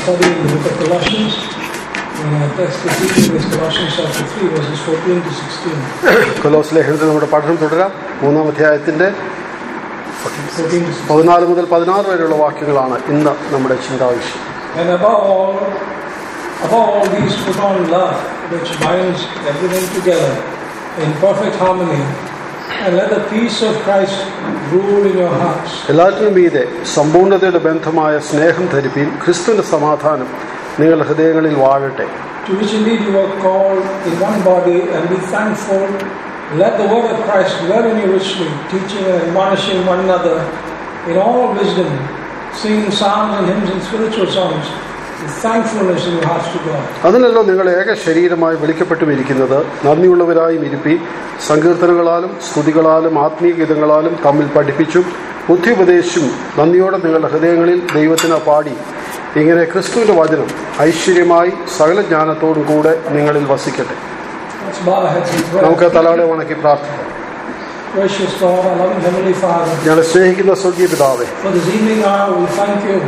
studying the book of Colossians. And our text this evening is Colossians chapter 3, verses 14 to 16. കൊലോസ് ലേഖനത്തിൽ നമ്മുടെ പഠനം തുടരാം മൂന്നാം അധ്യായത്തിന്റെ 14 to 16. പതിനാല് മുതൽ പതിനാറ് വരെയുള്ള വാക്യങ്ങളാണ് ഇന്ന് നമ്മുടെ ചിന്താവിഷയം And above all, above all these put on love, which binds everything together in perfect harmony. And let the peace of Christ rule in your hearts. എല്ലാറ്റിനും മീതെ സമ്പൂർണ്ണതയുടെ ബന്ധമായ സ്നേഹം ധരിപ്പീൻ ക്രിസ്തുവിന്റെ സമാധാനം നിങ്ങളുടെ ഹൃദയങ്ങളിൽ വാഴട്ടെ To which indeed you are called in one body, and be thankful. Let the word of Christ dwell in you richly, teaching and admonishing one another in all wisdom, singing psalms and hymns and spiritual songs, with thankfulness in your hearts to God. അതിനല്ലോ നിങ്ങൾ ഏക ശരീരമായി വിളിക്കപ്പെട്ടും ഇരിക്കുന്നത് നന്ദിയുള്ളവരായും ഇരുപ്പി സങ്കീർത്തനങ്ങളാലും സ്തുതികളാലും ആത്മീയ ഗീതങ്ങളാലും തമ്മിൽ പഠിപ്പിച്ചും ബുദ്ധി ഉപദേശിച്ചും നന്ദിയോടെ നിങ്ങളുടെ ഹൃദയങ്ങളിൽ ദൈവത്തിന് പാടി ഇങ്ങനെ ക്രിസ്തുവിന്റെ വചനം ഐശ്വര്യമായി സകല ജ്ഞാനത്തോടും കൂടെ നിങ്ങളിൽ വസിക്കട്ടെ Let's bow our heads in prayer. നമുക്ക് തലകളെ വണക്കി പ്രാർത്ഥിക്കാം Gracious God, our loving Heavenly Father, ഞങ്ങളെ സ്നേഹിക്കുന്ന സ്വർഗീയ പിതാവേ for this evening hour we thank you.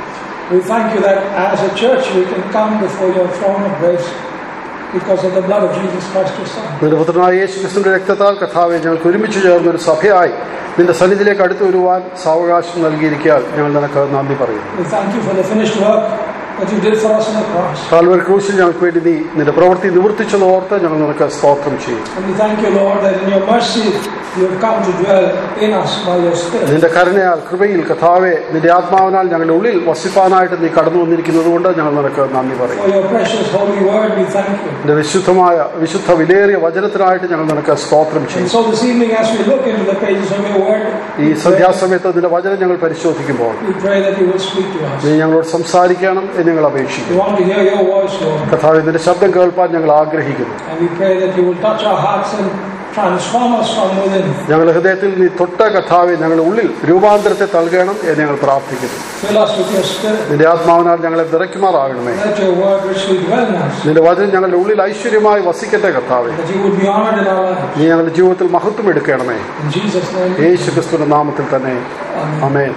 We thank you that as a church we can come before your throne of grace because of the blood of Jesus Christ your Son. നിന്റെ പുത്രനായ യേശു ക്രിസ്തുവിന്റെ രക്തത്താൽ കഥാവെ ഞങ്ങൾക്ക് ഒരുമിച്ച് ചേർന്ന ഒരു സഭയായി നിന്റെ സന്നിധിയിലേക്ക് അടുത്തു വരുവാൻ സാവകാശം നൽകിയിരിക്കാൻ ഞങ്ങൾ നിനക്ക് നന്ദി പറയുന്നു We thank you for the finished work that you did for us on the cross. കാൽവർ ക്രൂശിൽ ഞങ്ങൾക്ക് വേണ്ടി നീ നിന്റെ പ്രവൃത്തി നിവർത്തിച്ചത് ഓർത്ത് ഞങ്ങൾ നിനക്ക് സ്തോത്രം ചെയ്യും And we thank you, Lord, that in your mercy you have come to dwell in us by your Spirit. നിന്റെ കരുണയാൽ കൃപയിൽ കഥാവെ നിന്റെ ആത്മാവിനാൽ ഞങ്ങളുടെ ഉള്ളിൽ വസിപ്പാനായിട്ട് നീ കടന്നു വന്നിരിക്കുന്നത് കൊണ്ട് ഞങ്ങൾ നിനക്ക് നന്ദി പറയും For your precious holy word, we thank you. നിന്റെ വിശുദ്ധമായ വിശുദ്ധ വിലയേറിയ വചനത്തിനായിട്ട് ഞങ്ങൾ നിനക്ക് സ്തോത്രം And ചെയ്യും so this evening, as we look into the pages of your word, ഈ സന്ധ്യാസമയത്ത് നിന്റെ വചനം ഞങ്ങൾ പരിശോധിക്കുമ്പോൾ we pray that you will speak to us. നീ ഞങ്ങളോട് സംസാരിക്കണം എന്ന് ഞങ്ങൾ അപേക്ഷിക്കുന്നു We want to hear your voice, Lord. കഥാവെ നിന്റെ ശബ്ദം കേൾപ്പാൻ ഞങ്ങൾ ആഗ്രഹിക്കുന്നു And we pray that you will touch our hearts and transform us from within. ഞങ്ങളുടെ ഹൃദയത്തിൽ നീ തൊട്ട കഥാവെ ഞങ്ങളുടെ ഉള്ളിൽ രൂപാന്തരത്തെ നൽകണം എന്ന് ഞങ്ങൾ പ്രാർത്ഥിക്കുന്നു Fill us with your Spirit. നിന്റെ ആത്മാവിനാൽ ഞങ്ങളെ നിറയ്ക്കുമാറാകണമേ Let your word richly dwell in us. നിന്റെ വചനം ഞങ്ങളുടെ ഉള്ളിൽ ഐശ്വര്യമായി വസിക്കട്ടെ കർത്താവെ That you would be honored in our lives. നീ ഞങ്ങളുടെ ജീവിതത്തിൽ മഹത്വം എടുക്കണമേ In Jesus' name. യേശു ക്രിസ്തുവിന്റെ നാമത്തിൽ തന്നെ Amen. Amen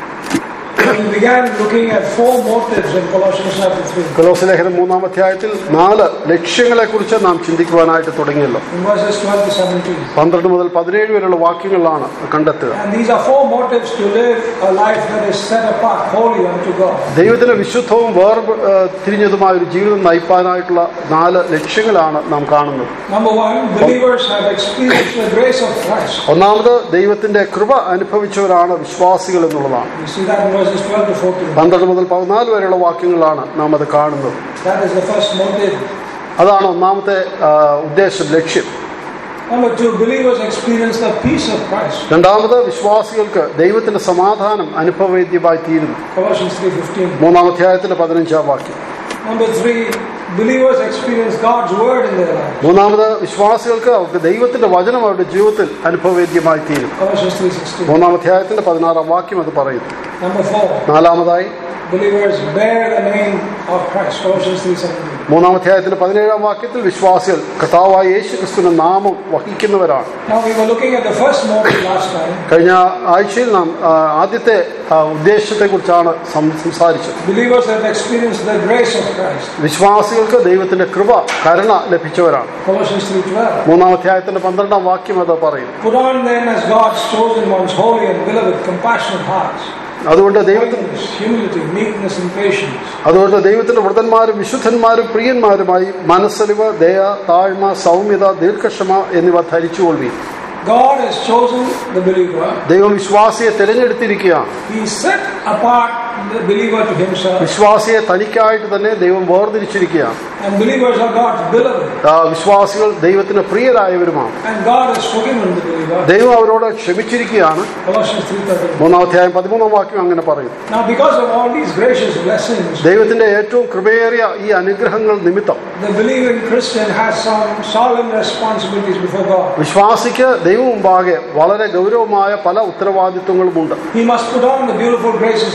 We began looking at four motives in Colossians chapter 3. കൊലോസ് ലേഖനം മൂന്നാം അധ്യായത്തിൽ നാല് ലക്ഷ്യങ്ങളെ കുറിച്ച് നാം ചിന്തിക്കുവാനായിട്ട് തുടങ്ങിയല്ലോ In verses 12 to 17. പന്ത്രണ്ട് മുതൽ പതിനേഴ് വരെയുള്ള വാക്യങ്ങളാണ് കണ്ടെത്തുക And these are four motives to live a life that is set apart wholly unto God. ദൈവത്തിന് വിശുദ്ധവും വേർ തിരിഞ്ഞതുമായ ഒരു ജീവിതം നയിപ്പാനായിട്ടുള്ള നാല് ലക്ഷ്യങ്ങളാണ് നാം കാണുന്നത് Number one, believers have experienced the grace of Christ. ഒന്നാമത് ദൈവത്തിന്റെ കൃപ അനുഭവിച്ചവരാണ് വിശ്വാസികൾ എന്നുള്ളതാണ് You see that in verses 12 to 14. പന്ത്രണ്ട് മുതൽ പതിനാല് വരെയുള്ള വാക്യങ്ങളാണ് നാം അത് കാണുന്നത് That is the first motive. അതാണ് ഒന്നാമത്തെ ആ, ഉദ്ദേശം ലക്ഷ്യം Number two, believers experience the peace of Christ. രണ്ടാമത് വിശ്വാസികൾക്ക് ദൈവത്തിന്റെ സമാധാനം അനുഭവവേദ്യമായി തീരുന്നു Colossians 3.15. മൂന്നാം അധ്യായത്തിന്റെ പതിനഞ്ചാം വാക്യം Number three, believers experience God's word in their life. മൂന്നാമത് വിശ്വാസികൾക്ക് അവർക്ക് ദൈവത്തിന്റെ വചനം അവരുടെ ജീവിതത്തിൽ അനുഭവവേദ്യമായി തീരും Colossians 3.16. മൂന്നാം അധ്യായത്തിന്റെ പതിനാറാം വാക്യം അത് പറയുന്നു Number four, നാലാമതായി believers bear the name of Christ. Colossians 3.17. മൂന്നാം അധ്യായത്തിന്റെ പതിനേഴാം വാക്യത്തിൽ വിശ്വാസികൾ കർത്താവായ യേശു ക്രിസ്തുവിന്റെ നാമം വഹിക്കുന്നവരാണ് Now we were looking at the first motive last time. കഴിഞ്ഞ ആഴ്ചയിൽ നാം ആ, ആദ്യത്തെ ആ, ഉദ്ദേശത്തെക്കുറിച്ചാണ് സം- സംസാരിച്ചത് Believers have experienced the grace of Christ. വിശ്വാസികൾക്ക് ദൈവത്തിന്റെ കൃപ കരുണ ലഭിച്ചവരാണ് Colossians 3.12. മൂന്നാം അധ്യായത്തിന്റെ പന്ത്രണ്ടാം വാക്യം അത് പറയും Put on them as God's chosen ones, holy and beloved, compassionate hearts, അതുകൊണ്ട് ദൈവത്തിന് kindness, humility, meekness, and patience. അതുകൊണ്ട് ദൈവത്തിന്റെ വൃതന്മാരും വിശുദ്ധന്മാരും പ്രിയന്മാരുമായി മനസ്സലിവ് ദയ താഴ്മ സൗമ്യത ദീർഘക്ഷമ എന്നിവ ധരിച്ചുകൊള്ളി God has chosen the believer. ദൈവം വിശ്വാസിയെ തിരഞ്ഞെടുത്തിരിക്കുകയാണ് He set apart the believer to himself. വിശ്വാസിയെ തനിക്കായിട്ട് തന്നെ ദൈവം വേർതിരിച്ചിരിക്കുകയാണ് And believers are God's beloved. ആ, വിശ്വാസികൾ ദൈവത്തിന് പ്രിയരായവരുമാണ് And God has forgiven the believer. ദൈവം അവരോട് ക്ഷമിച്ചിരിക്കുകയാണ് Colossians 3.13. മൂന്നാം അധ്യായം പതിമൂന്നാം വാക്യം അങ്ങനെ പറയും Now because of all these gracious blessings, ദൈവത്തിന്റെ ഏറ്റവും കൃപയേറിയ ഈ അനുഗ്രഹങ്ങൾ നിമിത്തം the believing Christian has some solemn responsibilities before God. വിശ്വാസിക്ക് ദൈവം മുമ്പാകെ വളരെ ഗൗരവമായ പല ഉത്തരവാദിത്വങ്ങളുമുണ്ട് He must put on the beautiful graces of the Christian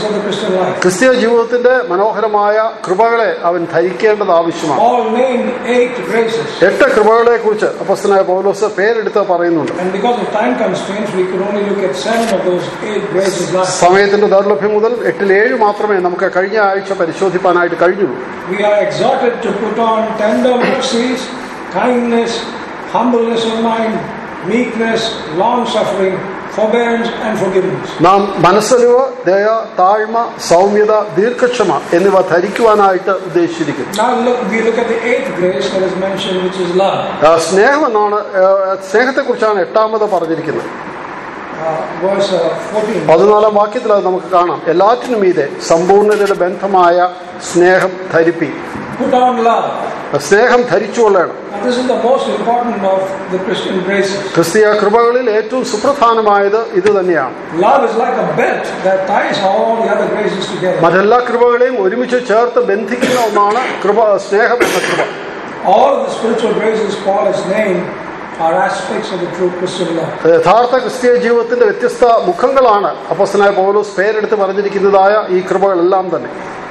life. ക്രിസ്തീയ ജീവിതത്തിന്റെ മനോഹരമായ കൃപകളെ അവൻ ധരിക്കേണ്ടത് ആവശ്യമാണ് Paul named eight graces. എട്ട് കൃപകളെ കുറിച്ച് അപ്പസ്തനായ പൗലോസ് പേരെടുത്ത് പറയുന്നുണ്ട് And because of time constraints, we could only look at seven of those eight graces last. സമയത്തിന്റെ ദൗർലഭ്യം മുതൽ എട്ടിൽ ഏഴ് മാത്രമേ നമുക്ക് കഴിഞ്ഞ ആഴ്ച പരിശോധിപ്പാനായിട്ട് കഴിഞ്ഞുള്ളൂ We are exhorted to put on tender mercies, kindness, humbleness of mind, meekness, long suffering, forbearance, and forgiveness. നാം മനസ്സലിവ് ദയ താഴ്മ സൗമ്യത ദീർഘക്ഷമ എന്നിവ ധരിക്കുവാനായിട്ട് ഉദ്ദേശിച്ചിരിക്കുന്നു Now look, we look at the eighth grace that is mentioned, which is love. ആ, സ്നേഹമെന്നാണ് ആ, സ്നേഹത്തെക്കുറിച്ചാണ് എട്ടാമത് പറഞ്ഞിരിക്കുന്നത് Uh, verse uh, 14. പതിനാലാം വാക്യത്തിൽ അത് നമുക്ക് കാണാം എല്ലാറ്റിനും മീതെ സമ്പൂർണ്ണതയുടെ ബന്ധമായ സ്നേഹം ധരിപ്പി Put on love. സ്നേഹം ധരിച്ചുകൊള്ളണം Now, this is the most important of the Christian graces. ക്രിസ്തീയ കൃപകളിൽ ഏറ്റവും സുപ്രധാനമായത് ഇത് തന്നെയാണ് Love is like a belt that ties all the other graces together. മറ്റെല്ലാ കൃപകളെയും ഒരുമിച്ച് ചേർത്ത് ബന്ധിക്കുന്ന ഒന്നാണ് കൃപ സ്നേഹം എന്ന കൃപ All the spiritual graces Paul has named are aspects of the true Christian love. യഥാർത്ഥ ക്രിസ്തീയ ജീവിതത്തിന്റെ വ്യത്യസ്ത മുഖങ്ങളാണ് അപ്പസ്തനായ പൗലോസ് പേരെടുത്ത് പറഞ്ഞിരിക്കുന്നതായ ഈ കൃപകളെല്ലാം തന്നെ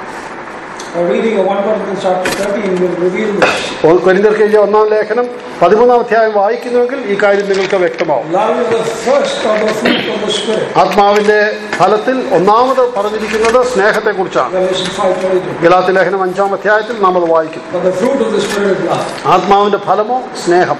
A reading of 1 Corinthians chapter 13 will reveal this. കൊരിന്തർക്ക് എഴുതിയ ഒന്നാം ലേഖനം പതിമൂന്നാം അധ്യായം വായിക്കുന്നുവെങ്കിൽ ഈ കാര്യം നിങ്ങൾക്ക് വ്യക്തമാവും Love is the first of the fruit of the Spirit. ആത്മാവിന്റെ ഫലത്തിൽ ഒന്നാമത് പറഞ്ഞിരിക്കുന്നത് സ്നേഹത്തെക്കുറിച്ചാണ് Galatians 5.22. ഗലാത്തി ലേഖനം അഞ്ചാം അധ്യായത്തിൽ നാം അത് വായിക്കും But the fruit of the Spirit is love. ആത്മാവിന്റെ ഫലമോ സ്നേഹം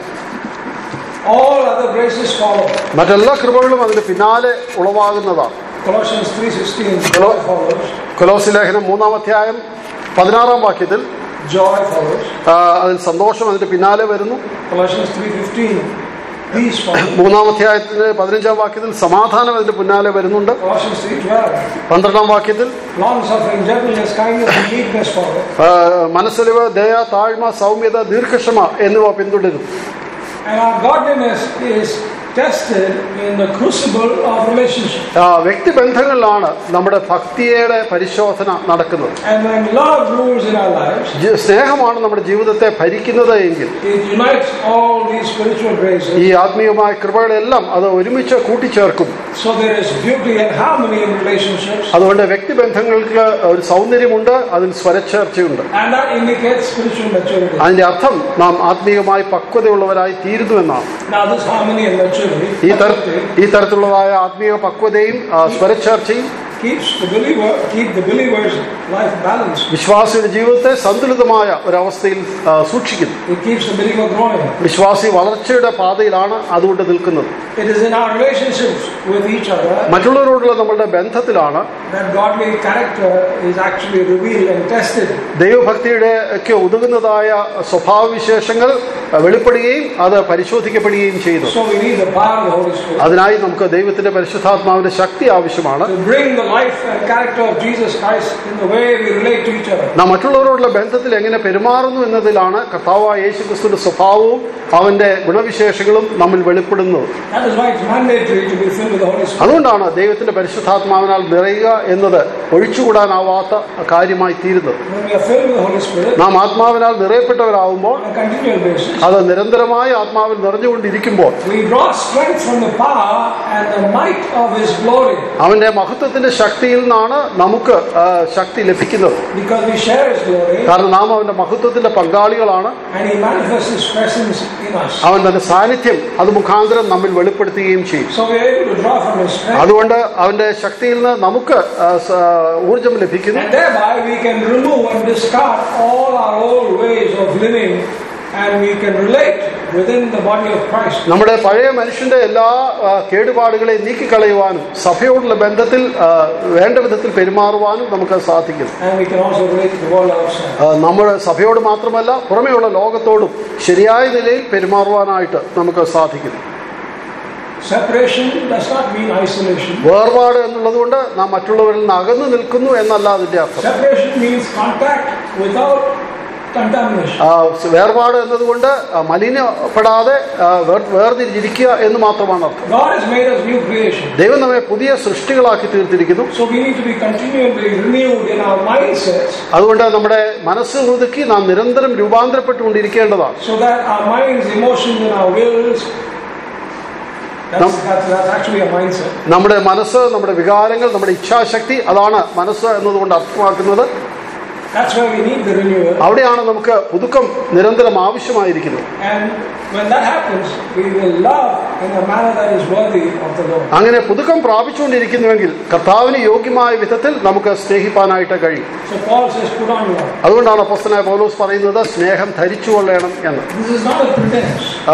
All other graces follow. മറ്റെല്ലാ കൃപകളും അതിന് പിന്നാലെ ഉളവാകുന്നതാണ് Colossians 3.16, Hello? joy follows. കൊലോസി ലേഖനം മൂന്നാം അധ്യായം പതിനാറാം വാക്യത്തിൽ Joy follows. ആ, അതിൽ സന്തോഷം അതിന്റെ പിന്നാലെ വരുന്നു Colossians 3.15, peace follows. മൂന്നാം അധ്യായത്തിന്റെ പതിനഞ്ചാം വാക്യത്തിൽ സമാധാനം അതിന്റെ പിന്നാലെ വരുന്നുണ്ട് Colossians 3.12, പന്ത്രണ്ടാം വാക്യത്തിൽ long suffering, gentleness, kindness, and meekness follow. ആ, മനസ്സലിവ് ദയ താഴ്മ സൗമ്യത ദീർഘക്ഷമ എന്നിവ പിന്തുടരും And our godliness is tested in the crucible of relationship. ആ, വ്യക്തിബന്ധങ്ങളിലാണ് നമ്മുടെ ഭക്തിയുടെ പരിശോധന നടക്കുന്നത് And when love rules in our lives, ജി- സ്നേഹമാണ് നമ്മുടെ ജീവിതത്തെ ഭരിക്കുന്നത് എങ്കിൽ it unites all these spiritual graces. ഈ ആത്മീയമായ കൃപകളെല്ലാം അത് ഒരുമിച്ച് കൂട്ടിച്ചേർക്കും So there is beauty and harmony in relationships. അതുകൊണ്ട് വ്യക്തിബന്ധങ്ങൾക്ക് ഒരു സൗന്ദര്യമുണ്ട് അതിൽ സ്വരച്ചേർച്ചയുണ്ട് And that indicates spiritual maturity. അതിന്റെ അർത്ഥം നാം ആത്മീയമായി പക്വതയുള്ളവരായി തീരുന്നുവെന്നാണ് Now this harmony and maturity ഈ തര ഈ തരത്തിലുള്ളതായ ആത്മീയ പക്വതയും ആ, സ്വരച്ചേർച്ചയും keeps the believer keep the believer's life balanced. വിശ്വാസിയുടെ ജീവിതത്തെ സന്തുലിതമായ ഒരവസ്ഥയിൽ ആ, സൂക്ഷിക്കുന്നു It keeps the believer growing. വിശ്വാസി വളർച്ചയുടെ പാതയിലാണ് അതുകൊണ്ട് നിൽക്കുന്നത് It is in our relationships with each other മറ്റുള്ളവരോടുള്ള നമ്മളുടെ ബന്ധത്തിലാണ് that godly character is actually revealed and tested. ദൈവഭക്തിയുടെ ഒക്കെ ഉതകുന്നതായ സ്വഭാവവിശേഷങ്ങൾ ആ, വെളിപ്പെടുകയും അത് പരിശോധിക്കപ്പെടുകയും ചെയ്യുന്നു So we need the power of the Holy Spirit അതിനായി നമുക്ക് ദൈവത്തിന്റെ പരിശുദ്ധാത്മാവിന്റെ ശക്തി ആവശ്യമാണ് to bring the life and character of Jesus Christ in the way we relate to each other. നാം മറ്റുള്ളവരോടുള്ള ബന്ധത്തിൽ എങ്ങനെ പെരുമാറുന്നു എന്നതിലാണ് കർത്താവായ യേശു ക്രിസ്തുവിന്റെ സ്വഭാവവും അവന്റെ ഗുണവിശേഷങ്ങളും നമ്മിൽ വെളിപ്പെടുന്നത് That is why it's mandatory to be filled with the Holy Spirit. അതുകൊണ്ടാണ് ദൈവത്തിന്റെ പരിശുദ്ധാത്മാവിനാൽ നിറയുക എന്നത് ഒഴിച്ചുകൂടാനാവാത്ത കാര്യമായി തീരുന്നത് When we are filled with the Holy Spirit നാം ആത്മാവിനാൽ നിറയപ്പെട്ടവരാകുമ്പോൾ on a continual basis, അത് നിരന്തരമായി ആത്മാവിൽ നിറഞ്ഞുകൊണ്ടിരിക്കുമ്പോൾ we draw strength from the power and the might of His glory അവന്റെ മഹത്വത്തിന്റെ ശക്തിയിൽ നിന്നാണ് നമുക്ക് ആ, ശക്തി ലഭിക്കുന്നത് because we share His glory കാരണം നാം അവന്റെ മഹത്വത്തിന്റെ പങ്കാളികളാണ് and He manifests His presence in us. അവൻ തന്റെ സാന്നിധ്യം അത് മുഖാന്തരം നമ്മിൽ വെളിപ്പെടുത്തുകയും ചെയ്യും So we are able to draw from His strength അതുകൊണ്ട് അവന്റെ ശക്തിയിൽ നിന്ന് നമുക്ക് ആ, സ- ഊർജം ലഭിക്കുന്നു and thereby we can remove and discard all our old ways of living and we can relate within the body of Christ. നമ്മുടെ പഴയ മനുഷ്യന്റെ എല്ലാ ആ, കേടുപാടുകളെയും നീക്കിക്കളയുവാനും സഭയോടുള്ള ബന്ധത്തിൽ ആ, വേണ്ട വിധത്തിൽ പെരുമാറുവാനും നമുക്ക് സാധിക്കും And we can also relate to the world outside. ആ, നമ്മുടെ സഭയോട് മാത്രമല്ല പുറമെയുള്ള ലോകത്തോടും ശരിയായ നിലയിൽ പെരുമാറുവാനായിട്ട് നമുക്ക് സാധിക്കും Separation does not mean isolation. വേർപാട് എന്നുള്ളതുകൊണ്ട് നാം മറ്റുള്ളവരിൽ നിന്ന് അകന്നു നിൽക്കുന്നു എന്നല്ല അതിന്റെ അർത്ഥം Separation means contact without contamination. ആ, വേർപാട് എന്നതുകൊണ്ട് ആ, മലിനപ്പെടാതെ ആ, വേർ- വേർതിരിച്ചിരിക്കുക എന്ന് മാത്രമാണ് അർത്ഥം God has made us new creation. ദൈവം നമ്മെ പുതിയ സൃഷ്ടികളാക്കി തീർത്തിരിക്കുന്നു So we need to be continually renewed in our mindsets അതുകൊണ്ട് നമ്മുടെ മനസ്സ് ഒതുക്കി നാം നിരന്തരം രൂപാന്തരപ്പെട്ടുകൊണ്ടിരിക്കേണ്ടതാണ് so that our minds, emotions, and our wills That's, that's, that's actually a mindset. നമ്മുടെ മനസ്സ് നമ്മുടെ വികാരങ്ങൾ നമ്മുടെ ഇച്ഛാശക്തി അതാണ് മനസ്സ് എന്നതുകൊണ്ട് അർത്ഥമാക്കുന്നത് That's where we need the renewal. അവിടെയാണ് നമുക്ക് പുതുക്കം നിരന്തരം ആവശ്യമായിരിക്കുന്നത് And when that happens, we will love in a manner that is worthy of the Lord. അങ്ങനെ പുതുക്കം പ്രാപിച്ചുകൊണ്ടിരിക്കുന്നുവെങ്കിൽ കർത്താവിന് യോഗ്യമായ വിധത്തിൽ നമുക്ക് സ്നേഹിപ്പാനായിട്ട് കഴിയും So Paul says, put on love. അതുകൊണ്ടാണ് അപ്പസ്തനായ പൗലോസ് പറയുന്നത് സ്നേഹം ധരിച്ചുകൊള്ളണം എന്ന് This is not a pretense. ആ,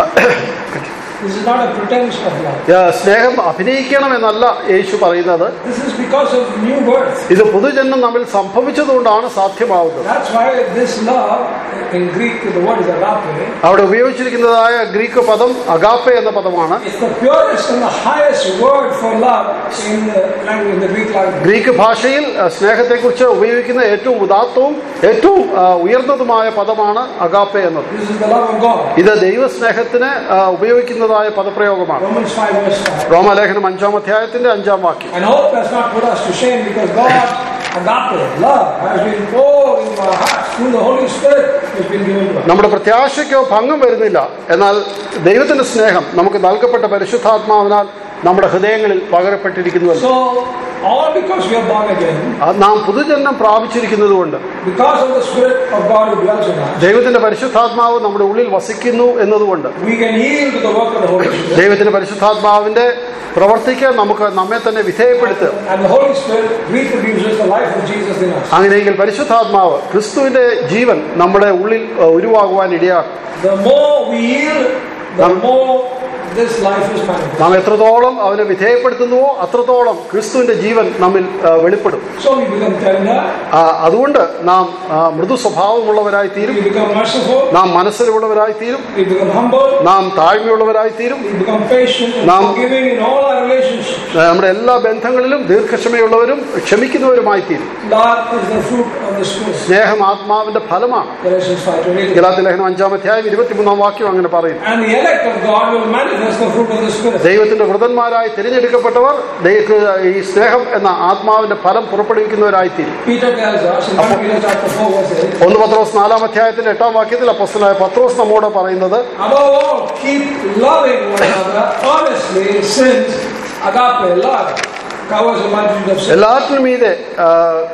This is not a pretense of love. ആ, സ്നേഹം അഭിനയിക്കണം എന്നല്ല യേശു പറയുന്നത് This is because of new birth. ഇത് പുതുജന്മം നമ്മിൽ സംഭവിച്ചതുകൊണ്ടാണ് സാധ്യമാവുന്നത് That's why this love, in Greek, the word is agape, അവിടെ ഉപയോഗിച്ചിരിക്കുന്നതായ ഗ്രീക്ക് പദം അഗാപ്പെ എന്ന പദമാണ് It's the purest and the highest word for love in the language, in the Greek language. Greek ഭാഷയിൽ ആ, സ്നേഹത്തെക്കുറിച്ച് ഉപയോഗിക്കുന്ന ഏറ്റവും ഉദാത്തവും ഏറ്റവും ആ, ഉയർന്നതുമായ പദമാണ് അഗാപ്പെ എന്നത് This is the love of God. ഇത് ദൈവസ്നേഹത്തിന് ആ, ഉപയോഗിക്കുന്നതായ പദപ്രയോഗമാണ് Romans 5 verse 5. റോമാലേഖനം അഞ്ചാം അധ്യായത്തിന്റെ അഞ്ചാം വാക്യം And hope has not put us to shame because God, agape, love, has been poured into our hearts through the Holy Spirit who has been given to us. നമ്മുടെ പ്രത്യാശയ്ക്കോ ഭംഗം വരുന്നില്ല എന്നാൽ ദൈവത്തിന്റെ സ്നേഹം നമുക്ക് നൽകപ്പെട്ട പരിശുദ്ധാത്മാവിനാൽ നമ്മുടെ ഹൃദയങ്ങളിൽ പകരപ്പെട്ടിരിക്കുന്നുവല്ലോ So, all because we are born again, അത് നാം പുതുജന്മം പ്രാപിച്ചിരിക്കുന്നതുകൊണ്ട് because of the Spirit of God who dwells in us, ദൈവത്തിന്റെ പരിശുദ്ധാത്മാവ് നമ്മുടെ ഉള്ളിൽ വസിക്കുന്നു എന്നതുകൊണ്ട് we can yield to the work of the Holy Spirit. ദൈവത്തിന്റെ പരിശുദ്ധാത്മാവിന്റെ പ്രവർത്തിക്ക് നമുക്ക് നമ്മെ തന്നെ വിധേയപ്പെടുത്തുക And the Holy Spirit reproduces the life of Jesus in us. അങ്ങനെയെങ്കിൽ പരിശുദ്ധാത്മാവ് ക്രിസ്തുവിന്റെ ജീവൻ നമ്മുടെ ഉള്ളിൽ അഹ്, ഉരുവാകുവാൻ ഇടയാക്കും The more we yield, the more this life is manifest. നാം എത്രത്തോളം അവനെ വിധേയപ്പെടുത്തുന്നുവോ അത്രത്തോളം ക്രിസ്തുവിന്റെ ജീവൻ നമ്മിൽ അഹ്, വെളിപ്പെടും So we become tender, ആ, അതുകൊണ്ട് നാം ആ, മൃദു സ്വഭാവമുള്ളവരായി തീരും we become merciful, നാം മനസ്സിലുള്ളവരായി തീരും we become humble, നാം താഴ്മയുള്ളവരായി തീരും we become patient and Now- forgiving in all our relationships. നമ്മുടെ എല്ലാ ബന്ധങ്ങളിലും ദീർഘക്ഷമയുള്ളവരും ക്ഷമിക്കുന്നവരുമായി തീരും Love is the fruit of the Spirit. സ്നേഹം ആത്മാവിന്റെ ഫലമാണ് Galatians 5.22. ഗലാത്തി ലേഖനം അഞ്ചാം അധ്യായം ഇരുപത്തിമൂന്നാം വാക്യം അങ്ങനെ പറയുന്നു And the elect of God will manifest the fruit of the Spirit. ദൈവത്തിന്റെ വൃതന്മാരായി തിരഞ്ഞെടുക്കപ്പെട്ടവർ ദൈവ- ഈ സ്നേഹം എന്ന ആത്മാവിന്റെ ഫലം പുറപ്പെടുവിക്കുന്നവരായി തീരും Peter tells us in 1 Peter chapter 4 verse 8, ഒന്ന് പത്രോസ് നാലാം അധ്യായത്തിന്റെ എട്ടാം വാക്യത്തിൽ അപ്പസ്തനായ പത്രോസ് നമ്മോട് പറയുന്നത് Above all, keep loving one another earnestly since agape, love, covers a multitude of sins. എല്ലാറ്റിനും മീതെ ആ,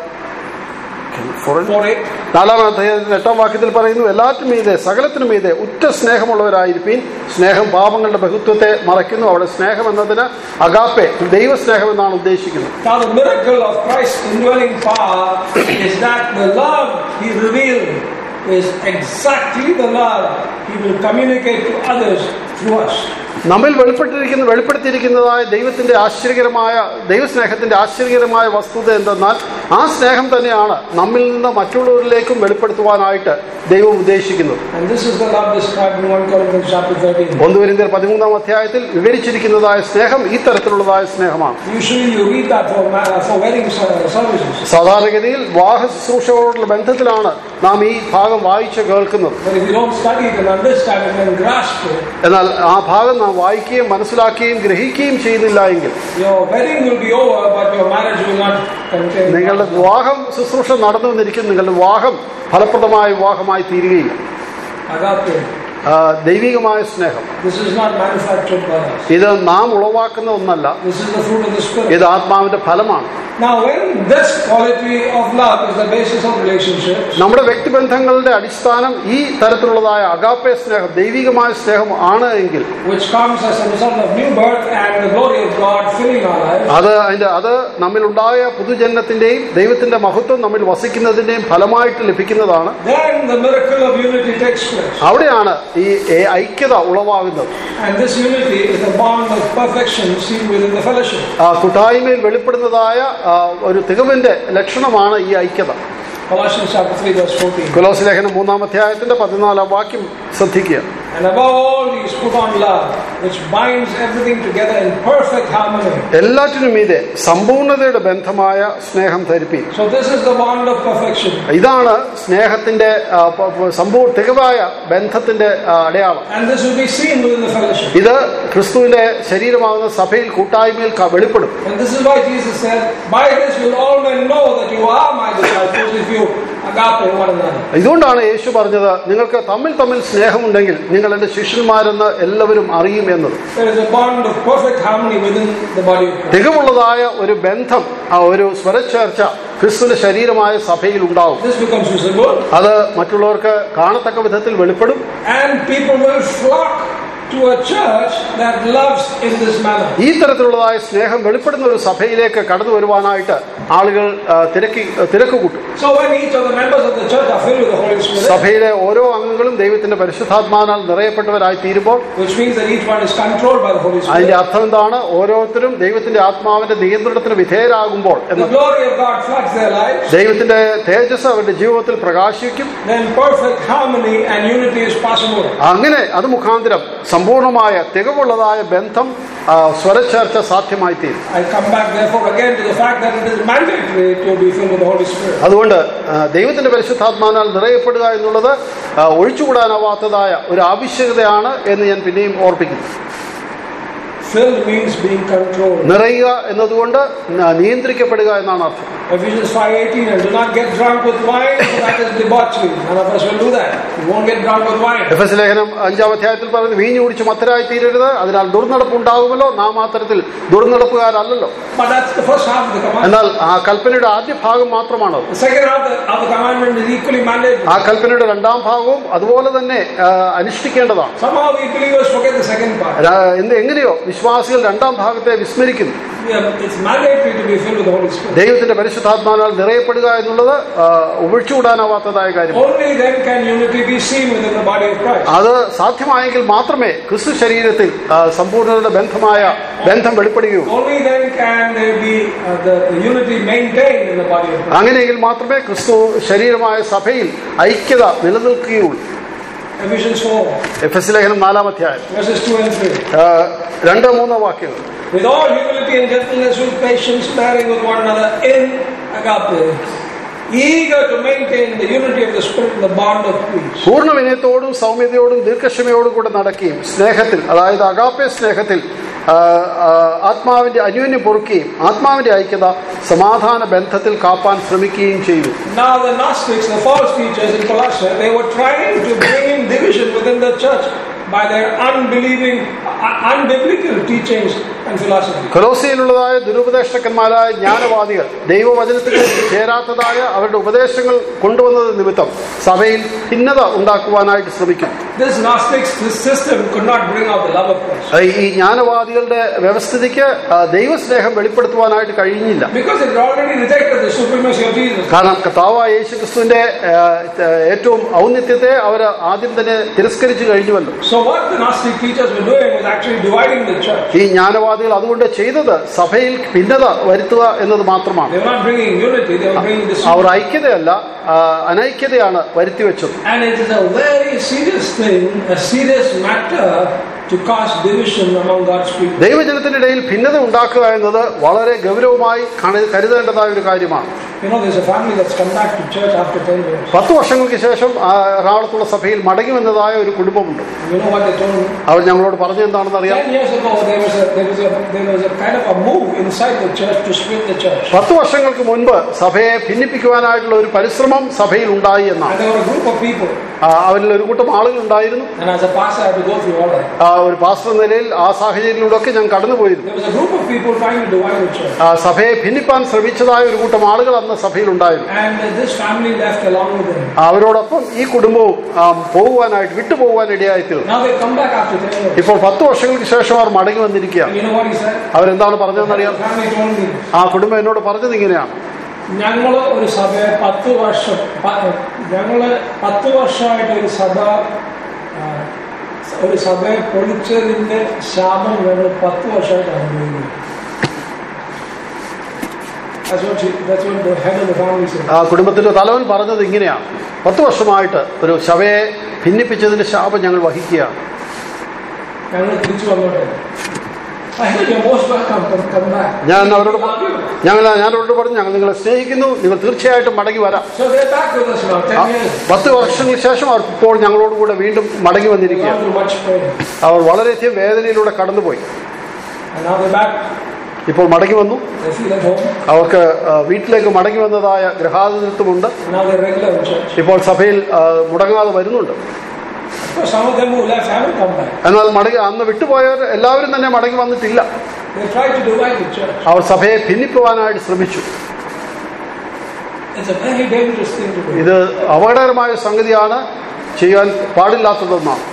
For it, നാലാം അധ്യായത്തിന്റെ എട്ടാം വാക്യത്തിൽ പറയുന്നു എല്ലാറ്റിനും മീതെ സകലത്തിനും മീതെ ഉറ്റ സ്നേഹമുള്ളവരായിരിക്കും സ്നേഹം പാപങ്ങളുടെ ബഹുത്വത്തെ മറയ്ക്കുന്നു അവിടെ സ്നേഹം എന്നതിന് അഗാപ്പെ ദൈവസ്നേഹം എന്നാണ് ഉദ്ദേശിക്കുന്നത് Now, the miracle of Christ's indwelling power is that the love He revealed is exactly the love He will communicate to others through us. നമ്മിൽ വെളിപ്പെട്ടിരിക്കുന്ന വെളിപ്പെടുത്തിയിരിക്കുന്നതായ ദൈവത്തിന്റെ ആശ്ചര്യകരമായ ദൈവസ്നേഹത്തിന്റെ ആശ്ചര്യകരമായ വസ്തുത എന്തെന്നാൽ ആ സ്നേഹം തന്നെയാണ് നമ്മിൽ നിന്ന് മറ്റുള്ളവരിലേക്കും വെളിപ്പെടുത്തുവാനായിട്ട് ദൈവം ഉദ്ദേശിക്കുന്നത് And this is the love described in 1 Corinthians chapter 13. ഒന്ന് വരുന്ന പതിമൂന്നാം അധ്യായത്തിൽ വിവരിച്ചിരിക്കുന്നതായ സ്നേഹം ഈ തരത്തിലുള്ളതായ സ്നേഹമാണ് Usually you read that for, ma- for wedding ser- services. സാധാരണഗതിയിൽ വിവാഹ ശുശ്രൂഷകളോടുള്ള ബന്ധത്തിലാണ് നാം ഈ ഭാഗം വായിച്ച് കേൾക്കുന്നത് But if you don't study it and understand it and grasp it, എന്നാൽ ആ ഭാഗം നാം വായിക്കുകയും മനസ്സിലാക്കുകയും ഗ്രഹിക്കുകയും ചെയ്യുന്നില്ല എങ്കിൽ your wedding will be over, but your marriage will not contain. നിങ്ങളുടെ വിവാഹം ശുശ്രൂഷ നടന്നു വന്നിരിക്കും നിങ്ങളുടെ വിവാഹം ഫലപ്രദമായ വിവാഹമായി തീരുകയില്ല Agape. ആ, ദൈവികമായ സ്നേഹം This is not manufactured by us. ഇത് നാം ഉളവാക്കുന്ന ഒന്നല്ല This is the fruit of the Spirit. ഇത് ആത്മാവിന്റെ ഫലമാണ് Now, when this quality of love is the basis of relationships, നമ്മുടെ വ്യക്തിബന്ധങ്ങളുടെ അടിസ്ഥാനം ഈ തരത്തിലുള്ളതായ അഗാപ്പെ സ്നേഹം ദൈവികമായ സ്നേഹം ആണ് എങ്കിൽ which comes as a result of new birth and the glory of God filling our lives, അത് അതിന്റെ അത് നമ്മിലുണ്ടായ പുതുജന്മത്തിന്റെയും ദൈവത്തിന്റെ മഹത്വം നമ്മിൽ വസിക്കുന്നതിന്റെയും ഫലമായിട്ട് ലഭിക്കുന്നതാണ് then the miracle of unity takes place. അവിടെയാണ് ഈ ഏ- ഐക്യത ഉളവാകുന്നത് And this unity is the bond of perfection seen within the fellowship. ആ കൂട്ടായ്മയിൽ വെളിപ്പെടുന്നതായ ആ, ഒരു തികവിന്റെ ലക്ഷണമാണ് ഈ ഐക്യത Colossians chapter 3, verse 14. കുലോസ് ലേഖനം മൂന്നാം അധ്യായത്തിന്റെ പതിനാലാം വാക്യം ശ്രദ്ധിക്കുക And above all these, put on love, which binds everything together in perfect harmony. എല്ലാറ്റിനും മീതെ സമ്പൂർണതയുടെ ബന്ധമായ സ്നേഹം ധരിപ്പി So, this is the bond of perfection. ഇതാണ് സ്നേഹത്തിന്റെ ആ, പ- പ- സമ്പൂർ തികവായ ബന്ധത്തിന്റെ ആ, അടയാളം And this will be seen within the fellowship. ഇത് ക്രിസ്തുവിന്റെ ശരീരമാകുന്ന സഭയിൽ കൂട്ടായ്മയിൽ ക- വെളിപ്പെടും And this is why Jesus said, By this will all men know that you are my disciples if you agape one another. ഇതുകൊണ്ടാണ് യേശു പറഞ്ഞത് നിങ്ങൾക്ക് തമ്മിൽ തമ്മിൽ സ്നേഹമുണ്ടെങ്കിൽ നിങ്ങൾ എൻ്റെ ശിഷ്യന്മാരെന്ന് എല്ലാവരും അറിയും എന്നത് There is a bond of perfect harmony within the body of Christ. തികവുള്ളതായ ഒരു ബന്ധം ആ ഒരു സ്വരച്ചേർച്ച ക്രിസ്തുവിന്റെ ശരീരമായ സഭയിൽ ഉണ്ടാവും This becomes visible, അത് മറ്റുള്ളവർക്ക് കാണത്തക്ക വിധത്തിൽ വെളിപ്പെടും and people will flock to a church that loves in this manner. ഈ തരത്തിലുള്ളതായ സ്നേഹം വെളിപ്പെടുന്ന ഒരു സഭയിലേക്ക് കടന്നു വരുവാനായിട്ട് ആളുകൾ ആ, തിരക്കി തിരക്ക് കൂട്ടും So when each of the members of the church are filled with the Holy Spirit, സഭയിലെ ഓരോ അംഗങ്ങളും ദൈവത്തിന്റെ പരിശുദ്ധാത്മാനാൽ നിറയപ്പെട്ടവരായി തീരുമ്പോൾ which means that each one is controlled by the Holy Spirit, അതിന്റെ അർത്ഥം എന്താണ് ഓരോരുത്തരും ദൈവത്തിന്റെ ആത്മാവിന്റെ നിയന്ത്രണത്തിന് വിധേയരാകുമ്പോൾ the എന്ന് glory of God floods their lives, ദൈവത്തിന്റെ തേജസ് അവരുടെ ജീവിതത്തിൽ പ്രകാശിക്കും then perfect harmony and unity is possible. അങ്ങനെ അത് മുഖാന്തരം സമ്പൂർണമായ തികവുള്ളതായ ബന്ധം ആ, സ്വരച്ചേർച്ച സാധ്യമായി തീരും I come back therefore again to the fact that it is mandatory to be filled with the Holy Spirit. അതുകൊണ്ട് ആ, ദൈവത്തിന്റെ പരിശുദ്ധാത്മാനാൽ നിറയപ്പെടുക എന്നുള്ളത് ആ, ഒഴിച്ചുകൂടാനാവാത്തതായ ഒരു ആവശ്യകതയാണ് എന്ന് ഞാൻ പിന്നെയും ഓർപ്പിക്കുന്നു Filled means being controlled. നിറയുക എന്നതുകൊണ്ട് ന- നിയന്ത്രിക്കപ്പെടുക എന്നാണ് അർത്ഥം Ephesians 5.18 and do not get drunk with wine, for that is debauchery. None of us will do that. You won't get drunk with wine. Ephesians ലേഖനം അഞ്ചാം അധ്യായത്തിൽ പറയുന്നത് വീഞ്ഞു കുടിച്ച് മത്തരായി തീരരുത് അതിനാൽ ദുർനടപ്പ് ഉണ്ടാകുമല്ലോ നാം ആ തരത്തിൽ ദുർനടപ്പുകാരല്ലല്ലോ But that's the first half of the commandment. എന്നാൽ ആ കൽപ്പനയുടെ ആദ്യ ഭാഗം മാത്രമാണത് The second half of the, of the commandment is equally mandatory. ആ കൽപ്പനയുടെ രണ്ടാം ഭാഗവും അതുപോലെ തന്നെ ആ, അനുഷ്ഠിക്കേണ്ടതാണ് Somehow we believers forget the second part. ര- എന്ത് എങ്ങനെയോ വിശ്വാസികൾ രണ്ടാം ഭാഗത്തെ വിസ്മരിക്കുന്നു Yeah, it's mandatory to be filled with the Holy Spirit. ദൈവത്തിന്റെ പരിശുദ്ധാത്മാനാൽ നിറയപ്പെടുക എന്നുള്ളത് ആ, ഒഴിച്ചുകൂടാനാവാത്തതായ കാര്യം Only then can unity be seen within the body of Christ. അത് സാധ്യമായെങ്കിൽ മാത്രമേ ക്രിസ്തു ശരീരത്തിൽ ആ, സമ്പൂർണ്ണതയുടെ ബന്ധമായ ബന്ധം വെളിപ്പെടുകയുള്ളൂ Only then can there be uh, the, the unity maintained in the body of Christ. അങ്ങനെയെങ്കിൽ മാത്രമേ ക്രിസ്തു ശരീരമായ സഭയിൽ ഐക്യത നിലനിൽക്കുകയുള്ളൂ Ephesians 4, എഫ് എസ് ലേഖനം നാലാം അധ്യായം verses 2 and 3. ആ, രണ്ട് മൂന്ന് വാക്യങ്ങൾ With all humility and gentleness, with patience, bearing with one another in agape, eager to maintain the unity of the Spirit in the bond of peace. പൂർണ്ണ വിനയത്തോടും സൗമ്യതയോടും ദീർഘക്ഷമയോടും കൂടെ നടക്കുകയും സ്നേഹത്തിൽ അതായത് അഗാപ്പെ സ്നേഹത്തിൽ ആ, ആ, ആത്മാവിന്റെ അന്യോന്യം പൊറുക്കുകയും ആത്മാവിന്റെ ഐക്യത സമാധാന ബന്ധത്തിൽ കാപ്പാൻ ശ്രമിക്കുകയും ചെയ്തു Now the Gnostics, the false teachers in Colossae, they were trying to bring in division within the church by their unbelieving, un- unbiblical teachings and philosophy. കൊലോസിയിലുള്ളതായ ദുരുപദേഷ്ടക്കന്മാരായ ജ്ഞാനവാദികൾ ദൈവവചനത്തിൽ ചേരാത്തതായ അവരുടെ ഉപദേശങ്ങൾ കൊണ്ടുവന്നത് നിമിത്തം സഭയിൽ ഭിന്നത ഉണ്ടാക്കുവാനായിട്ട് ശ്രമിക്കുന്നു This Gnostics, this system could not bring out the love of Christ. ഈ ജ്ഞാനവാദികളുടെ വ്യവസ്ഥിതിക്ക് ആ, ദൈവസ്നേഹം വെളിപ്പെടുത്തുവാനായിട്ട് കഴിഞ്ഞില്ല Because it had already rejected the supremacy of Jesus. കാരണം കർത്താവായ യേശു ക്രിസ്തുവിന്റെ ആ, ഏറ്റവും ഔന്നിത്യത്തെ അവർ ആദ്യം തന്നെ തിരസ്കരിച്ചു കഴിഞ്ഞുവല്ലോ So what the Gnostic teachers were doing was actually dividing the church. ഈ ജ്ഞാനവാദികൾ അതുകൊണ്ട് ചെയ്തത് സഭയിൽ ഭിന്നത വരുത്തുക എന്നത് മാത്രമാണ് They were not bringing unity, they were bringing our disunity. ഐക്യതയല്ല ആ, അനൈക്യതയാണ് വരുത്തിവെച്ചത് And it is a very serious thing, a serious matter to cause division among God's people. ദൈവജനത്തിന്റെ ഇടയിൽ ഭിന്നത ഉണ്ടാക്കുക എന്നത് വളരെ ഗൗരവമായി കണ- കരുതേണ്ടതായ ഒരു കാര്യമാണ് You know, there's a family that's come back to church after 10 years. പത്ത് വർഷങ്ങൾക്ക് ശേഷം ആ എറണാകുളത്തുള്ള സഭയിൽ മടങ്ങി വന്നതായ ഒരു കുടുംബമുണ്ട് You know what they told me? അവർ ഞങ്ങളോട് പറഞ്ഞു എന്താണെന്ന് അറിയാം 10 years ago, there was, a, there, was a, there was a kind of a move inside the church to split the church. പത്ത് വർഷങ്ങൾക്ക് മുൻപ് സഭയെ ഭിന്നിപ്പിക്കുവാനായിട്ടുള്ള ഒരു പരിശ്രമം സഭയിൽ ഉണ്ടായി And എന്നാണ് there were a group of people. ആ, അവരിൽ ഒരു കൂട്ടം ആളുകൾ ഉണ്ടായിരുന്നു And as a pastor, I had to go through all that. ആ, ഒരു പാസ്റ്റർ എന്ന നിലയിൽ ആ സാഹചര്യങ്ങളിലൂടെ ഞാൻ കടന്നുപോയിരുന്നു There was a group of people trying to divide the church. ആ, സഭയെ ഭിന്നിപ്പാൻ ശ്രമിച്ചതായ ഒരു കൂട്ടം ആളുകൾ അന്ന് സഭയിൽ ഉണ്ടായിരുന്നു And uh, this family left along with them. അവരോടൊപ്പം ഈ കുടുംബവും ആ, പോകുവാനായിട്ട് വിട്ടുപോകുവാൻ ഇടയായിത്തീർന്നു Now they come back after 10 years. ഇപ്പോൾ പത്ത് വർഷങ്ങൾക്ക് ശേഷം അവർ മടങ്ങി വന്നിരിക്കുകയാണ് And you know what he said? അവരെന്താണ് പറഞ്ഞതെന്നറിയാം The family told me, ആ കുടുംബം എന്നോട് പറഞ്ഞത് ഇങ്ങനെയാണ് ഞങ്ങൾ ഒരു സഭയെ പത്ത് വർഷം പ- ഞങ്ങള് പത്ത് വർഷമായിട്ട് ഒരു സഭ ആ, ഒരു സഭയെ പൊളിച്ചതിന്റെ ശാപം ഞങ്ങൾ പത്ത് വർഷമായിട്ട് അനുഭവിക്കുന്നു That's what, she, that's what the head of the family said. ആ കുടുംബത്തിന്റെ തലവൻ പറഞ്ഞത് ഇങ്ങനെയാണ് പത്ത് വർഷമായിട്ട് ഒരു ശവയെ ഭിന്നിപ്പിച്ചതിന്റെ ശാപം ഞങ്ങൾ വഹിക്കുകയാണ് ഞങ്ങൾ തിരിച്ചു വന്നോട്ടെ I said, you're most welcome, come, come back. ഞാൻ അവരോട് പ- ഞങ്ങൾ ഞാൻ അവരോട് പറഞ്ഞു ഞങ്ങൾ നിങ്ങളെ സ്നേഹിക്കുന്നു നിങ്ങൾ തീർച്ചയായിട്ടും മടങ്ങി വരാം So they're back with us now, ആ, 10 years. പത്ത് വർഷങ്ങൾക്ക് ശേഷം അവർ ഇപ്പോൾ ഞങ്ങളോട് കൂടെ വീണ്ടും മടങ്ങി They've വന്നിരിക്കുകയാണ് gone through much pain. അവർ വളരെയധികം വേദനയിലൂടെ കടന്നുപോയി And now they're back ഇപ്പോൾ മടങ്ങി വന്നു They feel at home. അവർക്ക് ആ, വീട്ടിലേക്ക് മടങ്ങി വന്നതായ ഗൃഹാതിഥിത്വമുണ്ട് Now they're regular in church. ഇപ്പോൾ സഭയിൽ ആ, മുടങ്ങാതെ വരുന്നുണ്ട് Of course, some of them who left haven't come back. എന്നാൽ മടങ്ങി അന്ന് വിട്ടുപോയവർ എല്ലാവരും തന്നെ മടങ്ങി വന്നിട്ടില്ല They tried to divide the church. അവർ സഭയെ ഭിന്നിക്കുവാനായിട്ട് ശ്രമിച്ചു It's a very dangerous thing to do. ഇത് അപകടകരമായ സംഗതിയാണ് ചെയ്യാൻ പാടില്ലാത്തതെന്നാണ്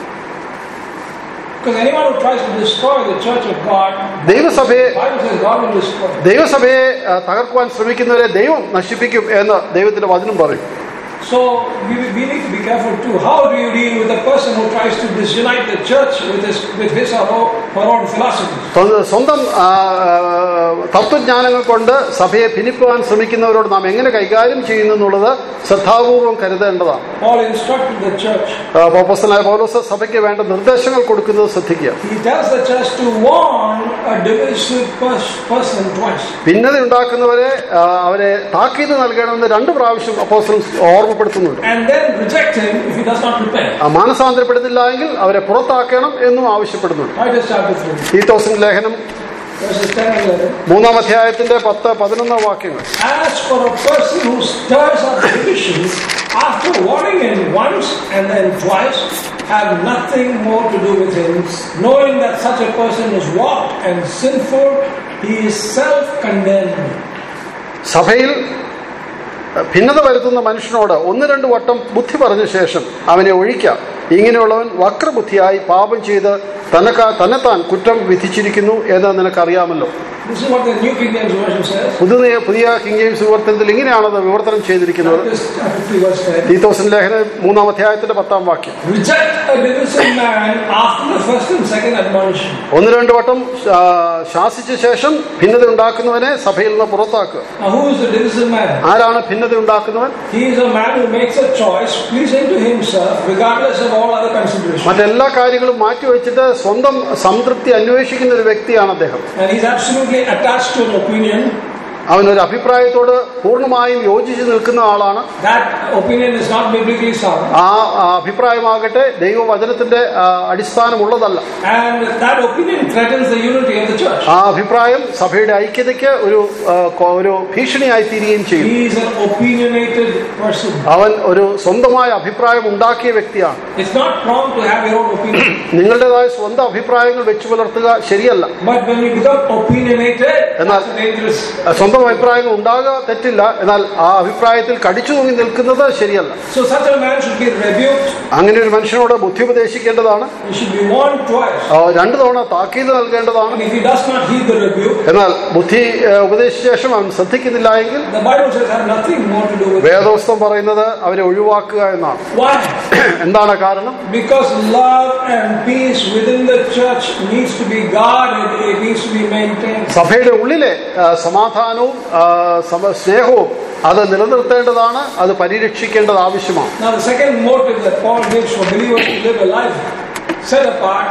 Because anyone who tries to destroy the church of God, ദൈവസഭയെ the Bible says God will destroy. ദൈവസഭയെ ആ, തകർക്കുവാൻ ശ്രമിക്കുന്നവരെ ദൈവം നശിപ്പിക്കും എന്ന് ദൈവത്തിന്റെ വചനം പറയും So we, we need to be careful too. How do you deal with a person who tries to disunite the church with his, with his or her own philosophies? സ്വന്തം- സ്വന്തം ആ, ആ, തത്വജ്ഞാനങ്ങൾ കൊണ്ട് സഭയെ ഭിന്നിക്കുവാൻ ശ്രമിക്കുന്നവരോട് നാം എങ്ങനെ കൈകാര്യം ചെയ്യുന്നു എന്നുള്ളത് ശ്രദ്ധാപൂർവം കരുതേണ്ടതാണ് Paul instructed the church. ആ, അപ്പോസ്തലനായ പൗലോസ് സഭയ്ക്ക് വേണ്ട നിർദ്ദേശങ്ങൾ കൊടുക്കുന്നത് ശ്രദ്ധിക്കുക He tells the church to warn a divisive pers- person twice. ഭിന്നത ഉണ്ടാക്കുന്നവരെ ആ, അവരെ താക്കീത് നൽകണമെന്ന് രണ്ട് പ്രാവശ്യം അപ്പോസ്തലൻ ഓർമ്മപ്പെടുത്തുന്നുണ്ട് And then reject him if he does not repent. ആ, മാനസാന്തരപ്പെടുന്നില്ല എങ്കിൽ അവരെ പുറത്താക്കണം എന്നും ആവശ്യപ്പെടുന്നുണ്ട് Titus chapter 3, തീത്തോസിന്റെ ലേഖനം verses 10 and 11. മൂന്നാം അധ്യായത്തിന്റെ പത്ത് പതിനൊന്നാം വാക്യങ്ങൾ As for a person who stirs up division, after warning him once and then twice, have nothing more to do with him, knowing that such a person is warped and sinful, he is self-condemned. സഭയിൽ ഭിന്നത വരുത്തുന്ന മനുഷ്യനോട് ഒന്ന് രണ്ട് വട്ടം ബുദ്ധി പറഞ്ഞ ശേഷം അവനെ ഒഴിക്കാം ഇങ്ങനെയുള്ളവൻ വക്രബുദ്ധിയായി പാപം ചെയ്ത് തനക്കാ തന്നെത്താൻ കുറ്റം വിധിച്ചിരിക്കുന്നു എന്ന് നിനക്കറിയാമല്ലോ This is what the New King James Version says. പുതിയ പുതിയ കിങ് ജെയിംസ് വിവർത്തനത്തിൽ ഇങ്ങനെയാണത് വിവർത്തനം ചെയ്തിരിക്കുന്നത് Titus chapter 3, verse 10. തീത്തോസിൻ ലേഖനം മൂന്നാം അധ്യായത്തിന്റെ പത്താം വാക്യം Reject a divisive man after the first and second admonition. ഒന്ന് രണ്ട് വട്ടം ആ, ശാസിച്ച ശേഷം ഭിന്നത ഉണ്ടാക്കുന്നവനെ സഭയിൽ നിന്ന് പുറത്താക്കുക Now, who is the divisive man? ആരാണ് ഭിന്നത ഉണ്ടാക്കുന്നവൻ He is a man who makes a choice pleasing to himself, regardless of all other considerations. മറ്റെല്ലാ കാര്യങ്ങളും മാറ്റിവെച്ചിട്ട് സ്വന്തം സംതൃപ്തി അന്വേഷിക്കുന്ന ഒരു വ്യക്തിയാണ് അദ്ദേഹം And he's absolutely attached to an opinion. അവൻ ഒരു അഭിപ്രായത്തോട് പൂർണ്ണമായും യോജിച്ച് നിൽക്കുന്ന ആളാണ് That opinion is not biblically sound. ആ ആ അഭിപ്രായമാകട്ടെ ദൈവവചനത്തിന്റെ ആ, അടിസ്ഥാനമുള്ളതല്ല And that opinion threatens the unity of the church. ആ അഭിപ്രായം സഭയുടെ ഐക്യതയ്ക്ക് ഒരു ആ, കൊ- ഒരു ഭീഷണിയായി തീരുകയും ചെയ്യും He is an opinionated person. അവൻ ഒരു സ്വന്തമായ അഭിപ്രായം ഉണ്ടാക്കിയ വ്യക്തിയാണ് It's not wrong to have your own opinion. നിങ്ങളുടേതായ സ്വന്തം അഭിപ്രായങ്ങൾ വെച്ചു പുലർത്തുക ശരിയല്ല But when you become opinionated, Enal- that's dangerous. ആ, സ്വന്തം അഭിപ്രായങ്ങൾ ഉണ്ടാകുക തെറ്റില്ല എന്നാൽ ആ അഭിപ്രായത്തിൽ കടിച്ചു തൂങ്ങി നിൽക്കുന്നത് ശരിയല്ല So such a man should be rebuked. അങ്ങനെ ഒരു മനുഷ്യനോട് ബുദ്ധി ഉപദേശിക്കേണ്ടതാണ് He should be warned twice. ആ, രണ്ടു തവണ താക്കീത് നൽകേണ്ടതാണ് And if he does not heed the rebuke, എന്നാൽ ബുദ്ധി ഏ, ഉപദേശിച്ച ശേഷം അവൻ ശ്രദ്ധിക്കുന്നില്ല എങ്കിൽ the Bible says have nothing more to do with it. വേദോസ്തം പറയുന്നത് അവരെ ഒഴിവാക്കുക എന്നാണ് Why? എന്താണ് കാരണം Because love and peace within the church needs to be guarded, it needs to be maintained. സഭയുടെ ഉള്ളിലെ ആ, സമാധാനവും ആ, സമ- സ്നേഹവും അത് നിലനിർത്തേണ്ടതാണ് അത് പരിരക്ഷിക്കേണ്ടത് ആവശ്യമാണ് Now, the second motive that Paul gives for believers to live a life set apart,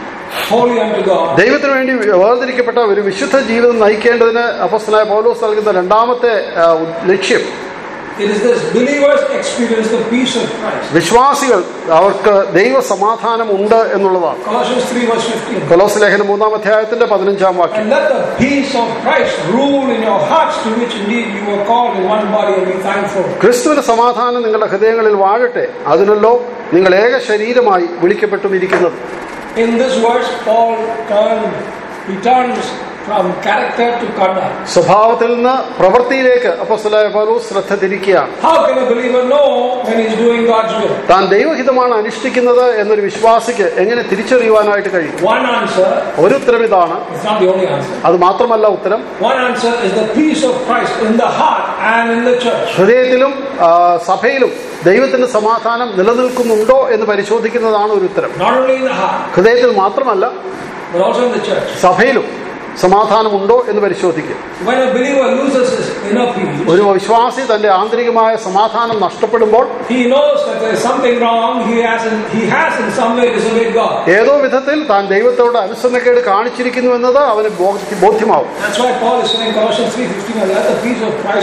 holy unto God, ദൈവത്തിന് വേണ്ടി വേർതിരിക്കപ്പെട്ട ഒരു വിശുദ്ധ ജീവിതം നയിക്കേണ്ടതിന് അപ്പസ്തനായ പൗലോസ് നൽകുന്ന രണ്ടാമത്തെ ആ, ലക്ഷ്യം it is this believers experience the peace of Christ. വിശ്വാസികൾ അവർക്ക് ദൈവ സമാധാനം ഉണ്ട് എന്നുള്ളതാണ് Colossians 3, verse 15. കൊലോസ് ലേഖനം മൂന്നാം അധ്യായത്തിന്റെ പതിനഞ്ചാം വാക്യം And let the peace of Christ rule in your hearts, to which indeed you were called in one body, and be thankful. ക്രിസ്തുവിന്റെ സമാധാനം നിങ്ങളുടെ ഹൃദയങ്ങളിൽ വാഴട്ടെ അതിനല്ലോ നിങ്ങൾ ഏക ശരീരമായി വിളിക്കപ്പെട്ടുമിരിക്കുന്നത് In this verse, Paul turned, he turns from character to conduct. സ്വഭാവത്തിൽ നിന്ന് പ്രവൃത്തിയിലേക്ക് അപ്പോസ്തലനായ പൗലോസ് ശ്രദ്ധ തിരിക്കുകയാണ് How can a believer know when he's doing God's will? താൻ ദൈവഹിതമാണ് അനുഷ്ഠിക്കുന്നത് എന്നൊരു വിശ്വാസിക്ക് എങ്ങനെ തിരിച്ചറിയുവാനായിട്ട് കഴിയും One answer, ഒരു ഉത്തരം ഇതാണ് it's not the only answer. അത് മാത്രമല്ല ഉത്തരം One answer is the peace of Christ in the heart and in the church. ഹൃദയത്തിലും ആ, സഭയിലും ദൈവത്തിന്റെ സമാധാനം നിലനിൽക്കുന്നുണ്ടോ എന്ന് പരിശോധിക്കുന്നതാണ് ഒരു ഉത്തരം Not only in the heart, ഹൃദയത്തിൽ മാത്രമല്ല but also in the church. സഭയിലും സമാധാനമുണ്ടോ എന്ന് പരിശോധിക്കുക When a believer loses his inner peace, ഒരു വിശ്വാസി തന്റെ ആന്തരികമായ സമാധാനം നഷ്ടപ്പെടുമ്പോൾ he knows that there is something wrong. He has, in, he has in some way disobeyed God. ഏതോ വിധത്തിൽ താൻ ദൈവത്തോട് അനുസരണക്കേട് കാണിച്ചിരിക്കുന്നു എന്നത് അവന് ബോധ്യ- ബോധ്യമാവും That's why Paul is saying Colossians 3.15, and let the peace of Christ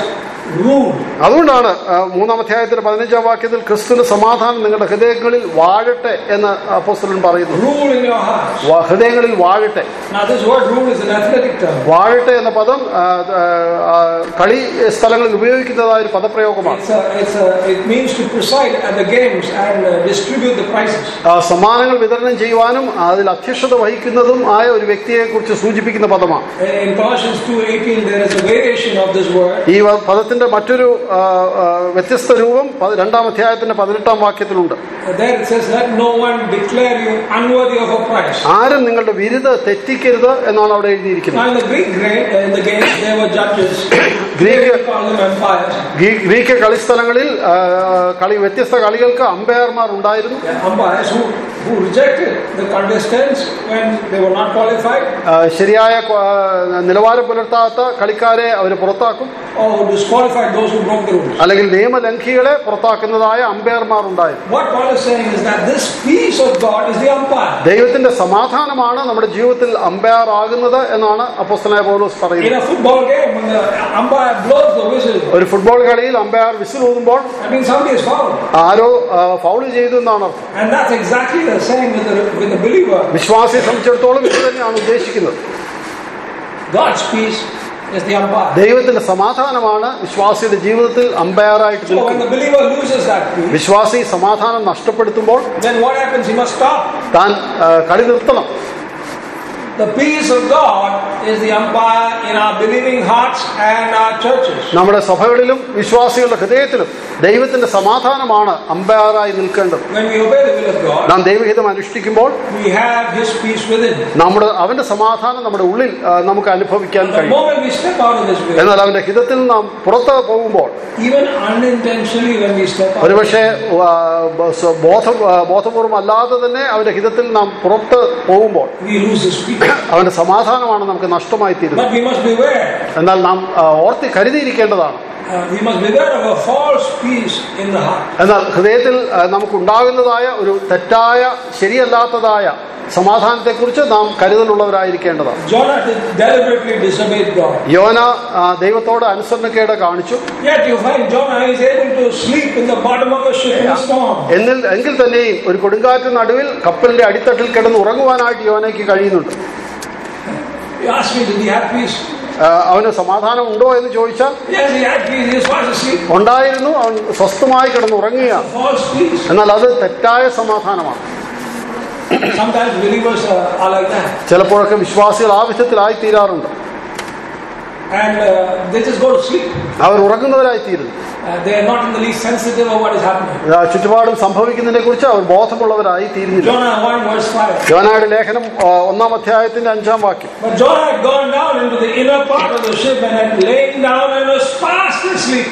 rule. അതുകൊണ്ടാണ് ആ, മൂന്നാം അധ്യായത്തിന്റെ പതിനഞ്ചാം വാക്യത്തിൽ ക്രിസ്തുവിന്റെ സമാധാനം നിങ്ങളുടെ ഹൃദയങ്ങളിൽ വാഴട്ടെ എന്ന് അപ്പോസ്തലൻ പറയുന്നു Rule in your hearts. വാ- ഹൃദയങ്ങളിൽ വാഴട്ടെ Now, this word rule is an athletic term. വാഴട്ടെ എന്ന പദം ആ, ആ, ആ, കളി സ്ഥലങ്ങളിൽ ഉപയോഗിക്കുന്നതായ ഒരു പദപ്രയോഗമാണ് It's a, it's a, it means to preside at the games and uh, distribute the prizes. ആ, സമ്മാനങ്ങൾ വിതരണം ചെയ്യുവാനും അതിൽ അധ്യക്ഷത വഹിക്കുന്നതും ആയ ഒരു വ്യക്തിയെ കുറിച്ച് സൂചിപ്പിക്കുന്ന പദമാണ് In Colossians 2.18, there is a variation of this word. ഈ വ- പദത്തിന്റെ മറ്റൊരു ആ, ആ, വ്യത്യസ്ത രൂപം പ- രണ്ടാം അധ്യായത്തിന്റെ പതിനെട്ടാം വാക്യത്തിലുണ്ട് There it says, let no one declare you unworthy of a prize. ആരും നിങ്ങളുടെ വിരുത് തെറ്റിക്കരുത് എന്നാണ് അവിടെ എഴുതിയിരിക്കുന്നത് Now, in the Greek gra- in the games, there were judges. Greek- They call them umpires. ഗ്രീ- ഗ്രീക്ക് കളിസ്ഥലങ്ങളിൽ ആ, കളി വ്യത്യസ്ത കളികൾക്ക് അമ്പയർമാർ ഉണ്ടായിരുന്നു Umpires who, who rejected the contestants when they were not qualified ആ, ശരിയായ ക്വ- ആ, നിലവാരം പുലർത്താത്ത കളിക്കാരെ അവർ പുറത്താക്കും or who disqualified those who broke the rules. അല്ലെങ്കിൽ നിയമലംഘികളെ പുറത്താക്കുന്നതായ അമ്പയർമാർ ഉണ്ടായിരുന്നു What Paul is saying is that this peace of God is the umpire. ദൈവത്തിന്റെ സമാധാനമാണ് നമ്മുടെ ജീവിതത്തിൽ അമ്പയർ ആകുന്നത് എന്നാണ് അപ്പോസ്തലനായ പൗലോസ് In പറയുന്നത് a football game, when the umpire blows the whistle, ഒരു ഫുട്ബോൾ കളിയിൽ അമ്പയർ വിസിൽ ഊതുമ്പോൾ that means somebody is fouled. ആരോ ഫൗൾ ചെയ്തു എന്നാണ് അർത്ഥം And that's exactly the same with the, with the believer. വിശ്വാസിയെ സംബന്ധിച്ചിടത്തോളം ഇത് തന്നെയാണ് ഉദ്ദേശിക്കുന്നത് God's peace is the umpire. ദൈവത്തിന്റെ സമാധാനമാണ് വിശ്വാസിയുടെ ജീവിതത്തിൽ അമ്പയറായിട്ട് So when നിൽക്കുന്നത് the believer loses that peace, വിശ്വാസി സമാധാനം നഷ്ടപ്പെടുത്തുമ്പോൾ then what happens? He must stop. താൻ ആ, കളി നിർത്തണം The peace of God is the umpire in our believing hearts and our churches. നമ്മുടെ സഭകളിലും വിശ്വാസികളുടെ ഹൃദയത്തിലും ദൈവത്തിന്റെ സമാധാനമാണ് അമ്പയറായി നിൽക്കേണ്ടത് When we obey the will of God, നാം ദൈവഹിതം അനുഷ്ഠിക്കുമ്പോൾ we have His peace within. നമ്മുടെ അവന്റെ സമാധാനം നമ്മുടെ ഉള്ളിൽ ആ, നമുക്ക് അനുഭവിക്കാൻ The കഴിയും moment we step out of this will, എന്നാൽ അവന്റെ ഹിതത്തിൽ നാം പുറത്ത് പോകുമ്പോൾ even unintentionally when we step out, ഒരുപക്ഷെ ആ, ബ- സ- ബോധ ആ, ബോധപൂർവം അല്ലാതെ തന്നെ അവന്റെ ഹിതത്തിൽ നാം പുറത്ത് പോകുമ്പോൾ we lose His peace. അവന്റെ സമാധാനമാണ് നമുക്ക് നഷ്ടമായി തീരുന്നത് But we must beware. എന്നാൽ നാം ആ, ഓർത്തി കരുതിയിരിക്കേണ്ടതാണ് Uh, we must beware of a false peace in the heart. എന്നാൽ ഹൃദയത്തിൽ ആ, നമുക്കുണ്ടാകുന്നതായ ഒരു തെറ്റായ ശരിയല്ലാത്തതായ സമാധാനത്തെക്കുറിച്ച് നാം കരുതലുള്ളവരായിരിക്കേണ്ടതാണ് Jonah did deliberately disobeyed God. യോന ആ, ദൈവത്തോട് അനുസരണക്കേട് കാണിച്ചു Yet you find Jonah is able to sleep in the bottom of a ship in a storm. എന്നിൽ എങ്കിൽ തന്നെയും ഒരു കൊടുങ്കാറ്റ് നടുവിൽ കപ്പലിന്റെ അടിത്തട്ടിൽ കിടന്ന് ഉറങ്ങുവാനായിട്ട് യോനയ്ക്ക് കഴിയുന്നുണ്ട് You ask me, did he have peace? ആ, അവന് സമാധാനം ഉണ്ടോ എന്ന് ചോദിച്ചാൽ Yes, he had peace. He was fast asleep. ഉണ്ടായിരുന്നു അവൻ സ്വസ്ഥമായി കിടന്ന് ഉറങ്ങുകയാണ് False peace. എന്നാൽ അത് തെറ്റായ സമാധാനമാണ് Sometimes believers are, are like that. ചിലപ്പോഴൊക്കെ വിശ്വാസികൾ ആ വിധത്തിലായി തീരാറുണ്ട് And uh, they just go to sleep. അവർ ഉറങ്ങുന്നവരായി തീരുന്നു Uh, they are not in the least sensitive of what is happening. ആ, ചുറ്റുപാടും സംഭവിക്കുന്നതിനെ കുറിച്ച് അവർ ബോധമുള്ളവരായി തീരുന്നില്ല Jonah 1 verse 5. യോനായുടെ ലേഖനം ആ, ഒന്നാം അധ്യായത്തിന്റെ അഞ്ചാം വാക്യം But Jonah had gone down into the inner part of the ship and had lain down and was fast asleep.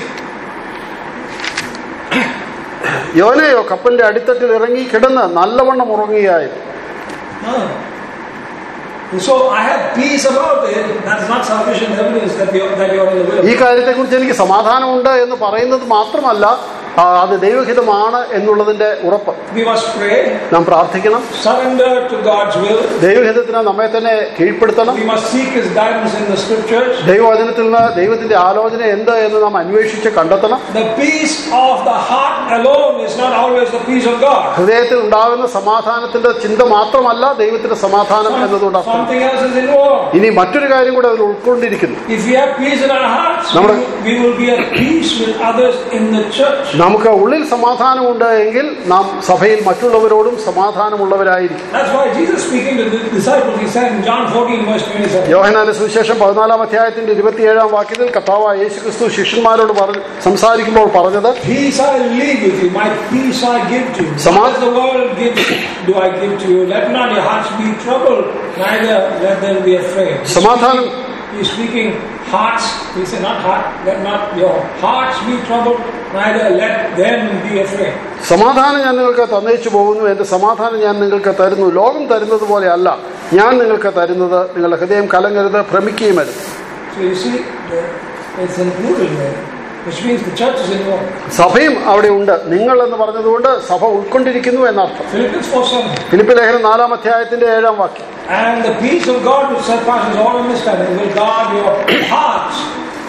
യോനയോ കപ്പലിന്റെ അടിത്തട്ടിൽ ഇറങ്ങി കിടന്ന് നല്ലവണ്ണം ഉറങ്ങുകയായിരുന്നു Huh. And so I have peace about it. That's not sufficient evidence that you're, that you're in the will of ഈ കാര്യത്തെക്കുറിച്ച് എനിക്ക് സമാധാനമുണ്ട് എന്ന് പറയുന്നത് മാത്രമല്ല ആ, അത് ദൈവഹിതമാണ് എന്നുള്ളതിന്റെ ഉറപ്പ് We must pray, നാം പ്രാർത്ഥിക്കണം surrender to God's will. ദൈവഹിതത്തിന് നമ്മെ തന്നെ കീഴ്പ്പെടുത്തണം We must seek His guidance in the scriptures. ദൈവവചനത്തിൽ നിന്ന് ദൈവത്തിന്റെ ആലോചന എന്ത് എന്ന് നാം അന്വേഷിച്ച് കണ്ടെത്തണം The peace of the heart alone is not always the peace of God. ഹൃദയത്തിൽ ഉണ്ടാകുന്ന സമാധാനത്തിന്റെ ചിന്ത മാത്രമല്ല ദൈവത്തിന്റെ സമാധാനം എന്നതുകൊണ്ട് അർത്ഥം Something else is involved. ഇനി മറ്റൊരു കാര്യം കൂടെ അതിൽ ഉൾക്കൊണ്ടിരിക്കുന്നു If we have peace in our hearts, we നമ്മുടെ- will, we will be at peace with others in the church. നമുക്ക് ഉള്ളിൽ സമാധാനമുണ്ട് എങ്കിൽ നാം സഭയിൽ മറ്റുള്ളവരോടും സമാധാനമുള്ളവരായിരിക്കും That's why Jesus speaking to the disciples, he said in John 14, verse 27, യോഹനാന്റെ സുവിശേഷം പതിനാലാം അധ്യായത്തിന്റെ ഇരുപത്തിയേഴാം വാക്യത്തിൽ കർത്താവായ യേശു ക്രിസ്തു ശിഷ്യന്മാരോട് പറഞ്ഞ് സംസാരിക്കുമ്പോൾ പറഞ്ഞത് Peace I leave with you, my peace I give to you. Sama- Not as the world gives, do I give to you. Let not your hearts be troubled, neither let them be afraid. He's Samadhanam- speaking- He's speaking hearts. He said, not heart, let not your hearts be troubled, neither let them be afraid. സമാധാനം ഞാൻ നിങ്ങൾക്ക് തന്നയിച്ചു പോകുന്നു എന്റെ സമാധാനം ഞാൻ നിങ്ങൾക്ക് തരുന്നു ലോകം തരുന്നത് പോലെ അല്ല ഞാൻ നിങ്ങൾക്ക് തരുന്നത് നിങ്ങളുടെ ഹൃദയം കലങ്ങരുത് ഭ്രമിക്കുകയും അരുത് So you see, the- it's included there, which means the church is involved. സഭയും അവിടെ ഉണ്ട് നിങ്ങൾ എന്ന് പറഞ്ഞതുകൊണ്ട് സഭ ഉൾക്കൊണ്ടിരിക്കുന്നു എന്നർത്ഥം Philippians 4 7. ഫിലിപ്പ് ലേഖനം നാലാം അധ്യായത്തിന്റെ ഏഴാം വാക്യം And the peace of God which surpasses all understanding will guard your hearts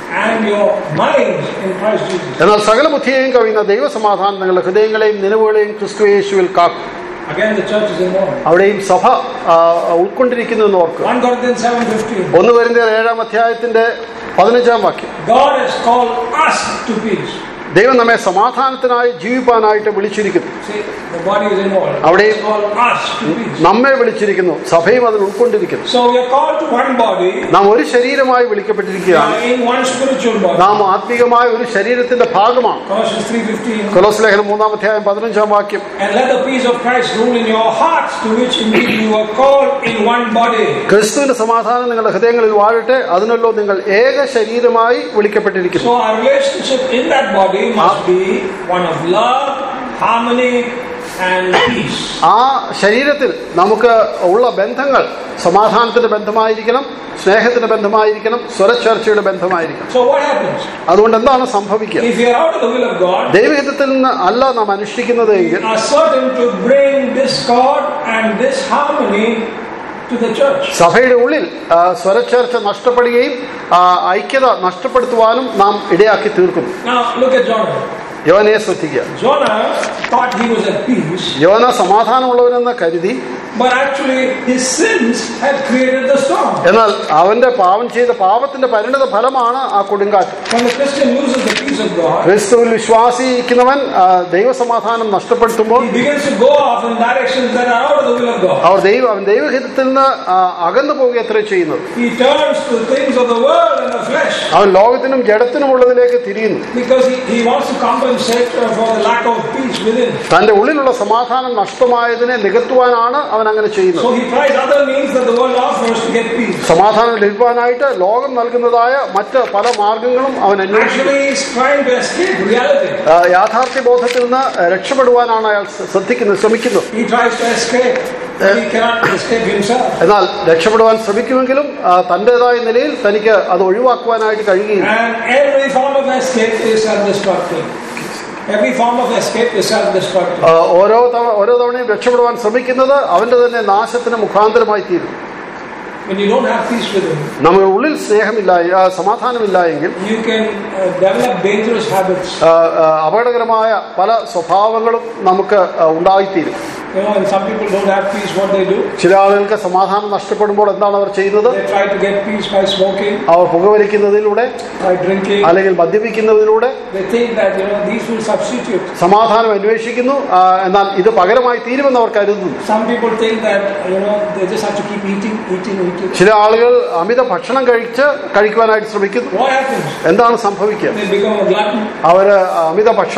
and your minds in Christ Jesus. എന്നാൽ സകല ബുദ്ധിയെയും കവിയുന്ന ദൈവസമാധാനം നിങ്ങളുടെ ഹൃദയങ്ങളെയും നിലവുകളെയും ക്രിസ്തു യേശുവിൽ കാക്കും Again, the church is involved. അവിടെയും സഭ ആ, ഉൾക്കൊണ്ടിരിക്കുന്നു എന്ന് ഓർക്കുക 1 Corinthians 7.15. ഒന്ന് വരുന്ന ഏഴാം അധ്യായത്തിന്റെ പതിനഞ്ചാം വാക്യം God has called us to peace. ദൈവം നമ്മെ സമാധാനത്തിനായി ജീവിപ്പാനായിട്ട് വിളിച്ചിരിക്കുന്നു See, the body is involved. അവിടെ- It's called us to peace. നമ്മെ വിളിച്ചിരിക്കുന്നു സഭയും അതിൽ ഉൾക്കൊണ്ടിരിക്കുന്നു So we are called to one body. നാം ഒരു ശരീരമായി We വിളിക്കപ്പെട്ടിരിക്കുകയാണ് are in one spiritual body. നാം ആത്മീകമായ ഒരു ശരീരത്തിന്റെ ഭാഗമാണ് Colossians 3.15. കൊലോസ് ലേഖനം മൂന്നാം അധ്യായം പതിനഞ്ചാം വാക്യം And let the peace of Christ rule in your hearts, to which indeed you were called in one body. ക്രിസ്തുവിന്റെ സമാധാനം നിങ്ങളുടെ ഹൃദയങ്ങളിൽ വാഴട്ടെ അതിനല്ലോ നിങ്ങൾ ഏക ശരീരമായി വിളിക്കപ്പെട്ടിരിക്കുന്നു So our relationship in that body must be one of love, harmony, and peace. ആ ശരീരത്തിൽ നമുക്ക് ഉള്ള ബന്ധങ്ങൾ സമാധാനത്തിന്റെ ബന്ധമായിരിക്കണം സ്നേഹത്തിന്റെ ബന്ധമായിരിക്കണം സ്വരച്ചേർച്ചയുടെ ബന്ധമായിരിക്കണം So what happens? അതുകൊണ്ട് എന്താണ് സംഭവിക്കുക If we are out of the will of God, ദൈവഹിതത്തിൽ നിന്ന് അല്ല നാം അനുഷ്ഠിക്കുന്നത് we എങ്കിൽ are certain to bring discord and disharmony to the church. സഭയുടെ ഉള്ളിൽ ആ, സ്വരച്ചേർച്ച നഷ്ടപ്പെടുകയും ആ, ഐക്യത നഷ്ടപ്പെടുത്തുവാനും നാം ഇടയാക്കി തീർക്കുന്നു Now look at Jonah. യോനയെ ശ്രദ്ധിക്കുക Jonah thought he was at peace, യോന സമാധാനമുള്ളവനെന്ന് കരുതി but actually his sins had created the storm. എന്നാൽ അവന്റെ പാവം ചെയ്ത പാപത്തിന്റെ പരിണിത ഫലമാണ് ആ കൊടുങ്കാറ്റ് When the Christian loses the peace of God, ക്രിസ്തുവിൽ വിശ്വാസിക്കുന്നവൻ ആ, ദൈവസമാധാനം നഷ്ടപ്പെടുത്തുമ്പോൾ he begins to go off in directions that are out of the will of God. അവർ ദൈവ അവൻ ദൈവഹിതത്തിൽ നിന്ന് ആ, അകന്നു പോകുക എത്ര ചെയ്യുന്നത് He turns to things of the world and the flesh അവൻ ലോകത്തിനും ജഡത്തിനുമുള്ളതിലേക്ക് തിരിയുന്നു because he, he wants to compensate uh, for the lack of peace within. തന്റെ ഉള്ളിലുള്ള സമാധാനം നഷ്ടമായതിനെ നികത്തുവാനാണ് അവൻ അങ്ങനെ ചെയ്യുന്നത് So he tries other means that the world offers to get peace. സമാധാനം ലഭിക്കാനായിട്ട് ലോകം നൽകുന്നതായ മറ്റ് പല മാർഗങ്ങളും അവൻ അന്വേഷിക്കുന്നു Actually, he's trying to escape reality. ആ, യാഥാർത്ഥ്യ ബോധത്തിൽ നിന്ന് രക്ഷപ്പെടുവാനാണ് അയാൾ ശ്രദ്ധിക്കുന്നത് ശ്രമിക്കുന്നത് He tries to escape, but he cannot escape himself. എന്നാൽ രക്ഷപ്പെടുവാൻ ശ്രമിക്കുമെങ്കിലും ആ, തന്റേതായ നിലയിൽ തനിക്ക് അത് ഒഴിവാക്കുവാനായിട്ട് കഴിയുകയില്ല And every form of escape is self-destructive. Every form of escape is self-destructive. ആ, ഓരോ തവ- ഓരോ തവണയും രക്ഷപ്പെടുവാൻ ശ്രമിക്കുന്നത് അവന്റെ തന്നെ നാശത്തിന് മുഖാന്തരമായി തീരും When you don't have peace within, നമ്മുടെ ഉള്ളിൽ സ്നേഹമില്ല ആ, സമാധാനമില്ല എങ്കിൽ you can uh, develop dangerous habits. ആ, ആ, അപകടകരമായ പല സ്വഭാവങ്ങളും നമുക്ക് ആ, ഉണ്ടായിത്തീരും You know, when some people don't have peace, what they do? ചില ആളുകൾക്ക് സമാധാനം നഷ്ടപ്പെടുമ്പോൾ എന്താണ് അവർ ചെയ്യുന്നത് They try to get peace by smoking, our പുകവലിക്കുന്നതിലൂടെ by drinking. അല്ലെങ്കിൽ മദ്യപിക്കുന്നതിലൂടെ They think that, you know, these will substitute. സമാധാനം അന്വേഷിക്കുന്നു ആ, എന്നാൽ ഇത് പകരമായി തീരുമെന്ന് അവർ കരുതുന്നു Some people think that, you know, they just have to keep eating, eating, eating. ചില ആളുകൾ അമിത ഭക്ഷണം കഴിച്ച് കഴിക്കുവാനായിട്ട് ശ്രമിക്കുന്നു What happens? എന്താണ് സംഭവിക്കുക They become a glutton. അവര് അമിത ഭക്ഷ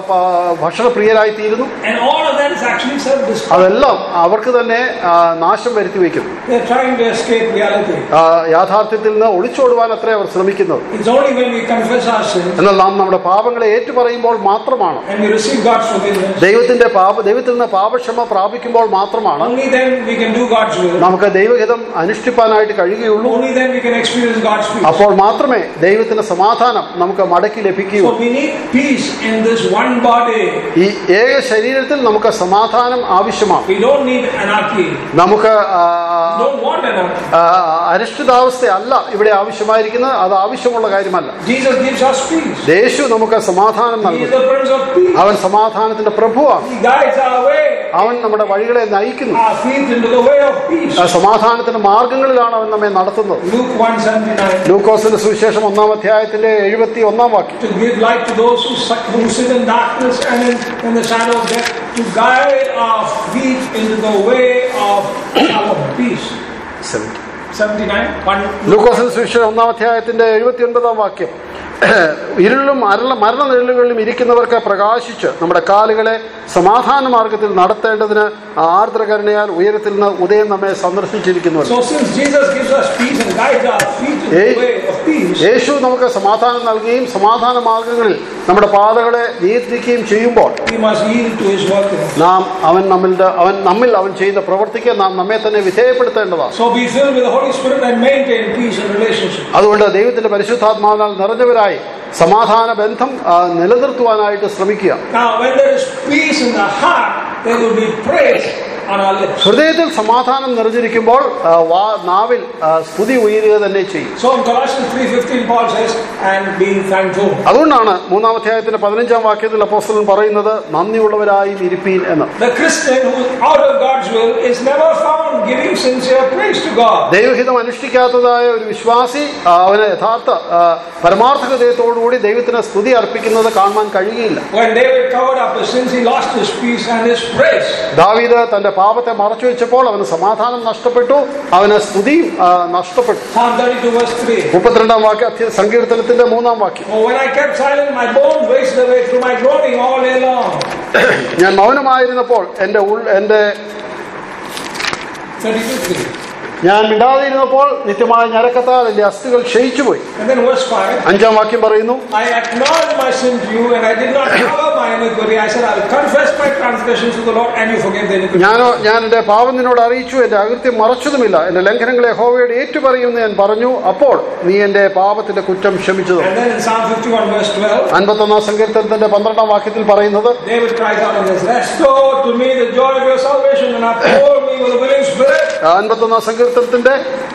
പ- ഭക്ഷണപ്രിയരായി തീരുന്നു And all of that is actually self-destructive. അതെല്ലാം അവർക്ക് തന്നെ ആ, നാശം വരുത്തി വയ്ക്കുന്നു They're trying to escape reality. ആ, യാഥാർത്ഥ്യത്തിൽ നിന്ന് ഒളിച്ചോടുവാൻ അത്രേ അവർ ശ്രമിക്കുന്നത് It's only when we confess our sins എന്നാൽ നാം നമ്മുടെ പാപങ്ങളെ ഏറ്റുപറയുമ്പോൾ മാത്രമാണ് and we receive God's forgiveness, ദൈവത്തിന്റെ പാപ ദൈവത്തിൽ നിന്ന് പാപക്ഷമ പ്രാപിക്കുമ്പോൾ മാത്രമാണ് only then we can do God's will. നമുക്ക് ദൈവഹിതം അനുഷ്ഠിപ്പാനായിട്ട് കഴിയുകയുള്ളൂ Only then we can experience God's peace. അപ്പോൾ മാത്രമേ ദൈവത്തിന്റെ സമാധാനം നമുക്ക് മടക്കി ലഭിക്കുകയുള്ളൂ So we need peace in this one body. ഈ ഏക ശരീരത്തിൽ നമുക്ക് സമാധാനം ആവശ്യമാണ് We don't need anarchy. നമുക്ക് ആ, We don't want anarchy. ആ, അരക്ഷിതാവസ്ഥയല്ല ഇവിടെ ആവശ്യമായിരിക്കുന്നത് അത് ആവശ്യമുള്ള കാര്യമല്ല Jesus gives us peace. യേശു നമുക്ക് സമാധാനം He is നൽകുന്നു the Prince of Peace. അവൻ സമാധാനത്തിന്റെ പ്രഭുവാണ് He guides our way, അവൻ നമ്മുടെ വഴികളെ നയിക്കുന്നു our feet into the way of peace. ആ സമാധാനത്തിന്റെ മാർഗങ്ങളിലാണ് അവൻ നമ്മെ നടത്തുന്നത് Luke 179. ലൂക്കോസിന്റെ സുവിശേഷം ഒന്നാം അധ്യായത്തിന്റെ എഴുപത്തി ഒന്നാം വാക്യം To give light to those who, si- who sit in darkness and in, in the shadow of death, to guide our feet into the way of shalom, peace. 79. One, ലൂക്കോസിന്റെ സുവിശേഷം ഒന്നാം അധ്യായത്തിന്റെ എഴുപത്തി ഒൻപതാം വാക്യം ഇരുളിലും അരള മരണനിഴലുകളിലും ഇരിക്കുന്നവർക്ക് പ്രകാശിച്ച് നമ്മുടെ കാലുകളെ സമാധാന മാർഗത്തിൽ നടത്തേണ്ടതിന് ആർദ്രകരുണയാൽ ഉയരത്തിൽ നിന്ന് ഉദയം നമ്മെ സന്ദർശിച്ചിരിക്കുന്നു So since Jesus gives us peace and guides our feet in Hey. the way of peace, യേശു നമുക്ക് സമാധാനം നൽകുകയും സമാധാന മാർഗങ്ങളിൽ നമ്മുടെ പാതകളെ നിയന്ത്രിക്കുകയും ചെയ്യുമ്പോൾ we must yield to His work in us. നാം അവൻ നമ്മിൽ അവൻ നമ്മിൽ അവൻ ചെയ്യുന്ന പ്രവൃത്തിക്ക് നാം നമ്മെ തന്നെ വിധേയപ്പെടുത്തേണ്ടതാണ് So be filled with the Holy Spirit and maintain peace in relationship. അതുകൊണ്ട് ദൈവത്തിന്റെ പരിശുദ്ധാത്മാവിനാൽ നിറഞ്ഞവരായി സമാധാന ബന്ധം ആ, നിലനിർത്തുവാനായിട്ട് ശ്രമിക്കുക Now, when there is peace in the heart, there will be praise on our lips. ഹൃദയത്തിൽ സമാധാനം നിറഞ്ഞിരിക്കുമ്പോൾ ആ, വാ നാവിൽ ആ, സ്തുതി ഉയരുക തന്നെ ചെയ്യും So in Colossians 3.15 Paul says, and being thankful. അതുകൊണ്ടാണ് മൂന്നാം അധ്യായത്തിന്റെ പതിനഞ്ചാം വാക്യത്തിൽ അപ്പോസ്തലൻ പറയുന്നത് നന്ദിയുള്ളവരായും ഇരിപ്പീൻ എന്ന് The Christian who is out of God's will is never found giving sincere praise to God. ദൈവഹിതം അനുഷ്ഠിക്കാത്തതായ ഒരു വിശ്വാസി ആ, അവന് യഥാർത്ഥ ആ, പരമാർത്ഥ ഹൃദയത്തോടുകൂടി ദൈവത്തിന് സ്തുതി അർപ്പിക്കുന്നത് കാണുവാൻ കഴിയുകയില്ല When David covered up his sins, he lost his peace and his praise. ദാവീദ് തന്റെ പാപത്തെ മറച്ചു വെച്ചപ്പോൾ അവന് സമാധാനം നഷ്ടപ്പെട്ടു അവന് സ്തുതിയും ആ, നഷ്ടപ്പെട്ടു Psalm 32 verse 3. മുപ്പത്തിരണ്ടാം വാക്യ അധ്യ- സങ്കീർത്തനത്തിന്റെ മൂന്നാം വാക്യം Oh, when I kept silent, my bones wasted away through my groaning all day long. ഞാൻ മൗനമായിരുന്നപ്പോൾ എന്റെ ഉൾ എന്റെ 32 3. ഞാൻ മിണ്ടാതിരുന്നപ്പോൾ നിത്യമായ ഞരക്കത്താൽ എന്റെ അസ്ഥികൾ ക്ഷയിച്ചുപോയി And then verse 5. അഞ്ചാം വാക്യം പറയുന്നു I acknowledged my sin to you, and I did not cover my iniquity. I said, I will confess my transgressions to the Lord, and you forgave the iniquity. ഞാനോ ഞാൻ എന്റെ പാപം നിന്നോട് അറിയിച്ചു എന്റെ അകൃത്യം മറച്ചതുമില്ല എന്റെ ലംഘനങ്ങളെ ഹോവയോട് ഏറ്റുപറയുമെന്ന് ഞാൻ പറഞ്ഞു അപ്പോൾ നീ എന്റെ പാപത്തിന്റെ കുറ്റം ക്ഷമിച്ചതും And then in Psalm 51 verse 12, അൻപത്തൊന്നാം സങ്കീർത്തനത്തിന്റെ പന്ത്രണ്ടാം വാക്യത്തിൽ പറയുന്നത് David cries out and says, Restore to me the joy of your salvation, and uphold me with a willing spirit. അൻപത്തൊന്നാം സങ്കീർത്തനത്തിന്റെ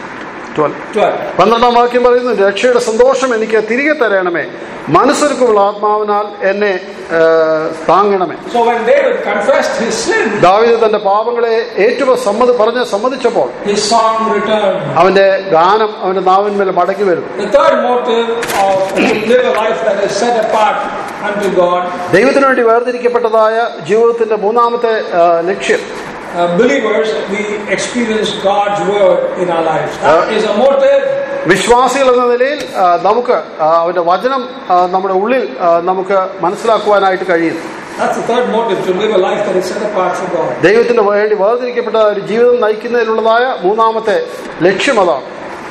12 12. പന്ത്രണ്ടാം വാക്യം പറയുന്നു രക്ഷയുടെ സന്തോഷം എനിക്ക് തിരികെ തരണമേ മനസ്സൊരുക്കുള്ള ആത്മാവിനാൽ എന്നെ ആ, താങ്ങണമേ So when David confessed his sin, ദാവീദ് തന്റെ പാപങ്ങളെ ഏറ്റവും സമ്മതി പറഞ്ഞ് സമ്മതിച്ചപ്പോൾ his song returned. അവന്റെ ഗാനം അവന്റെ നാവിന്മേൽ മടക്കി വരുന്നു The third motive of to live a life that is set apart unto God, ദൈവത്തിനു വേണ്ടി വേർതിരിക്കപ്പെട്ടതായ ജീവിതത്തിന്റെ മൂന്നാമത്തെ ആ, ലക്ഷ്യം uh, believers, we experience God's word in our lives. That is a motive. വിശ്വാസികൾ എന്ന നിലയിൽ ആ, നമുക്ക് ആ, അവന്റെ വചനം ആ, നമ്മുടെ ഉള്ളിൽ ആ, നമുക്ക് മനസ്സിലാക്കുവാനായിട്ട് കഴിയും That's the third motive to live a life that is set apart for God. ദൈവത്തിന് വേണ്ടി വേർതിരിക്കപ്പെട്ട ഒരു ജീവിതം നയിക്കുന്നതിനുള്ളതായ മൂന്നാമത്തെ ലക്ഷ്യം അതാണ്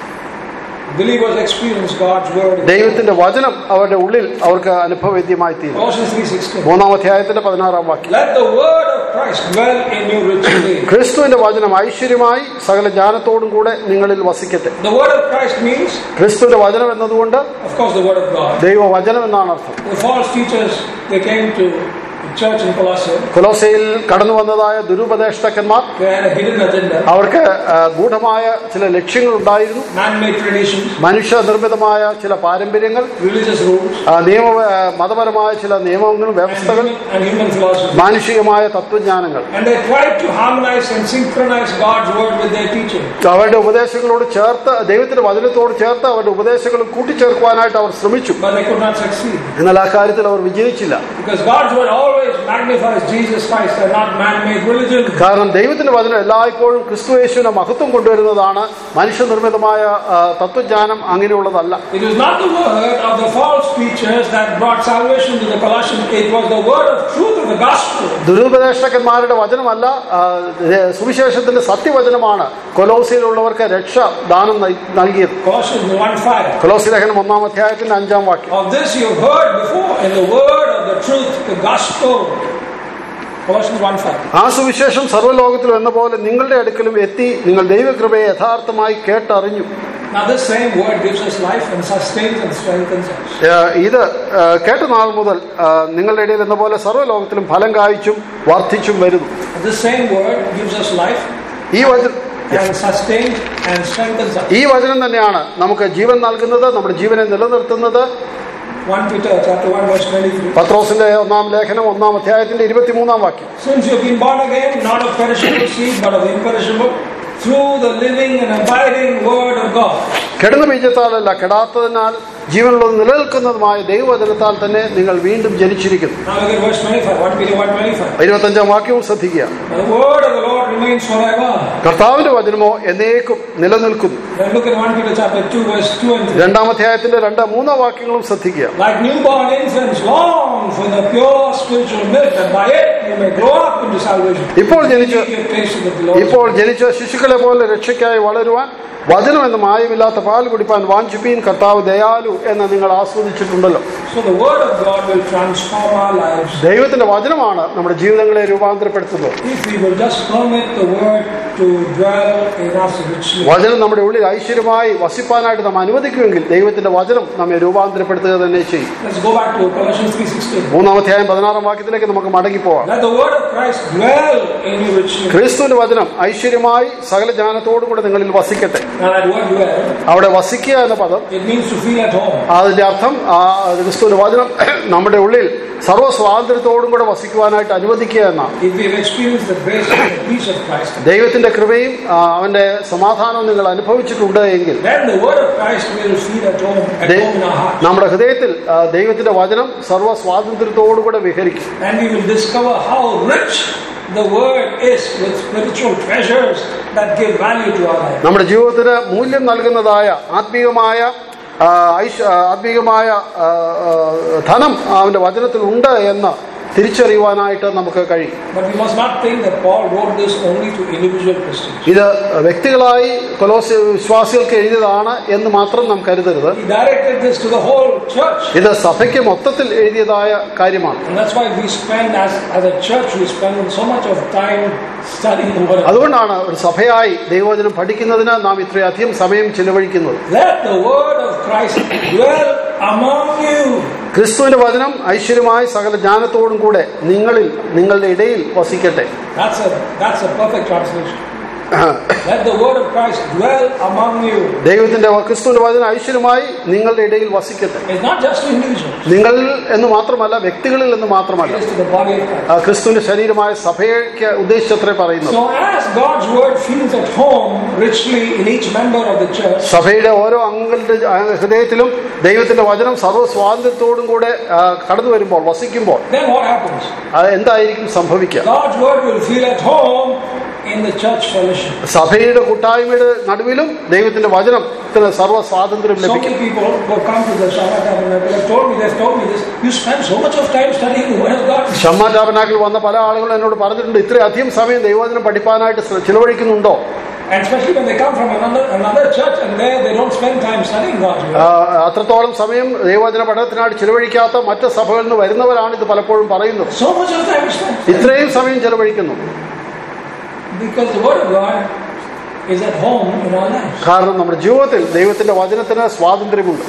Believers experience God's word. ദൈവത്തിന്റെ വചനം അവരുടെ ഉള്ളിൽ അവർക്ക് അനുഭവവേദ്യമായി തീരും Colossians 3:16. മൂന്നാം അധ്യായത്തിന്റെ പതിനാറാം വാക്യം Let the word of Christ dwell in you richly. ക്രിസ്തുവിന്റെ വചനം ഐശ്വര്യമായി സകല ജ്ഞാനത്തോടും കൂടെ നിങ്ങളിൽ വസിക്കട്ടെ The word of Christ means, ക്രിസ്തുവിന്റെ വചനം എന്നതുകൊണ്ട് of course, the word of God. ദൈവവചനം എന്നാണ് അർത്ഥം The false teachers, they came to the church in Colossae. കൊലോസയിൽ കടന്നു വന്നതായ ദുരുപദേഷ്ടക്കന്മാർ They had a hidden agenda, അവർക്ക് ആ, ഗൂഢമായ ചില ലക്ഷ്യങ്ങൾ ഉണ്ടായിരുന്നു man-made traditions, മനുഷ്യ നിർമ്മിതമായ ചില പാരമ്പര്യങ്ങൾ religious rules, ആ, നിയമ ആ, മതപരമായ ചില നിയമങ്ങളും and വ്യവസ്ഥകൾ human, and human philosophy. മാനുഷികമായ തത്വജ്ഞാനങ്ങൾ And they tried to harmonize and synchronize God's word with their teaching. അവരുടെ ഉപദേശങ്ങളോട് ചേർത്ത് ദൈവത്തിന്റെ വചനത്തോട് ചേർത്ത് അവരുടെ ഉപദേശങ്ങൾ കൂട്ടിച്ചേർക്കുവാനായിട്ട് അവർ ശ്രമിച്ചു But they could not succeed. എന്നാൽ ആ കാര്യത്തിൽ അവർ വിജയിച്ചില്ല Because God's word always magnifies Jesus Christ and not man-made religion. കാരണം ദൈവത്തിന്റെ വചനം എല്ലായ്പ്പോഴും ക്രിസ്തു യേശുവിനെ മഹത്വം കൊണ്ടുവരുന്നതാണ് മനുഷ്യനിർമ്മിതമായ ആ, തത്വജ്ഞാനം അങ്ങനെയുള്ളതല്ല It was not the word of the false teachers that brought salvation to the Colossians. It was the word of truth of the gospel. ദുരുപദേഷ്ടകന്മാരുടെ വചനമല്ല ആ, ഏ, സുവിശേഷത്തിന്റെ സത്യവചനമാണ് കൊലോസിയിലുള്ളവർക്ക് രക്ഷ ദാനം നൽ- നൽകിയത് Colossians 1.5. കൊലോസി ലേഖനം ഒന്നാം അധ്യായത്തിന്റെ അഞ്ചാം വാക്യം Of this you have heard before in the word of the truth, the gospel. Colossians 1.5. ആ സുവിശേഷം സർവ്വലോകത്തിലും എന്ന പോലെ നിങ്ങളുടെ അടുക്കലും എത്തി നിങ്ങൾ ദൈവകൃപയെ യഥാർത്ഥമായി കേട്ടറിഞ്ഞു Now this same word gives us life and sustains and strengthens us. ഏ, ഇത് ഏ, കേട്ട നാൾ മുതൽ ആ, നിങ്ങളുടെ ഇടയിൽ എന്ന പോലെ സർവ്വലോകത്തിലും ഫലം കായ്ച്ചും വർദ്ധിച്ചും വരുന്നു This same word gives us life ഈ വചനം and sustains and strengthens us. ഈ വചനം തന്നെയാണ് നമുക്ക് ജീവൻ നൽകുന്നത് നമ്മുടെ ജീവനെ നിലനിർത്തുന്നത് 1 Peter chapter 1 verse 23. പത്രോസിന്റെ ഒന്നാം ലേഖനം ഒന്നാം അധ്യായത്തിന്റെ ഇരുപത്തിമൂന്നാം വാക്യം Since you have been born again, not of perishable seed, but of imperishable, through the living and abiding word of God. കെടുന്ന ബീജത്താലല്ല കെടാത്തതിനാൽ ജീവനുള്ളത് നിലനിൽക്കുന്നതുമായ ദൈവവചനത്താൽ തന്നെ നിങ്ങൾ വീണ്ടും ജനിച്ചിരിക്കുന്നു Now look at verse 25, 1 Peter 1 25. ഇരുപത്തഞ്ചാം വാക്യവും ശ്രദ്ധിക്കുക The word of the Lord remains forever. കർത്താവിന്റെ വചനമോ എന്നേക്കും നിലനിൽക്കുന്നു Then look at 1 Peter chapter 2 verse 2 and 3. രണ്ടാം അധ്യായത്തിന്റെ രണ്ട് മൂന്നാം വാക്യങ്ങളും ശ്രദ്ധിക്കുക Like newborn infants long for the pure spiritual milk, that by it you may grow up into salvation. ഇപ്പോൾ ജനിച്ച് Indeed, you have tasted that the Lord is ഇപ്പോൾ ജനിച്ച ശിശുക്കളെ പോലെ രക്ഷയ്ക്കായി വളരുവാൻ വചനം എന്ന മായമില്ലാത്ത പാൽ കുടിപ്പാൻ വാഞ്ചിപ്പീൻ കർത്താവ് ദയാലു എന്ന് നിങ്ങൾ ആസ്വദിച്ചിട്ടുണ്ടല്ലോ So the word of God will transform our lives. ദൈവത്തിന്റെ വചനമാണ് നമ്മുടെ ജീവിതങ്ങളെ രൂപാന്തരപ്പെടുത്തുന്നത് If we will just permit the word to dwell in us richly. വചനം നമ്മുടെ ഉള്ളിൽ ഐശ്വര്യമായി വസിപ്പാനായിട്ട് നാം അനുവദിക്കുമെങ്കിൽ ദൈവത്തിന്റെ വചനം നമ്മെ രൂപാന്തരപ്പെടുത്തുക തന്നെ ചെയ്യും Let's go back to Colossians 3.16. മൂന്നാം അധ്യായം പതിനാറാം വാക്യത്തിലേക്ക് നമുക്ക് മടങ്ങിപ്പോവാം Let the word of Christ dwell in you richly. ക്രിസ്തുവിന്റെ വചനം ഐശ്വര്യമായി സകല ജ്ഞാനത്തോടും കൂടെ നിങ്ങളിൽ വസിക്കട്ടെ Now that word dwell, അവിടെ വസിക്കുക എന്ന പദം it means to feel at home. അതിന്റെ അർത്ഥം ആ ക്രിസ്തുവിന്റെ വചനം നമ്മുടെ ഉള്ളിൽ സർവ്വ സ്വാതന്ത്ര്യത്തോടും കൂടെ വസിക്കുവാനായിട്ട് അനുവദിക്കുക എന്നാണ് If we have experienced the grace and the peace of Christ, ദൈവത്തിന്റെ കൃപയും ആ, അവന്റെ സമാധാനവും നിങ്ങൾ അനുഭവിച്ചിട്ടുണ്ട് എങ്കിൽ then the word of Christ will feel at home, at ദൈ- home in our heart. നമ്മുടെ ഹൃദയത്തിൽ ആ, ദൈവത്തിന്റെ വചനം സർവ്വ സ്വാതന്ത്ര്യത്തോടുകൂടെ വിഹരിക്കും And we will discover how rich the word is with spiritual treasures that give value to our life. നമ്മുടെ ജീവിതത്തിന് മൂല്യം നൽകുന്നതായ ആത്മീയമായ ആ, ഐശ്- ആ, ആത്മീയമായ ആ, ആ, ധനം അവന്റെ വചനത്തിൽ ഉണ്ട് എന്ന് തിരിച്ചറിയുവാനായിട്ട് നമുക്ക് കഴിയും But we must not think that Paul wrote this only to individual Christians. ഇത് വ്യക്തികളായി കൊലോസ് വിശ്വാസികൾക്ക് എഴുതിയതാണ് എന്ന് മാത്രം നാം കരുതരുത് He directed this to the whole church. ഇത് സഭയ്ക്ക് മൊത്തത്തിൽ എഴുതിയതായ കാര്യമാണ് And that's why we spend, as, as a church, we spend so much of time studying the word. of God. അതുകൊണ്ടാണ് ഒരു സഭയായി ദൈവവചനം പഠിക്കുന്നതിന് നാം ഇത്രയധികം സമയം ചിലവഴിക്കുന്നത് Let the word of Christ dwell among you. ക്രിസ്തുവിന്റെ വചനം ഐശ്വര്യമായി സകല ജ്ഞാനത്തോടും കൂടെ നിങ്ങളിൽ നിങ്ങളുടെ ഇടയിൽ വസിക്കട്ടെ That's a that's a perfect translation. Let the word of Christ dwell among you. ദൈവത്തിന്റെ ക്രിസ്തുവിന്റെ വചനം ഐശ്വര്യമായി നിങ്ങളുടെ ഇടയിൽ വസിക്കട്ടെ It's not just to individuals. നിങ്ങളിൽ എന്ന് മാത്രമല്ല വ്യക്തികളിൽ എന്ന് മാത്രമല്ല It is to the body of Christ. ആ ക്രിസ്തുവിന്റെ ശരീരമായ സഭയ്ക്ക് ഉദ്ദേശിച്ചത്രേ പറയുന്നത് So as God's word feels at home richly in each member of the church, സഭയുടെ ഓരോ അംഗങ്ങളുടെ ആ, ഹൃദയത്തിലും ദൈവത്തിന്റെ വചനം സർവ്വ സ്വാതന്ത്ര്യത്തോടും കൂടെ ആ, കടന്നു വരുമ്പോൾ വസിക്കുമ്പോൾ then what happens? അത് എന്തായിരിക്കും സംഭവിക്കുക God's word will feel at home in the church fellowship. സഭയുടെ കൂട്ടായ്മയുടെ നടുവിലും ദൈവത്തിന്റെ വചനത്തിന് സർവ്വ സ്വാതന്ത്ര്യം So ലഭിക്കും many people who have come to the Shabbat Tabernacle have told me, they've told me this, you spend so much of time studying the word of God. Shammah ടാബനാക്കിൽ വന്ന പല ആളുകളും എന്നോട് പറഞ്ഞിട്ടുണ്ട് ഇത്രയധികം സമയം ദൈവവചനം പഠിപ്പാനായിട്ട് ശ്ര- ചിലവഴിക്കുന്നുണ്ടോ And especially when they come from another, another church and there they don't spend time studying God's word. ആ, അത്രത്തോളം സമയം ദൈവവചന പഠനത്തിനായിട്ട് ചിലവഴിക്കാത്ത മറ്റ് സഭകളിൽ നിന്ന് വരുന്നവരാണ് ഇത് പലപ്പോഴും പറയുന്നത് So much of time is spent. ഇത്രയും സമയം ചിലവഴിക്കുന്നു Because the word of God is at home in our lives. കാരണം നമ്മുടെ ജീവിതത്തിൽ ദൈവത്തിന്റെ വചനത്തിന് സ്വാതന്ത്ര്യമുണ്ട്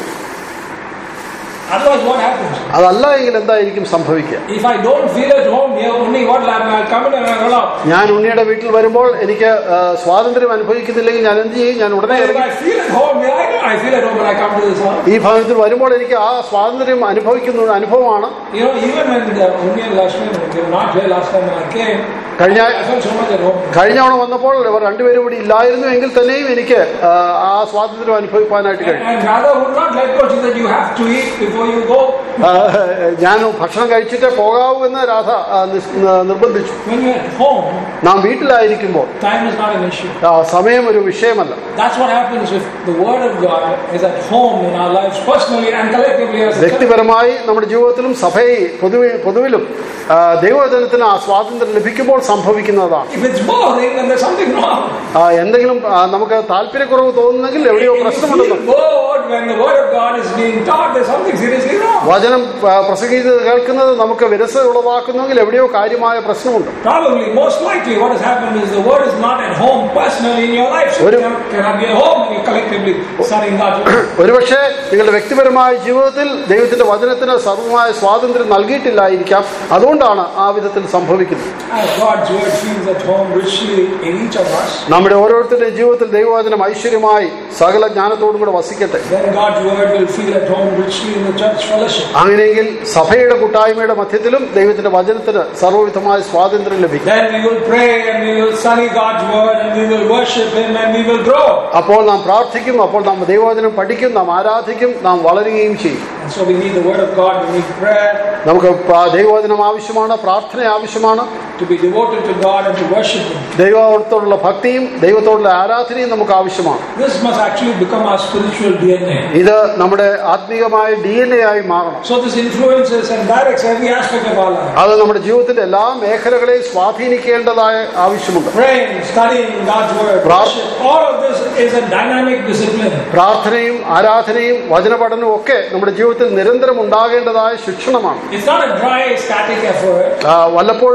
Otherwise, what happens? അതല്ല എങ്കിൽ എന്തായിരിക്കും സംഭവിക്കുക If I don't feel at home here, only what will happen? I'll come in and I'll run out. ഞാൻ ഉണ്ണിയുടെ വീട്ടിൽ വരുമ്പോൾ എനിക്ക് ആ, സ്വാതന്ത്ര്യം അനുഭവിക്കുന്നില്ലെങ്കിൽ ഞാൻ എന്ത് ചെയ്യും ഞാൻ ഉടനെ But if ഇറങ്ങി I feel at home here, I know I feel at home when I come to this house. ഈ ഭവനത്തിൽ വരുമ്പോൾ എനിക്ക് ആ സ്വാതന്ത്ര്യം അനുഭവിക്കുന്ന ഒരു അനുഭവമാണ് You know, even when the Uni and Lakshmi they were not here last time when I came, കഴിഞ്ഞ I felt so much at home. കഴിഞ്ഞ തവണ വന്നപ്പോൾ ഇവർ രണ്ടുപേരും ഇവിടെ ഇല്ലായിരുന്നു എങ്കിൽ തന്നെയും എനിക്ക് ആ, ആ സ്വാതന്ത്ര്യം അനുഭവിക്കാനായിട്ട് കഴിയും And Radha would not let go. She said, You have to eat before you go. ആ, ഞാൻ ഭക്ഷണം കഴിച്ചിട്ടേ പോകാവൂ എന്ന് രാധ ആ, നിസ്- നിർബന്ധിച്ചു When you're at home, നാം വീട്ടിലായിരിക്കുമ്പോൾ time is not an issue. ആ, സമയം ഒരു വിഷയമല്ല That's what happens if the Word of God is at home in our lives personally and collectively as a church. വ്യക്തിപരമായി നമ്മുടെ ജീവിതത്തിലും സഭയിൽ പൊതുവെ പൊതുവിലും ആ, ദൈവവചനത്തിന് ആ സ്വാതന്ത്ര്യം ലഭിക്കുമ്പോൾ സംഭവിക്കുന്നതാണ് If it's boring, then there's something wrong. ആ, എന്തെങ്കിലും ആ, നമുക്ക് താല്പര്യക്കുറവ് തോന്നുന്നെങ്കിൽ എവിടെയോ If you പ്രശ്നമുണ്ടെന്ന് feel bored when the Word of God is being taught, there's something seriously wrong. വചനം ആ, പ്രസംഗിക്കുന്നത് കേൾക്കുന്നത് നമുക്ക് വിരസ ഉളവാക്കുന്നെങ്കിൽ എവിടെയോ കാര്യമായ പ്രശ്നമുണ്ട് Probably, most likely, what has happened is the Word is not at home personally in your life. So What it if- can- cannot be at home when you're collectively studying God's Word. ഒരുപക്ഷെ നിങ്ങളുടെ വ്യക്തിപരമായ ജീവിതത്തിൽ ദൈവത്തിന്റെ വചനത്തിന് സർവമായ സ്വാതന്ത്ര്യം നൽകിയിട്ടില്ലായിരിക്കാം അതുകൊണ്ടാണ് ആ വിധത്തിൽ സംഭവിക്കുന്നത് As God's Word feels at home richly in each of us, നമ്മുടെ ഓരോരുത്തരുടെ ജീവിതത്തിൽ ദൈവവചനം ഐശ്വര്യമായി സകല ജ്ഞാനത്തോടും കൂടെ വസിക്കട്ടെ then God's Word will feel at home richly in the church fellowship. അങ്ങനെയെങ്കിൽ സഭയുടെ കൂട്ടായ്മയുടെ മധ്യത്തിലും ദൈവത്തിന്റെ വചനത്തിന് സർവ്വവിധമായ സ്വാതന്ത്ര്യം ലഭിക്കും Then we will pray and we will study God's Word and we will worship Him and we will grow. അപ്പോൾ നാം പ്രാർത്ഥിക്കും അപ്പോൾ നാം ദൈവവചനം പഠിക്കും നാം ആരാധിക്കും നാം വളരുകയും ചെയ്യും And so we need the Word of God, we need prayer നമുക്ക് പ്രാ- ദൈവവചനം ആവശ്യമാണ് പ്രാർത്ഥന ആവശ്യമാണ് to be devoted to God and to worship Him. ദൈവത്തോടുള്ള ഭക്തിയും ദൈവത്തോടുള്ള ആരാധനയും നമുക്ക് ആവശ്യമാണ് This must actually become our spiritual DNA. ഇത് നമ്മുടെ ആത്മീയമായ ഡി എൻ എ ആയി മാറണം So this influences and directs every aspect of our life. അത് നമ്മുടെ ജീവിതത്തിന്റെ എല്ലാ മേഖലകളെയും സ്വാധീനിക്കേണ്ടതായ ആവശ്യമുണ്ട് Praying, studying God's Word, Pra- worship, all of this is a dynamic discipline. പ്രാർത്ഥനയും ആരാധനയും വചനപഠനവും ഒക്കെ നമ്മുടെ ജീവിതത്തിൽ നിരന്തരം ഉണ്ടാകേണ്ടതായ ശിക്ഷണമാണ് It's not a dry, static effort. ആ, വല്ലപ്പോഴും നടക്കുന്നതല്ല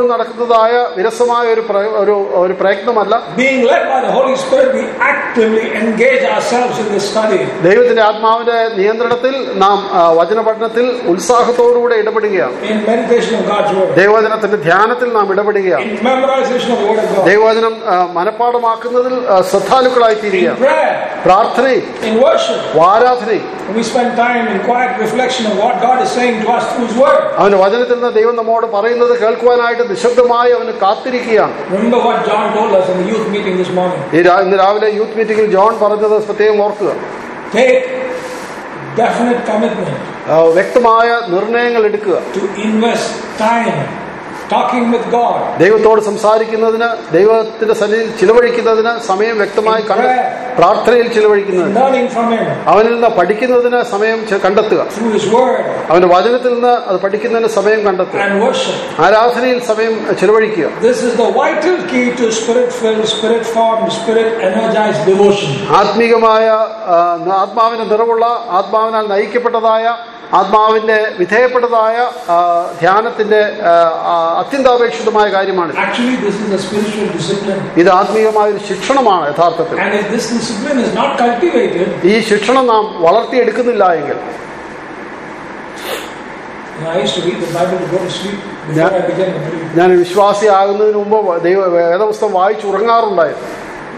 പഠിക്കുന്നതായ വിരസമായ ഒരു പ്ര- ഒരു ഒരു പ്രയത്നമല്ല Being led by the Holy Spirit, we actively engage ourselves in this study. ദൈവത്തിന്റെ ആത്മാവിന്റെ നിയന്ത്രണത്തിൽ നാം ആ, വചന പഠനത്തിൽ ഉത്സാഹത്തോടുകൂടെ ഇടപെടുകയാണ് In meditation of God's Word. ദൈവവചനത്തിന്റെ ധ്യാനത്തിൽ നാം ഇടപെടുകയാണ് In memorization of the Word of God. ദൈവവചനം ആ, മനഃപ്പാടമാക്കുന്നതിൽ ആ, ശ്രദ്ധാലുക്കളായി In തീരുകയാണ് prayer. പ്രാർത്ഥനയും In worship. ആരാധനയും We spend time in quiet reflection of what God is saying to us through His Word. അവന്റെ വചനത്തിൽ നിന്ന് ദൈവം നമ്മോട് പറയുന്നത് കേൾക്കുവാനായിട്ട് നിശബ്ദമായി അവന് കാത്തിരിക്കുകയാണ് Remember what John told us in the youth meeting this morning. ഈ രാ- ഇന്ന് രാവിലെ യൂത്ത് മീറ്റിംഗിൽ ജോൺ പറഞ്ഞത് പ്രത്യേകം ഓർക്കുക Take definite commitment ആ, വ്യക്തമായ നിർണയങ്ങൾ എടുക്കുക to invest time talking with God. ദൈവത്തോട് സംസാരിക്കുന്നതിന് ദൈവത്തിന്റെ സന്നിധിയിൽ ചിലവഴിക്കുന്നതിന് സമയം വ്യക്തമായി കണ്ട പ്രാർത്ഥനയിൽ ചിലവഴിക്കുന്നതിന് Learning from Him അവനിൽ നിന്ന് പഠിക്കുന്നതിന് സമയം ചെ- കണ്ടെത്തുക through His Word അവന്റെ വചനത്തിൽ നിന്ന് അത് പഠിക്കുന്നതിന് സമയം കണ്ടെത്തുക and worship. ആരാധനയിൽ സമയം ചിലവഴിക്കുക This is the vital key to spirit filled, spirit formed, spirit energized devotion. ആത്മീകമായ ആ, ആത്മാവിന്റെ നിറവുള്ള ആത്മാവിനാൽ നയിക്കപ്പെട്ടതായ ആത്മാവിന്റെ വിധേയപ്പെട്ടതായ ആ, ധ്യാനത്തിന്റെ ആ, ആ, അത്യന്താപേക്ഷിതമായ കാര്യമാണ് Actually, this is a spiritual discipline. ഇത് ആത്മീയമായ ഒരു ശിക്ഷണമാണ് യഥാർത്ഥത്തിൽ And if this discipline is not cultivated, ഈ ശിക്ഷണം നാം വളർത്തിയെടുക്കുന്നില്ല എങ്കിൽ you know, I used to read the Bible to go to sleep before Yeah. I began the reading. ഞാൻ വിശ്വാസിയാകുന്നതിന് മുമ്പ് ദൈവ വേദപുസ്തകം വായിച്ചുറങ്ങാറുണ്ടായിരുന്നു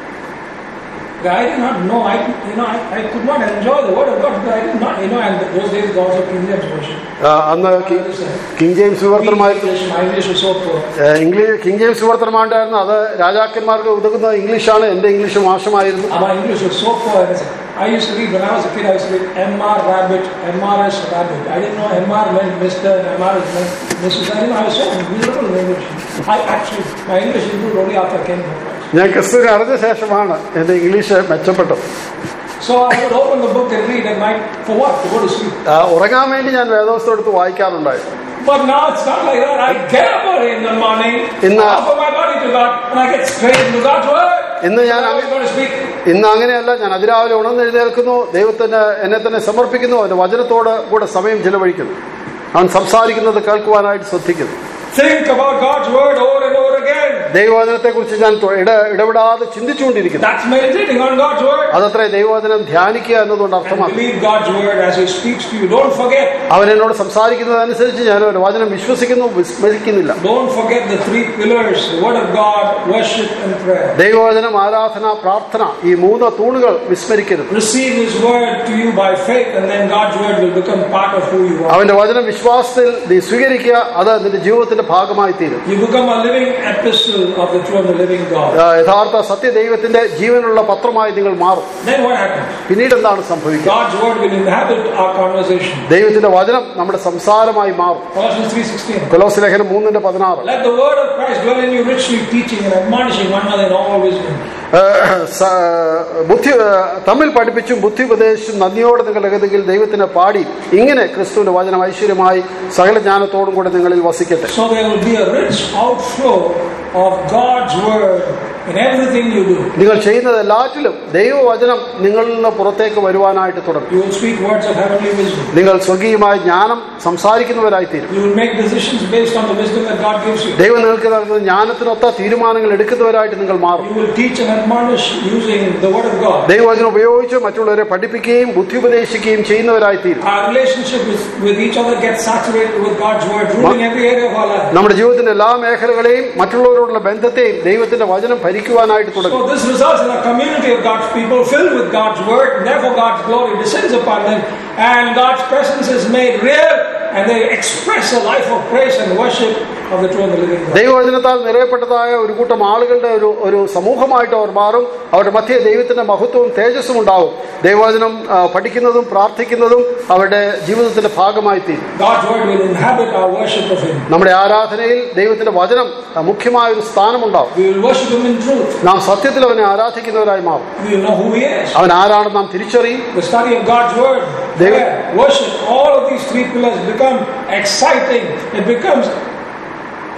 I did not know, I, you know, I, I could not enjoy the Word of God because I did not, you know, and those days God was King James Version. ആ, അന്ന് കി- Listen, King James വിവർത്തനമായിരുന്നു English, my English was so poor. ഏഹ് English King James വിവർത്തനമാണ്ടായിരുന്നു അത് രാജാക്കന്മാർക്ക് ഉതകുന്ന ഇംഗ്ലീഷാണ് എൻ്റെ ഇംഗ്ലീഷ് മോശമായിരുന്നു And my English was so poor. And I used to read, when I was a kid, I used to read MR Rabbit, MRS Rabbit. I didn't know MR meant Mr. and MRS meant Mrs. I didn't know, I was so miserable in English. I actually, my English improved only after I came to Christ. ഞാൻ ക്രിസ്തുവിനെ അറിഞ്ഞ ശേഷമാണ് എൻ്റെ English മെച്ചപ്പെട്ടത് So I would open the book and read at night for what? To go to sleep. ആ, ഉറങ്ങാൻ വേണ്ടി ഞാൻ വേദവസ്തം എടുത്ത് വായിക്കാറുണ്ടായിരുന്നു But now it's not like that. I get up early in the morning, In the- offer my body to God, and I get straight into God's word. ഇന്ന് ഞാൻ I was അങ്ങ- going to speak. ഇന്ന് അങ്ങനെയല്ല ഞാൻ അതിരാവിലെ ഉണർന്നെഴുന്നേൽക്കുന്നു ദൈവത്തിന് എന്നെ തന്നെ സമർപ്പിക്കുന്നു അവന്റെ വചനത്തോട് കൂടെ സമയം ചെലവഴിക്കുന്നു അവൻ സംസാരിക്കുന്നത് കേൾക്കുവാനായിട്ട് ശ്രദ്ധിക്കുന്നു Think about God's word over and over again. ദൈവവചനത്തെക്കുറിച്ച് ഞാൻ തൊ- ഇട ഇടപെടാതെ ചിന്തിച്ചുകൊണ്ടിരിക്കുന്നു That's meditating on God's word. അതത്രേ ദൈവവചനം ധ്യാനിക്കുക എന്നതുകൊണ്ട് And അർത്ഥമാക്കും believe God's word as He speaks to you. Don't forget. അവൻ എന്നോട് സംസാരിക്കുന്നതനുസരിച്ച് ഞാൻ അവന്റെ വചനം വിശ്വസിക്കുന്നു വിസ്മരിക്കുന്നില്ല Don't forget the three pillars the word of God, worship, and prayer. ദൈവവചനം ആരാധന പ്രാർത്ഥന ഈ മൂന്ന് തൂണുകൾ വിസ്മരിക്കരുത് Receive His word to you by faith, and then God's word will become part of who you are. അവന്റെ വചനം വിശ്വാസത്തിൽ നീ സ്വീകരിക്കുക അത് നിന്റെ ജീവിതത്തിന്റെ ഭാഗമായി തീരും You become a living epistle of the true and the living God. ആ, യഥാർത്ഥ സത്യദൈവത്തിന്റെ ജീവനുള്ള പത്രമായി നിങ്ങൾ മാറും Then what happens? പിന്നീട് എന്താണ് സംഭവിക്കുക God's word will inhabit our conversation. ദൈവത്തിന്റെ വചനം നമ്മുടെ സംസാരമായി മാറും Colossians 3.16 കൊലോസ് ലേഖനം മൂന്നിന്റെ പതിനാറ് Let the word of Christ dwell in you richly, teaching and admonishing one another in all wisdom. ഏഹ്, സ- ബുദ്ധി ഏഹ്, തമ്മിൽ പഠിപ്പിച്ചും ബുദ്ധി ഉപദേശിച്ചും നന്ദിയോടെ നിങ്ങളുടെ ഗതിയിൽ ദൈവത്തിന് പാടി ഇങ്ങനെ ക്രിസ്തുവിന്റെ വചനം ഐശ്വര്യമായി സകല ജ്ഞാനത്തോടും കൂടെ നിങ്ങളിൽ വസിക്കട്ടെ So there will be a rich outflow of God's word in everything you do. നിങ്ങൾ ചെയ്യുന്നത് എല്ലാറ്റിലും ദൈവവചനം നിങ്ങളിൽ നിന്ന് പുറത്തേക്ക് വരുവാനായിട്ട് തുടങ്ങും You will speak words of heavenly wisdom. നിങ്ങൾ സ്വർഗീയമായ ജ്ഞാനം സംസാരിക്കുന്നവരായി തീരും You will make decisions based on the wisdom that God gives you. ദൈവം നിങ്ങൾക്ക് നൽകുന്ന ജ്ഞാനത്തിനൊത്ത തീരുമാനങ്ങൾ എടുക്കുന്നവരായിട്ട് നിങ്ങൾ മാറും You will teach and admonish using the word of God. ദൈവവചനം ഉപയോഗിച്ച് മറ്റുള്ളവരെ പഠിപ്പിക്കുകയും ബുദ്ധി ഉപദേശിക്കുകയും ചെയ്യുന്നവരായി തീരും Our relationship with, with each other gets saturated with God's word, ruling every area of our life. നമ്മുടെ ജീവിതത്തിന്റെ എല്ലാ മേഖലകളെയും മറ്റുള്ളവരോടുള്ള ബന്ധത്തെയും ദൈവത്തിന്റെ വചനം ഭരിക്കുവാനായിട്ട് തുടങ്ങും So this results in a community of God's people filled with God's word, and therefore God's glory descends upon them, and God's presence is made real, and they express a life of praise and worship of the true and the living God. ദൈവവചനത്താൽ നിറയപ്പെട്ടതായ ഒരു കൂട്ടം ആളുകളുടെ ഒരു ഒരു സമൂഹമായിട്ട് അവർ മാറും അവരുടെ മധ്യ ദൈവത്തിന്റെ മഹത്വവും തേജസ്സും ഉണ്ടാവും ദൈവവചനം ആ, പഠിക്കുന്നതും പ്രാർത്ഥിക്കുന്നതും അവരുടെ ജീവിതത്തിന്റെ ഭാഗമായി തീരും God's word will inhabit our worship of Him. നമ്മുടെ ആരാധനയിൽ ദൈവത്തിന്റെ വചനം ആ, മുഖ്യമായ ഒരു സ്ഥാനമുണ്ടാവും We will worship Him in truth. നാം സത്യത്തിൽ അവനെ ആരാധിക്കുന്നവരായി മാറും We will know who He is. അവൻ ആരാണെന്ന് നാം തിരിച്ചറിയും The study of God's word, They- prayer, worship, all of these three pillars become exciting. It becomes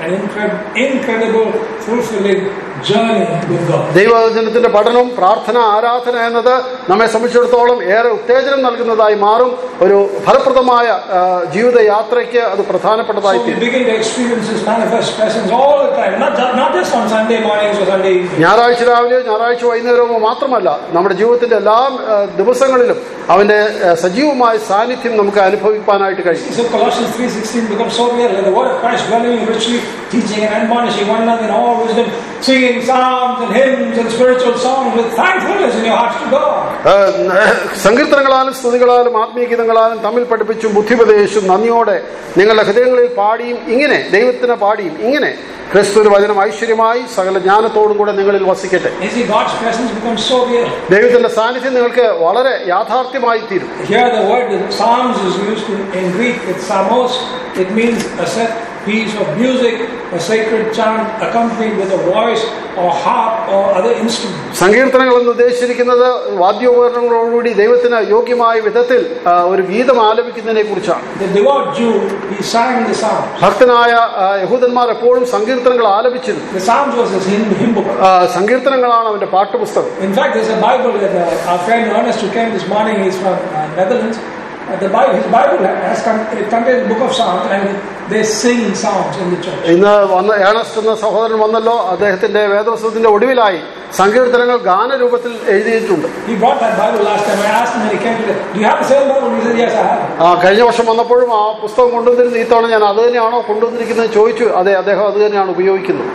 an incred- incredible, fulfilling journey with God. ദൈവവചനത്തിന്റെ പഠനം പ്രാർത്ഥന ആരാധന എന്നത് നമ്മെ സംബന്ധിച്ചിടത്തോളം ഏറെ ഉത്തേജനം നൽകുന്നതായി മാറും ഒരു ഫലപ്രദമായ ആ, ജീവിതയാത്രയ്ക്ക് അത് പ്രധാനപ്പെട്ടതായി So we തീരും begin to experience His manifest presence all the time, not, ju- not just on Sunday mornings or Sunday evenings. ഞായറാഴ്ച രാവിലെയോ ഞായറാഴ്ച വൈകുന്നേരമോ മാത്രമല്ല നമ്മുടെ ജീവിതത്തിന്റെ എല്ലാ ആ, ദിവസങ്ങളിലും അവന്റെ ആ, സജീവമായ സാന്നിധ്യം നമുക്ക് അനുഭവിക്കാനായിട്ട് കഴിയും So Colossians 3.16 becomes so real. Let the word of Christ dwell in you richly, teaching and admonishing one another in all wisdom, singing psalms and hymns and spiritual songs with thankfulness in your hearts to God. ആ, സങ്കീർത്തനങ്ങളാലും സ്തുതികളാലും ആത്മീയഗീതങ്ങളാലും തമ്മിൽ പഠിപ്പിച്ചും ബുദ്ധിപദേശും നന്ദിയോടെ നിങ്ങളുടെ ഹൃദയങ്ങളിൽ പാടിയും ഇങ്ങനെ ദൈവത്തിന് പാടിയും ഇങ്ങനെ ക്രിസ്തുവിന് വചനം ഐശ്വര്യമായി സകല ജ്ഞാനത്തോടും കൂടെ നിങ്ങളിൽ വസിക്കട്ടെ You see, God's presence becomes so real. ദൈവത്തിന്റെ സാന്നിധ്യം നിങ്ങൾക്ക് വളരെ യാഥാർത്ഥ്യമായി തീരും Here the word the Psalms is used in, in Greek. It's psalmos. It means a set piece of music, a sacred chant accompanied with a voice or harp or other instrument. സങ്കീർത്തനങ്ങൾ എന്ന് ഉദ്ദേശിച്ചിരിക്കുന്നത് വാദ്യോപകരണങ്ങളോടുകൂടി ദൈവത്തിന് യോഗ്യമായ വിധത്തിൽ ആ, ഒരു ഗീതം ആലപിക്കുന്നതിനെ കുറിച്ചാണ് The devout Jew, he sang the Psalms. ഭക്തനായ ആ, യഹൂദന്മാർ എപ്പോഴും സങ്കീർത്തനങ്ങൾ ആലപിച്ചിരുന്നു The Psalms was his hymn, hymn book. ആ, സങ്കീർത്തനങ്ങളാണ് അവന്റെ പാഠപുസ്തകം In fact, there's a Bible that uh, our friend Ernest who came this morning, he's from uh, Netherlands. Uh, the Bible, his Bible has con- it contains the book of Psalms and they sing Psalms in the church. ഇന്ന് വന്ന Ernest എന്ന സഹോദരൻ വന്നല്ലോ അദ്ദേഹത്തിന്റെ വേദോത്സവത്തിന്റെ ഒടുവിലായി സങ്കീർത്തനങ്ങൾ ഗാനരൂപത്തിൽ എഴുതിയിട്ടുണ്ട് He brought that Bible last time. I asked him when he came to the, do you have the same Bible? He said, yes, I have. ആ, കഴിഞ്ഞ വർഷം വന്നപ്പോഴും ആ പുസ്തകം കൊണ്ടുവന്നിരുന്നു ഈ തവണ ഞാൻ അത് തന്നെയാണോ കൊണ്ടുവന്നിരിക്കുന്നത് എന്ന് ചോദിച്ചു അതെ അദ്ദേഹം അത് തന്നെയാണ് ഉപയോഗിക്കുന്നത്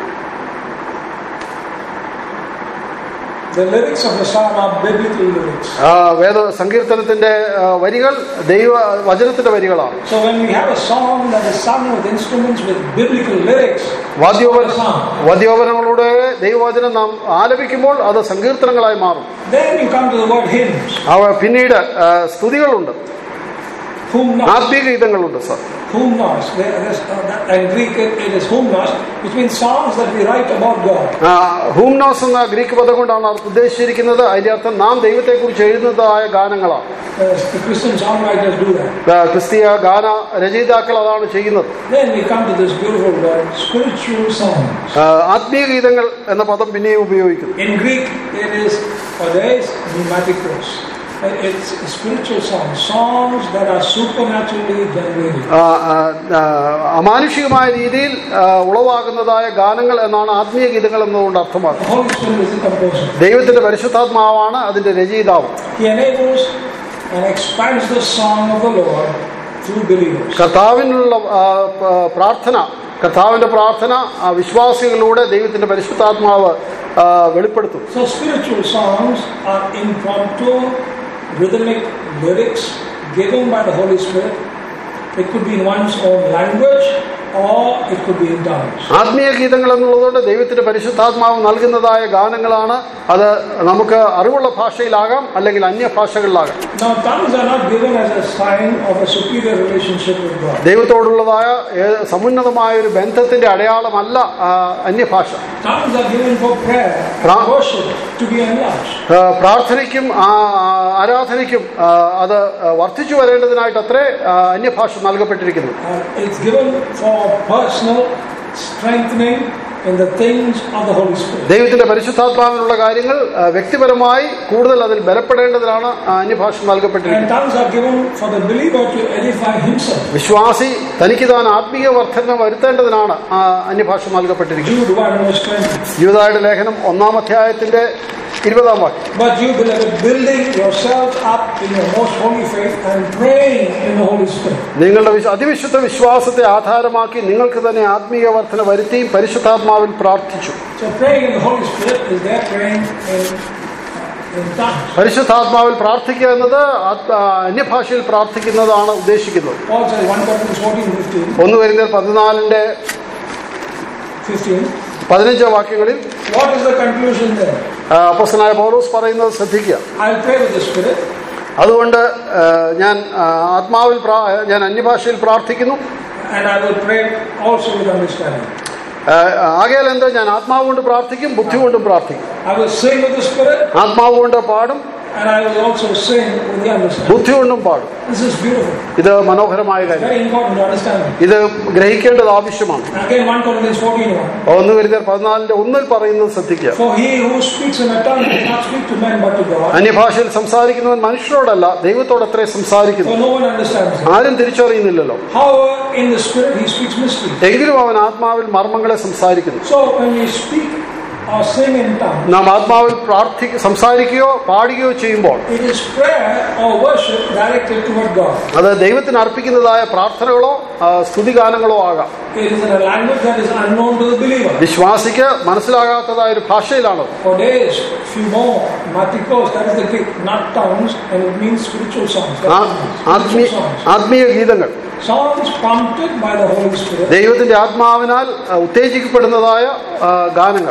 The lyrics of the Psalm are biblical lyrics. ആ, വേദ സങ്കീർത്തനത്തിന്റെ ആ, വരികൾ ദൈവ വചനത്തിന്റെ വരികളാണ് So when we have a song that is sung with instruments with biblical lyrics, വാദ്യോപന Psalm, വാദ്യോപനങ്ങളുടെ ദൈവവചനം നാം ആലപിക്കുമ്പോൾ അത് സങ്കീർത്തനങ്ങളായി മാറും then you come to the word hymns. അവ പിന്നീട് ആ, സ്തുതികളുണ്ട് Humnos. ആത്മീയ ഗീതങ്ങളുണ്ട് sir Humnos. There- there's, uh, that- In Greek it, it is humnos, which means songs that we write about God. ആ, ഹൂംനോസ് എന്ന ഗ്രീക്ക് പദം കൊണ്ടാണ് അത് ഉദ്ദേശിച്ചിരിക്കുന്നത് അതിന്റെ അർത്ഥം നാം ദൈവത്തെക്കുറിച്ച് എഴുതുന്നതായ ഗാനങ്ങളാണ് Uh, the Christian songwriters do that. ആ, ക്രിസ്തീയ ഗാന രചയിതാക്കൾ അതാണ് ചെയ്യുന്നത് Then we come to this beautiful word, spiritual songs. ആ, ആത്മീയ ഗീതങ്ങൾ എന്ന പദം പിന്നെയും ഉപയോഗിക്കുന്നു In Greek, it is, or there is pneumatikos. Uh, It's spiritual songs, songs that are supernaturally generated. ആ, ആ, ആ, അമാനുഷികമായ രീതിയിൽ ആ, ഉളവാകുന്നതായ ഗാനങ്ങൾ എന്നാണ് ആത്മീയ ഗീതങ്ങൾ എന്നതുകൊണ്ട് The അർത്ഥമാക്കുന്നത് Holy Spirit is the composer. ദൈവത്തിന്റെ പരിശുദ്ധാത്മാവാണ് അതിന്റെ രചയിതാവ് He enables and expands the song of the Lord through believers. കർത്താവിനുള്ള ആ, പ- പ്രാർത്ഥന കർത്താവിന്റെ പ്രാർത്ഥന ആ വിശ്വാസികളിലൂടെ ദൈവത്തിന്റെ പരിശുദ്ധാത്മാവ് ആ, വെളിപ്പെടുത്തും So spiritual songs are impromptu, rhythmic lyrics given by the Holy Spirit. It could be in one's own language or it could be in tongues. ആത്മീയ ഗീതങ്ങൾ എന്നുള്ളതുകൊണ്ട് ദൈവത്തിന്റെ പരിശുദ്ധാത്മാവ് നൽകുന്നതായ ഗാനങ്ങളാണ് അത് നമുക്ക് അറിവുള്ള ഭാഷയിലാകാം അല്ലെങ്കിൽ അന്യഭാഷകളിലാകാം Now tongues are not given as a sign of a superior relationship with God. ദൈവത്തോടുള്ളതായ ഏ- സമുന്നതമായ ഒരു ബന്ധത്തിന്റെ അടയാളമല്ല ആ, അന്യഭാഷ Tongues are given for prayer, Ra- worship, to be enlarged. ആ, പ്രാർത്ഥനയ്ക്കും ആ, ആ, ആരാധനയ്ക്കും ആ, അത് വർദ്ധിച്ചു വരേണ്ടതിനായിട്ട് അത്രേ ആ, അന്യഭാഷ നൽകപ്പെട്ടിരിക്കുന്നു Uh, it's given for personal strengthening in the things of the Holy Spirit. ദൈവത്തിന്റെ പരിശുദ്ധാത്മാവിനുള്ള കാര്യങ്ങൾ ആ, വ്യക്തിപരമായി കൂടുതൽ അതിൽ ബലപ്പെടേണ്ടതിനാണ് ആ, അന്യഭാഷ And നൽകപ്പെട്ടിരിക്കുന്നത് tongues are given for the believer to edify himself. വിശ്വാസി തനിക്ക് താൻ ആത്മീയ വർധന വരുത്തേണ്ടതിനാണ് ആ അന്യഭാഷ നൽകപ്പെട്ടിരിക്കുന്നത് Jude 1 verse 20. യൂതായുടെ ലേഖനം ഒന്നാം അധ്യായത്തിന്റെ ഇരുപതാം വാക്യം But you, beloved, building yourselves up in your most holy faith and praying in the Holy Spirit. നിങ്ങളുടെ വിശ്വ- അതിവിശുദ്ധ വിശ്വാസത്തെ ആധാരമാക്കി നിങ്ങൾക്ക് തന്നെ ആത്മീയ വർധന വരുത്തിയും പരിശുദ്ധാത്മാവിൽ പ്രാർത്ഥിച്ചു So praying in the Holy Spirit is there praying in, in tongues. പരിശുദ്ധാത്മാവിൽ പ്രാർത്ഥിക്കുക എന്നത് ആത്മ- ആ, അന്യഭാഷയിൽ പ്രാർത്ഥിക്കുന്നതാണ് ഉദ്ദേശിക്കുന്നത് Paul says 1 Corinthians 14, 15, ഒന്ന് വരുന്ന പതിനാലിന്റെ 15. പതിനഞ്ച് വാക്യങ്ങളിൽ What is the conclusion there? ആ, അപ്പോസ്തലനായ പൗലോസ് പറയുന്നത് ശ്രദ്ധിക്കുക I'll pray with the Spirit അതുകൊണ്ട് ആ, ഞാൻ ആ, ആത്മാവിൽ പ്രാ- ഞാൻ അന്യഭാഷയിൽ പ്രാർത്ഥിക്കുന്നു and I will pray also with understanding. ആ, ആകയാൽ എന്താ ഞാൻ ആത്മാവ് കൊണ്ട് പ്രാർത്ഥിക്കും ബുദ്ധി കൊണ്ടും പ്രാർത്ഥിക്കും I will sing with the Spirit ആത്മാവ് കൊണ്ട് പാടും and I will also sing with the understanding. ബുദ്ധി കൊണ്ടും പാടും This is beautiful. ഇത് മനോഹരമായ കാര്യം Very important to understand. ഇത് ഗ്രഹിക്കേണ്ടത് ആവശ്യമാണ് Again, 1 Corinthians 14 1. ഒന്ന് കരുതിയാൽ പതിനാലിന്റെ ഒന്നിൽ പറയുന്നത് ശ്രദ്ധിക്കുക For he who speaks in a tongue does not speak to men but to God. അന്യഭാഷയിൽ സംസാരിക്കുന്നവൻ മനുഷ്യരോടല്ല ദൈവത്തോടത്രേ സംസാരിക്കുന്നു For no one understands him. ആരും തിരിച്ചറിയുന്നില്ലല്ലോ However, in the spirit he speaks mysteries. എങ്കിലും അവൻ ആത്മാവിൽ മർമ്മങ്ങളെ സംസാരിക്കുന്നു So when we speak or sing in tongues, നാം ആത്മാവിൽ പ്രാർത്ഥി സംസാരിക്കുകയോ പാടുകയോ ചെയ്യുമ്പോൾ it is prayer or worship directed toward God. അത് ദൈവത്തിന് അർപ്പിക്കുന്നതായ പ്രാർത്ഥനകളോ ആ, സ്തുതിഗാനങ്ങളോ ആകാം It is in a language that is unknown to the believer. വിശ്വാസിക്ക് മനസ്സിലാകാത്തതായ ഒരു ഭാഷയിലാണ് For days, few more, Matikos, that is the Greek, not tongues, and it means spiritual songs. ആ- Spiritual ആത്മീയ songs. ആത്മീയ ഗീതങ്ങൾ Songs prompted by the Holy Spirit. ദൈവത്തിന്റെ ആത്മാവിനാൽ ആ, ഉത്തേജിക്കപ്പെടുന്നതായ ആ, ഗാനങ്ങൾ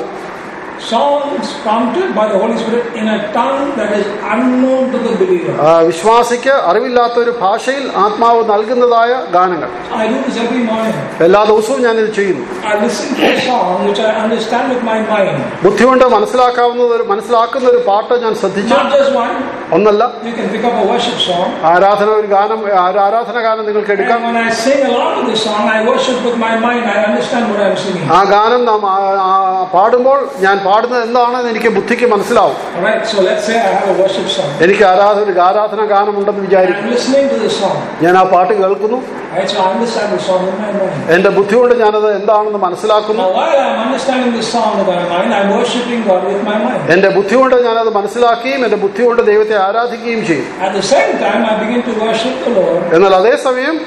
Songs prompted by the Holy Spirit in a tongue that is unknown to the believer. ആ, വിശ്വാസിക്ക് അറിവില്ലാത്ത ഒരു ഭാഷയിൽ ആത്മാവ് നൽകുന്നതായ ഗാനങ്ങൾ I do this every morning. എല്ലാ ദിവസവും ഞാനിത് ചെയ്യുന്നു I listen to a song which I understand with my mind. ബുദ്ധി കൊണ്ട് മനസ്സിലാക്കാവുന്ന ഒരു മനസ്സിലാക്കുന്ന ഒരു പാട്ട് ഞാൻ ശ്രദ്ധിച്ചു Not just one. ഒന്നല്ല You can pick up a worship song. ആരാധന ഒരു ഗാനം ഒരു ആരാധന ഗാനം നിങ്ങൾക്ക് എടുക്കാം And when I sing along with the song, I worship with my mind. I understand what I'm singing. ആ ഗാനം നാം ആ, ആ, പാടുമ്പോൾ ഞാൻ പാടുന്നത് എന്താണെന്ന് എനിക്ക് ബുദ്ധിക്ക് മനസ്സിലാവും Alright, so let's say I have a worship song. എനിക്ക് ആരാധന ഒരു ആരാധന ഗാനമുണ്ടെന്ന് And വിചാരിക്കും I'm listening to the song. ഞാൻ ആ പാട്ട് കേൾക്കുന്നു Right, so I understand the song in my mind. എന്റെ ബുദ്ധി കൊണ്ട് ഞാനത് എന്താണെന്ന് മനസ്സിലാക്കുന്നു Now, while I'm understanding the song with my mind, I'm worshiping God with my mind. എന്റെ ബുദ്ധി കൊണ്ട് ഞാനത് മനസ്സിലാക്കുകയും എന്റെ ബുദ്ധി കൊണ്ട് ദൈവത്തെ ആരാധിക്കുകയും ചെയ്യും At the same time, I begin to worship the Lord എന്നാൽ അതേസമയം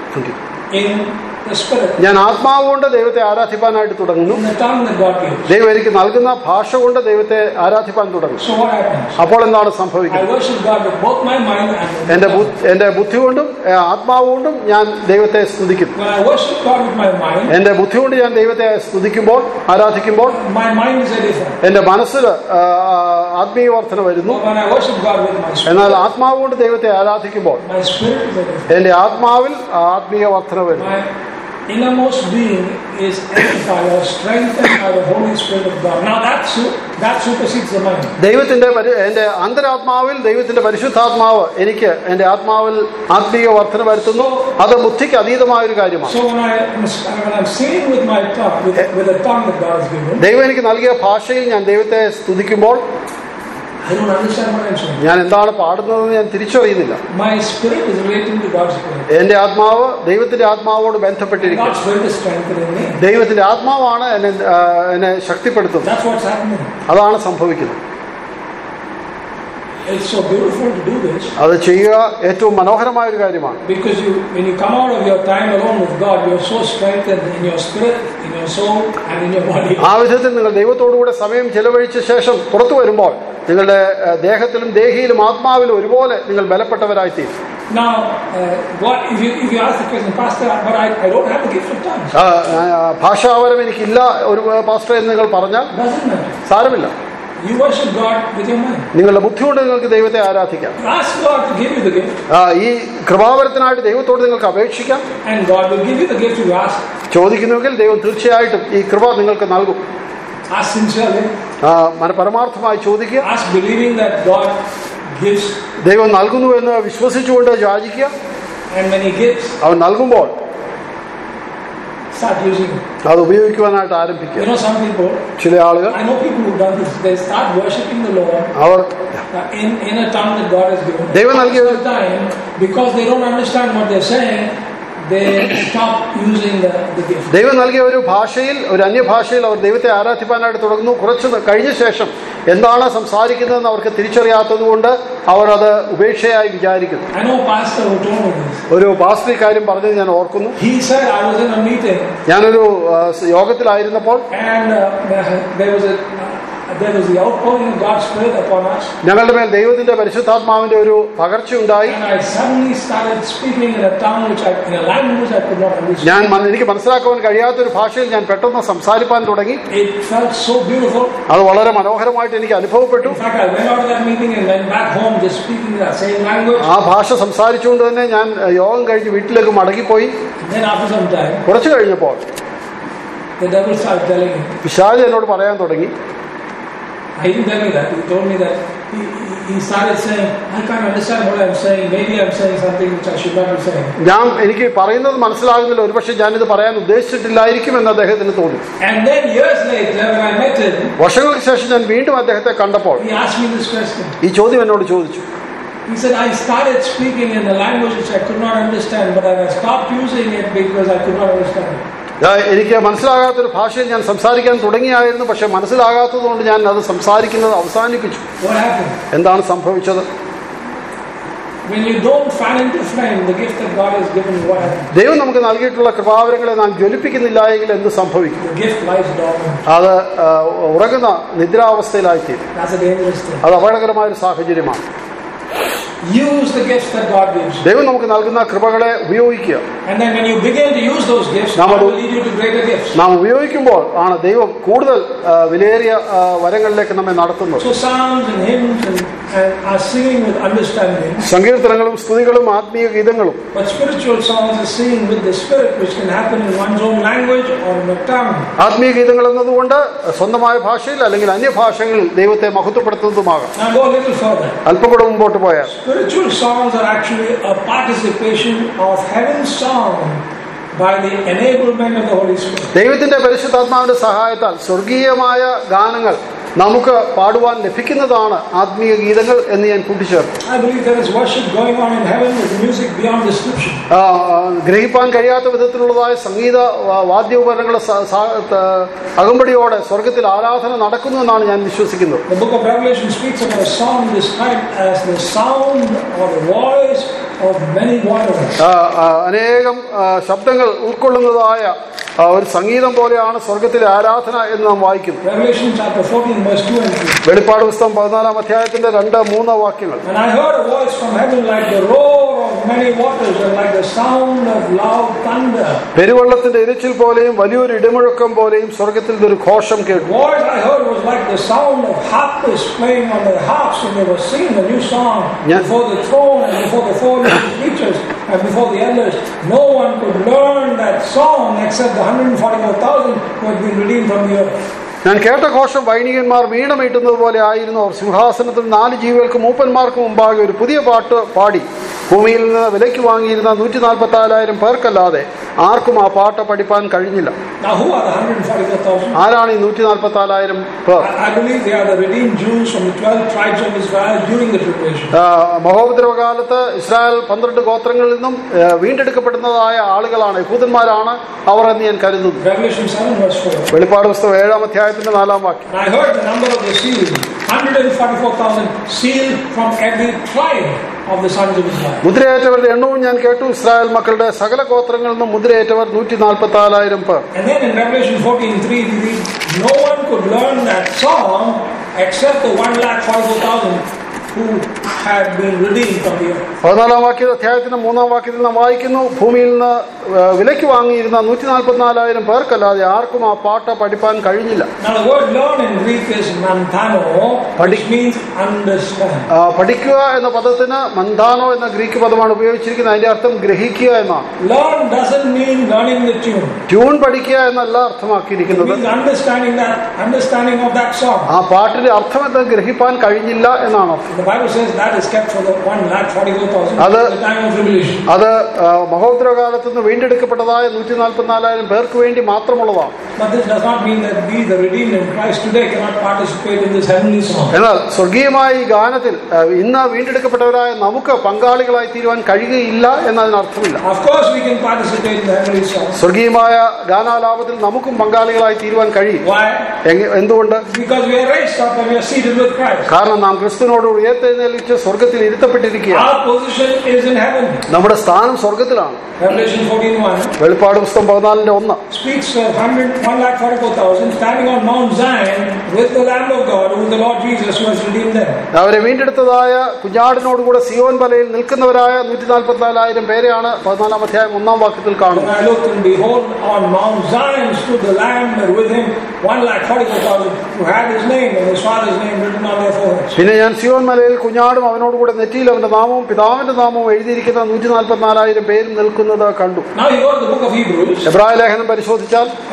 in the Spirit, ഞാൻ ആത്മാവ് കൊണ്ട് ദൈവത്തെ ആരാധിപ്പാനായിട്ട് തുടങ്ങുന്നു in the tongue that God gives. ദൈവം എനിക്ക് നൽകുന്ന ഭാഷ കൊണ്ട് ദൈവത്തെ ആരാധിപ്പാൻ തുടങ്ങും So, what happens? അപ്പോൾ എന്താണ് I സംഭവിക്കുന്നത് worship God with both my mind and with എന്റെ my ബു- എന്റെ ബുദ്ധി കൊണ്ടും ഏ, ആത്മാവ് കൊണ്ടും ഞാൻ ദൈവത്തെ സ്തുതിക്കുന്നു When I worship God with my mind, എന്റെ ബുദ്ധി കൊണ്ട് ഞാൻ ദൈവത്തെ സ്തുതിക്കുമ്പോൾ ആരാധിക്കുമ്പോൾ my mind is edified. എന്റെ മനസ്സിൽ ആ, ആത്മീയ വർധന വരുന്നു But when I worship God with my spirit, എന്നാൽ ആത്മാവ് കൊണ്ട് ദൈവത്തെ ആരാധിക്കുമ്പോൾ my spirit is edified. എന്റെ ആത്മാവിൽ ആത്മീയ വർധന വരുന്നു My innermost being is edified or strengthened by the Holy Spirit of God. Now that su- that supersedes the mind. ദൈവത്തിന്റെ പരി- എന്റെ അന്തരാത്മാവിൽ ദൈവത്തിന്റെ പരിശുദ്ധാത്മാവ് എനിക്ക് എന്റെ ആത്മാവിൽ ആത്മീയ വർധന വരുത്തുന്നു അത് ബുദ്ധിക്ക് അതീതമായ ഒരു കാര്യമാണ് So when I when I'm singing with my tongue, with, with the tongue that God has given, ദൈവം എനിക്ക് നൽകിയ ഭാഷയിൽ ഞാൻ ദൈവത്തെ സ്തുതിക്കുമ്പോൾ I don't understand what I'm saying. ഞാൻ എന്താണ് പാടുന്നതെന്ന് ഞാൻ തിരിച്ചറിയുന്നില്ല My spirit is relating to God's spirit. എന്റെ ആത്മാവ് ദൈവത്തിന്റെ ആത്മാവോട് ബന്ധപ്പെട്ടിരിക്കും God's spirit is strengthening me. ദൈവത്തിന്റെ ആത്മാവാണ് എന്നെ ആ, എന്നെ ശക്തിപ്പെടുത്തുന്നത് That's what's happening. അതാണ് സംഭവിക്കുന്നത് It's so beautiful to do this അത് ചെയ്യുക ഏറ്റവും മനോഹരമായ ഒരു കാര്യമാണ് because you, when you come out of your time alone with God, you're so strengthened in your spirit, in your soul, and in your body. ആ വിധത്തിൽ നിങ്ങൾ ദൈവത്തോടുകൂടെ സമയം ചെലവഴിച്ച ശേഷം പുറത്തു വരുമ്പോൾ നിങ്ങളുടെ ആ, ദേഹത്തിലും ദേഹിയിലും ആത്മാവിലും ഒരുപോലെ നിങ്ങൾ ബലപ്പെട്ടവരായിത്തീരും Now, uh, what if you if you ask the question, Pastor, but I, I don't have the gift of tongues. ആ, ആ, ഭാഷാപരം എനിക്കില്ല ഒരു പാസ്റ്റർ എന്ന് നിങ്ങൾ പറഞ്ഞാൽ Doesn't matter. സാരമില്ല You worship God with your mind. നിങ്ങളുടെ ബുദ്ധി കൊണ്ട് നിങ്ങൾക്ക് ദൈവത്തെ ആരാധിക്കാം Ask God to give you the gift, ആ, ഈ കൃപാവരത്തിനായിട്ട് ദൈവത്തോട് നിങ്ങൾക്ക് അപേക്ഷിക്കാം and God will give you the gift you ask. ചോദിക്കുന്നുവെങ്കിൽ ദൈവം തീർച്ചയായിട്ടും ഈ കൃപ നിങ്ങൾക്ക് നൽകും Ask sincerely. ആ, മന പരമാർത്ഥമായി ചോദിക്കുക Ask believing that God gives, ദൈവം നൽകുന്നു എന്ന് വിശ്വസിച്ചുകൊണ്ട് യാചിക്കുക and when He gives, അവൻ നൽകുമ്പോൾ start using it. അത് ഉപയോഗിക്കുവാനായിട്ട് ആരംഭിക്കുക You know, some people, ചില ആളുകൾ I know people who've done this. They start worshiping the Lord our uh, in, in a tongue that God has given. They will not give- After time, because they don't understand what they're saying, they stop using the, the gift. ദൈവം നൽകിയ ഒരു ഭാഷയിൽ ഒരു അന്യഭാഷയിൽ അവർ ദൈവത്തെ ആരാധിപ്പാനായിട്ട് തുടങ്ങുന്നു കുറച്ച് കഴിഞ്ഞ ശേഷം എന്താണ് സംസാരിക്കുന്നതെന്ന് അവർക്ക് തിരിച്ചറിയാത്തത് കൊണ്ട് അവർ അത് ഉപേക്ഷയായി വിചാരിക്കുന്നു I know a pastor who told me this. ഒരു പാസ്റ്റർ കാര്യം പറഞ്ഞത് ഞാൻ ഓർക്കുന്നു He said, I was in a meeting ഞാനൊരു ആ, യോഗത്തിലായിരുന്നപ്പോൾ and uh, there was a there was the outpouring of God's Spirit upon us, ഞങ്ങളുടെ മേൽ ദൈവത്തിന്റെ പരിശുദ്ധാത്മാവിന്റെ ഒരു പകർച്ചയുണ്ടായി and I suddenly started speaking in a tongue which I, in a language I could not understand. ഞാൻ മന- എനിക്ക് മനസ്സിലാക്കുവാൻ കഴിയാത്തൊരു ഭാഷയിൽ ഞാൻ പെട്ടെന്ന് സംസാരിപ്പാൻ തുടങ്ങി It felt so beautiful. അത് വളരെ മനോഹരമായിട്ട് എനിക്ക് അനുഭവപ്പെട്ടു In fact, I went out of that meeting and went back home just speaking that same language. ആ ഭാഷ സംസാരിച്ചുകൊണ്ട് തന്നെ ഞാൻ ആ, യോഗം കഴിഞ്ഞ് വീട്ടിലേക്ക് മടങ്ങിപ്പോയി Then after some time, കുറച്ച് കഴിഞ്ഞപ്പോൾ the devil started telling me, പിശാജ് എന്നോട് പറയാൻ തുടങ്ങി He didn't tell me that. He told me that he, he- he started saying, I can't understand what I'm saying. Maybe I'm saying something which I should not be saying. ഞാൻ എനിക്ക് പറയുന്നത് മനസ്സിലാകുന്നില്ല ഒരുപക്ഷെ ഞാനിത് പറയാൻ ഉദ്ദേശിച്ചിട്ടില്ലായിരിക്കും എന്ന് അദ്ദേഹത്തിന് തോന്നി And then years later, when I met him, വർഷങ്ങൾക്ക് ശേഷം ഞാൻ വീണ്ടും അദ്ദേഹത്തെ കണ്ടപ്പോൾ he asked me this question. ഈ ചോദ്യം എന്നോട് ചോദിച്ചു He said, I started speaking in a language which I could not understand, but I stopped using it because I could not understand it. ആ, എനിക്ക് മനസ്സിലാകാത്തൊരു ഭാഷയിൽ ഞാൻ സംസാരിക്കാൻ തുടങ്ങിയായിരുന്നു പക്ഷെ മനസ്സിലാകാത്തതുകൊണ്ട് ഞാൻ അത് സംസാരിക്കുന്നത് അവസാനിപ്പിച്ചു What happened? എന്താണ് സംഭവിച്ചത് When you don't fan into flame the gift that God has given you, what happens? ദൈവം നമുക്ക് നൽകിയിട്ടുള്ള കൃപാവരങ്ങളെ നാം ജ്വലിപ്പിക്കുന്നില്ല എങ്കിൽ എന്ത് സംഭവിക്കും The gift lies dormant. അത് ആ, ഉറങ്ങുന്ന നിദ്രാവസ്ഥയിലായിത്തീരും That's a dangerous thing. അത് അപകടകരമായ ഒരു സാഹചര്യമാണ് Use the gifts that God gives you. ദൈവം നമുക്ക് നൽകുന്ന കൃപകളെ ഉപയോഗിക്കുക And then when you begin to use those gifts, Now, God Madhu- will lead you to greater gifts. നാം ഉപയോഗിക്കുമ്പോൾ ആണ് ദൈവം കൂടുതൽ ആ, വിലയേറിയ ആ, വരങ്ങളിലേക്ക് നമ്മെ നടത്തുന്നത് So psalms and hymns and, and are singing with understanding, സങ്കീർത്തനങ്ങളും സ്തുതികളും ആത്മീയ ഗീതങ്ങളും but spiritual songs are singing with the spirit, which can happen in one's own language or in a tongue. ആത്മീയ ഗീതങ്ങൾ എന്നതുകൊണ്ട് സ്വന്തമായ ഭാഷയിൽ അല്ലെങ്കിൽ അന്യഭാഷകളിൽ ദൈവത്തെ മഹത്വപ്പെടുത്തുന്നതുമാകാം Now go a little further. അല്പം കൂടെ മുമ്പോട്ട് പോയാൽ Spiritual songs are actually a participation of heaven's song by the enablement of the Holy Spirit. ദൈവത്തിന്റെ പരിശുദ്ധാത്മാവിന്റെ സഹായത്താൽ സ്വർഗീയമായ ഗാനങ്ങൾ നമുക്ക് പാടുവാൻ ലഭിക്കുന്നതാണ് ആത്മീയ ഗീതങ്ങൾ എന്ന് ഞാൻ കൂട്ടിച്ചേർത്തു I believe there is worship going on in heaven with music beyond description. ആ, ആ, ഗ്രഹിപ്പാൻ കഴിയാത്ത വിധത്തിലുള്ളതായ സംഗീത വാ- വാദ്യോപകരണങ്ങളുടെ സ- സ- ത- അകമ്പടിയോടെ സ്വർഗത്തിൽ ആരാധന നടക്കുന്നു എന്നാണ് ഞാൻ വിശ്വസിക്കുന്നത് The book of Revelation speaks about a song described as the sound or the voice of many waters. ആ, ആ, അനേകം ആ, ശബ്ദങ്ങൾ ഉൾക്കൊള്ളുന്നതായ ആ, ഒരു സംഗീതം പോലെയാണ് സ്വർഗത്തിലെ ആരാധന എന്ന് നാം വായിക്കുന്നു Revelation chapter 14, verse 2 and 3. വെളിപ്പാട് പുസ്തകം പതിനാലാം അധ്യായത്തിന്റെ രണ്ട് മൂന്ന് വാക്യങ്ങൾ And I heard a voice from heaven like the roar of many waters and like the sound of loud thunder. പെരുവെള്ളത്തിന്റെ ഇരച്ചിൽ പോലെയും വലിയൊരു ഇടിമുഴക്കം പോലെയും സ്വർഗത്തിൽ ഒരു ഘോഷം കേട്ടു The voice I heard was like the sound of harpists playing on their harps when they were singing a new song Yeah. before the throne and before the four living creatures and before the elders. No one could learn that song except the 144,000 who had been redeemed from the earth. ഞാൻ കേട്ട ഘോഷം വൈണികന്മാർ വീണമീട്ടുന്നത് പോലെ ആയിരുന്നു അവർ സിംഹാസനത്തിൽ നാല് ജീവികൾക്ക് മൂപ്പന്മാർക്ക് മുമ്പാകെ ഒരു പുതിയ പാട്ട് പാടി ഭൂമിയിൽ നിന്ന് വിലയ്ക്ക് വാങ്ങിയിരുന്ന നൂറ്റി നാൽപ്പത്തി നാലായിരം പേർക്കല്ലാതെ ആർക്കും ആ പാട്ട് പഠിപ്പാൻ കഴിഞ്ഞില്ല Now, who are the 144,000? ആരാണ് ഈ നൂറ്റി നാൽപ്പത്തി നാലായിരം പേർ I I believe they are the redeemed Jews from the 12 tribes of Israel during the tribulation. ആ, മഹോപദ്രവകാലത്ത് ഇസ്രായേൽ പന്ത്രണ്ട് ഗോത്രങ്ങളിൽ നിന്നും ആ, വീണ്ടെടുക്കപ്പെടുന്നതായ ആളുകളാണ് യഹൂദന്മാരാണ് അവർ എന്ന് ഞാൻ കരുതുന്നു Revelation 7, verse 4. വെളിപ്പാട് പുസ്തകം ഏഴാം അധ്യായത്തിന്റെ നാലാം വാക്യം And I heard the number of the seals 144,000 sealed from every tribe of the sons of Israel. മുദ്രയേറ്റവരുടെ എണ്ണവും ഞാൻ കേട്ടു ഇസ്രായേൽ മക്കളുടെ സകല ഗോത്രങ്ങളിൽ നിന്നും മുദ്രയേറ്റവർ നൂറ്റി നാൽപ്പത്തി നാലായിരം പേർ And then in Revelation 14:3 we read, No one could learn that song except the 1,44,000 who had been redeemed from the earth. പതിനാലാം വാക്യ അധ്യായത്തിന്റെ മൂന്നാം വാക്യത്തിൽ നാം വായിക്കുന്നു ഭൂമിയിൽ നിന്ന് ആ, വിലയ്ക്ക് വാങ്ങിയിരുന്ന നൂറ്റി നാൽപ്പത്തിനാലായിരം പേർക്കല്ലാതെ ആർക്കും ആ പാട്ട് പഠിപ്പാൻ കഴിഞ്ഞില്ല Now the word learn in Greek is mantano, which means understand. ആ, പഠിക്കുക എന്ന പദത്തിന് മന്ദാനോ എന്ന ഗ്രീക്ക് പദമാണ് ഉപയോഗിച്ചിരിക്കുന്നത് അതിന്റെ അർത്ഥം ഗ്രഹിക്കുക എന്നാണ് Learn doesn't mean learning the tune. Tune പഠിക്കുക എന്നല്ല It അർത്ഥമാക്കിയിരിക്കുന്നത് means understanding that understanding of that song. ആ പാട്ടിന്റെ അർത്ഥം എന്താ ഗ്രഹിപ്പാൻ കഴിഞ്ഞില്ല എന്നാണ് അർത്ഥം The Bible says that is kept for the one lakh forty-four thousand at Other- the time of tribulation. അത് ആ, മഹോദ്രകാലത്ത് നിന്ന് വീണ്ടെടുക്കപ്പെട്ടതായ നൂറ്റി നാൽപ്പത്തിനാലായിരം പേർക്ക് വേണ്ടി മാത്രമുള്ളതാണ് But this does not mean that we, the redeemed in Christ today, cannot participate in this heavenly song. എന്നാൽ സ്വർഗീയമായ ഈ ഗാനത്തിൽ ആ, ഇന്ന് വീണ്ടെടുക്കപ്പെട്ടവരായ നമുക്ക് പങ്കാളികളായി തീരുവാൻ കഴിയുകയില്ല എന്നതിനർത്ഥമില്ല Of course, we can participate in the heavenly song. സ്വർഗീയമായ ഗാനാലാപത്തിൽ നമുക്കും പങ്കാളികളായി തീരുവാൻ കഴിയും Why? എങ്ങ- എന്തുകൊണ്ട് Because we are raised up and we are seated with Christ. കാരണം നാം ക്രിസ്തുവിനോട് ഉയർത്തെഴുന്നേൽച്ച് സ്വർഗത്തിൽ ഇരുത്തപ്പെട്ടിരിക്കുകയാണ് Our position is in heaven. നമ്മുടെ സ്ഥാനം സ്വർഗത്തിലാണ് Revelation 14.1 വെളിപ്പാട് പുസ്തകം പതിനാലിന്റെ ഒന്ന് speaks of 100, 1,44,000 standing on Mount Zion with the Lamb of God, who is the Lord Jesus, who has redeemed them. അവരെ വീണ്ടെടുത്തതായ കുഞ്ഞാടിനോടുകൂടെ സിയോൻ പലയിൽ നിൽക്കുന്നവരായ നൂറ്റി നാൽപ്പത്തിനാലായിരം പേരെയാണ് പതിനാലാം അധ്യായം ഒന്നാം വാക്യത്തിൽ When കാണുന്നത് I looked and behold, on Mount Zion stood the Lamb, and with him 1,44,000 who had his name and his father's name written on their foreheads. പിന്നെ ഞാൻ സിയോൻ മലയിൽ കുഞ്ഞാടും അവനോടുകൂടെ നെറ്റിയിൽ അവന്റെ നാമവും പിതാവിന്റെ നാമവും എഴുതിയിരിക്കുന്ന നൂറ്റി നാൽപ്പത്തിനാലായിരം പേരും നിൽക്കുന്നത് കണ്ടു Now you go to the book of Hebrews, എബ്രായ ലേഖനം പരിശോധിച്ചാൽ and there you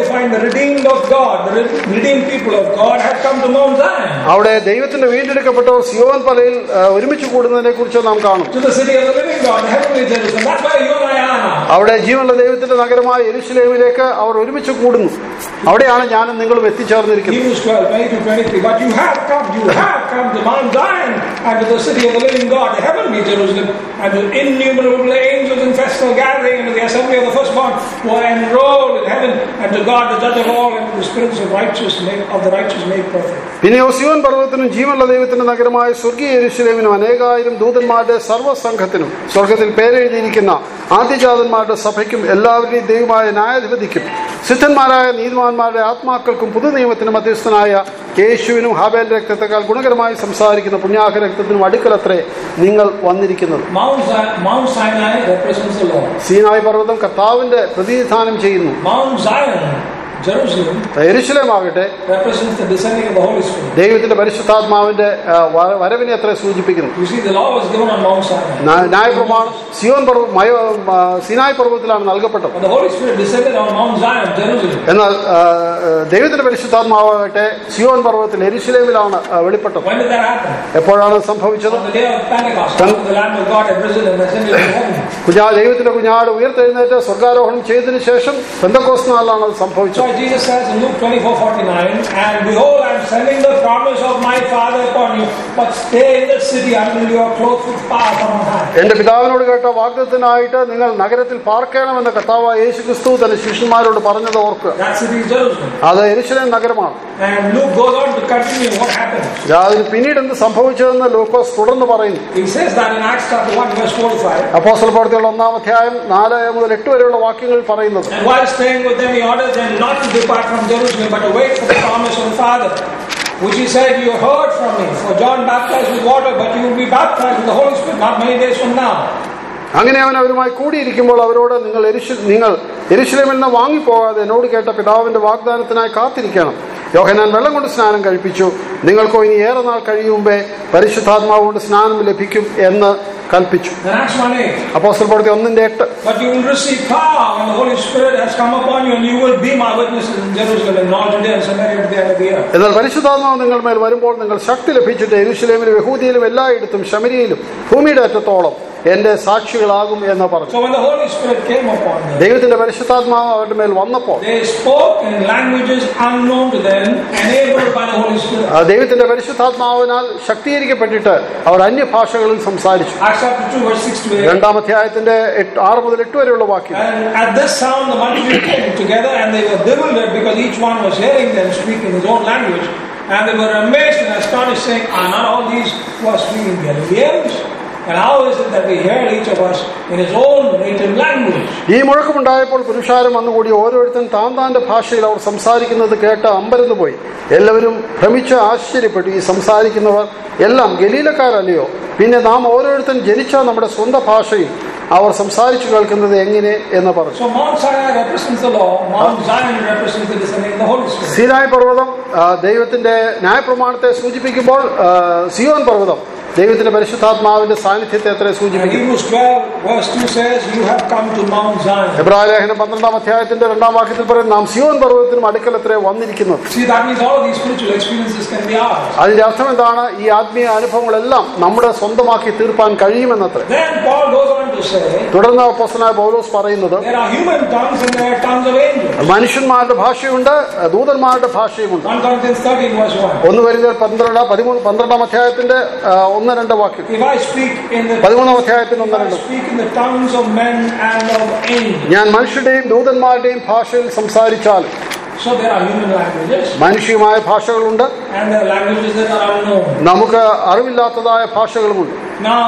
find the redeemed of God, the re- redeemed people of God have come to Mount Zion, അവിടെ ദൈവത്തിന്റെ വീണ്ടെടുക്കപ്പെട്ടവർ സിയോൻ പലയിൽ ആ, ഒരുമിച്ച് കൂടുന്നതിനെ കുറിച്ച് നാം കാണും to the city of the living God, the heavenly Jerusalem. That's where you and I are now. അവിടെ ജീവനുള്ള ദൈവത്തിന്റെ നഗരമായ എരുശലേമിലേക്ക് അവർ ഒരുമിച്ച് കൂടുന്നു അവിടെയാണ് ഞാനും നിങ്ങളും എത്തിച്ചേർന്നിരിക്കുന്നത് Hebrews 12, 20 to 23. But you have come, you have come to Mount Zion and to the city of the living God, the heavenly Jerusalem, and to innumerable angels in festal gathering, and to the assembly of the firstborn who are enrolled in heaven, and to God, the judge of all, and to the spirits of righteous made, of the righteous made perfect. പിന്നെ സിയോൻ പർവ്വതത്തിനും ജീവനുള്ള ദൈവത്തിന്റെ നഗരമായ സ്വർഗീയ എരുശലേമിനും അനേകായിരം ദൂതന്മാരുടെ സർവ്വസംഘത്തിനും സ്വർഗത്തിൽ പേരെഴുതിയിരിക്കുന്ന ആദ്യജാതന്മാരുടെ സഭയ്ക്കും എല്ലാവരുടെയും ദൈവമായ ന്യായാധിപതിക്കും സിദ്ധന്മാരായ നീതിമാന്മാരുടെ ആത്മാക്കൾക്കും പുതു നിയമത്തിന് മധ്യസ്ഥനായ യേശുവിനും ഹാബേൽ രക്തത്തെക്കാൾ ഗുണകരമായി സംസാരിക്കുന്ന പുണ്യാഹ രക്തത്തിനും അടുക്കലത്രേ നിങ്ങൾ വന്നിരിക്കുന്നത് Mount, Zion, Mount Sinai represents the Lord. സീനായി പർവ്വതം കർത്താവിന്റെ പ്രതിനിധാനം ചെയ്യുന്നു Mount Zion, Jerusalem, എരുശലേമാകട്ടെ represents the descending of the Holy Spirit. ദൈവത്തിന്റെ പരിശുദ്ധാത്മാവിന്റെ ആ, വ- വരവിനെ അത്ര സൂചിപ്പിക്കുന്നു You see, the law was given on Mount Sinai. ന്യായ- ന്യായപ്രമാണം സിയോൻ പർവ്വ മയ ആ, സിനായ് പർവ്വതത്തിലാണ് നൽകപ്പെട്ടത് But the Holy Spirit descended on Mount Zion, Jerusalem. എന്നാൽ ആ, ദൈവത്തിന്റെ പരിശുദ്ധാത്മാവാകട്ടെ സിയോൻ പർവ്വതത്തിൽ എരുശലേമിലാണ് ആ, വെളിപ്പെട്ടത് When did that happen? എപ്പോഴാണ് സംഭവിച്ചത് On the day of Pentecost, after the Lamb of God had risen and ascended to heaven. കുഞ്ഞാ ദൈവത്തിന്റെ കുഞ്ഞാട് ഉയർത്തെഴുന്നേറ്റ് സ്വർഗാരോഹണം ചെയ്തതിനു ശേഷം പെന്തക്കോസ് നാളിലാണ് അത് So സംഭവിച്ചത് Jesus says in Luke 24 49, And behold, I am sending the promise of my Father upon you, but stay in the city until you are clothed with power from on high. എന്റെ പിതാവിനോട് കേട്ട വാഗ്ദത്തിനായിട്ട് നിങ്ങൾ നഗരത്തിൽ പാർക്കണമെന്ന് കർത്താവ് യേശു ക്രിസ്തു തന്റെ ശിഷ്യന്മാരോട് പറഞ്ഞത് ഓർക്കുക That city is Jerusalem. അത് എരുശലേം നഗരമാണ് And Luke goes on to continue what happened. അതിന് പിന്നീട് എന്ത് സംഭവിച്ചതെന്ന് ലൂക്കോസ് തുടർന്ന് പറയുന്നു He says that in Acts chapter 1, verse 4 to 5. അപ്പോസ്തല പ്രവൃത്തിയുള്ള ഒന്നാം അധ്യായം നാല് മുതൽ എട്ട് വരെയുള്ള വാക്യങ്ങൾ പറയുന്നത് And while staying with them, he ordered them not to depart from Jerusalem, but to wait for the promise of the Father, which he said, You heard from me. For John baptized with water, but you will be baptized with the Holy Spirit not many days from now. അങ്ങനെ അവൻ അവരുമായി കൂടിയിരിക്കുമ്പോൾ അവരോട് നിങ്ങൾ എരിശു നിങ്ങൾ എരുശലേമിൽ നിന്ന് വാങ്ങിപ്പോകാതെ എന്നോട് കേട്ട പിതാവിന്റെ വാഗ്ദാനത്തിനായി കാത്തിരിക്കണം യോഹനാൻ വെള്ളം കൊണ്ട് സ്നാനം കഴിപ്പിച്ചു നിങ്ങൾക്കോ ഇനി ഏറെ നാൾ കഴിയുമ്പേ പരിശുദ്ധാത്മാവ് കൊണ്ട് സ്നാനം ലഭിക്കും എന്ന് കൽപ്പിച്ചു Then Acts 1 8. അപ്പോസ്തല പ്രവൃത്തി ഒന്നിന്റെ എട്ട് But you will receive power when the Holy Spirit has come upon you, and you will be my witnesses in Jerusalem and all Judea and Samaria to the end of the earth. എന്നാൽ പരിശുദ്ധാത്മാവ് നിങ്ങൾ മേൽ വരുമ്പോൾ നിങ്ങൾ ശക്തി ലഭിച്ചിട്ട് എരുശലേമിലും യഹൂദിയിലും എല്ലായിടത്തും ശമരിയിലും ഭൂമിയുടെ അറ്റത്തോളം എന്റെ സാക്ഷികളാകും എന്ന് പറഞ്ഞു So when the Holy Spirit came upon them, ദൈവത്തിന്റെ പരിശുദ്ധാത്മാവ് അവരുടെ മേൽ വന്നപ്പോൾ they spoke in languages unknown to them, enabled by the Holy Spirit. ആ ദൈവത്തിന്റെ പരിശുദ്ധാത്മാവിനാൽ ശക്തീകരിക്കപ്പെട്ടിട്ട് അവർ അന്യഭാഷകളിൽ സംസാരിച്ചു Acts chapter 2, verse 6 to 8. രണ്ടാം അധ്യായത്തിന്റെ എട്ട് ആറ് മുതൽ എട്ട് വരെയുള്ള വാക്യം And at this sound, the multitude came together, and they were bewildered because each one was hearing them speak in his own language. And they were amazed and astonished, saying, Are not all these who are speaking Galileans? And how is it that we hear each of us in his own native language? ഈ മുഴക്കമുണ്ടായപ്പോൾ പുരുഷാരം വന്നുകൂടി ഓരോരുത്തരും താൻ താന്റെ ഭാഷയിൽ അവർ സംസാരിക്കുന്നത് കേട്ട് അമ്പരന്ന് പോയി എല്ലാവരും ഭ്രമിച്ച് ആശ്ചര്യപ്പെട്ടു ഈ സംസാരിക്കുന്നവർ എല്ലാം ഗലീലക്കാരല്ലയോ പിന്നെ നാം ഓരോരുത്തരും ജനിച്ച നമ്മുടെ സ്വന്തം ഭാഷയിൽ അവർ സംസാരിച്ചു കേൾക്കുന്നത് എങ്ങനെ എന്ന് പറഞ്ഞു So Mount Sinai represents the law, Mount Zion represents the descending of the Holy Spirit. Sinai പർവ്വതം ആ, ദൈവത്തിന്റെ ന്യായപ്രമാണത്തെ സൂചിപ്പിക്കുമ്പോൾ ആ, സിയോൻ പർവ്വതം ദൈവത്തിന്റെ പരിശുദ്ധാത്മാവിന്റെ സാന്നിധ്യത്തെ അത്ര And സൂചിപ്പിക്കും Hebrews 12, verse 2 says, You have come to Mount Zion. എബ്രായ ലേഖനം പന്ത്രണ്ടാം അധ്യായത്തിന്റെ രണ്ടാം വാക്യത്തിൽ പറയുന്നത് നാം സിയോൻ പർവ്വതത്തിനും അടുക്കൽ എത്ര വന്നിരിക്കുന്നത് See, that means all of these spiritual experiences can be ours. അതിന്റെ അർത്ഥം എന്താണ് ഈ ആത്മീയ അനുഭവങ്ങളെല്ലാം നമ്മുടെ സ്വന്തമാക്കി തീർപ്പാൻ കഴിയുമെന്നത്ര Then Paul goes on to say, തുടർന്ന് അപ്പോസ്തലനായ പൗലോസ് പറയുന്നത് There are human tongues and there are tongues of angels. മനുഷ്യന്മാരുടെ ഭാഷയുണ്ട് ദൂതന്മാരുടെ ഭാഷയുമുണ്ട് 1 Corinthians 13, verse 1. ഒന്ന് വരുന്ന പന്ത്രണ്ട് പതിമൂന്ന് പന്ത്രണ്ടാം അധ്യായത്തിന്റെ ആ, ഒന്ന് രണ്ട് വാക്യം If I speak in the പതിമൂന്നാം അധ്യായത്തിന് if ഒന്ന് I രണ്ട് speak in the tongues of men and of angels. ഞാൻ മനുഷ്യരുടെയും ദൂതന്മാരുടെയും ഭാഷയിൽ സംസാരിച്ചാൽ So there are human languages മാനുഷികമായ ഭാഷകളുണ്ട് and there are languages that are unknown. നമുക്ക് അറിവില്ലാത്തതായ ഭാഷകളുമുണ്ട് Now,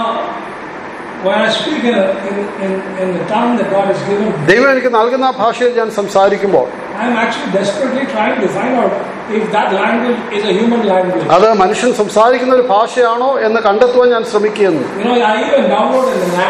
when I speak in, a, in, in, in the tongue that God has given me, ദൈവം എനിക്ക് നൽകുന്ന ആ ഭാഷയിൽ ഞാൻ സംസാരിക്കുമ്പോൾ I'm actually desperately trying to find out if that language is a human language. അത് മനുഷ്യൻ സംസാരിക്കുന്ന ഒരു ഭാഷയാണോ എന്ന് കണ്ടെത്തുവാൻ ഞാൻ ശ്രമിക്കുന്നു You know, I even downloaded an app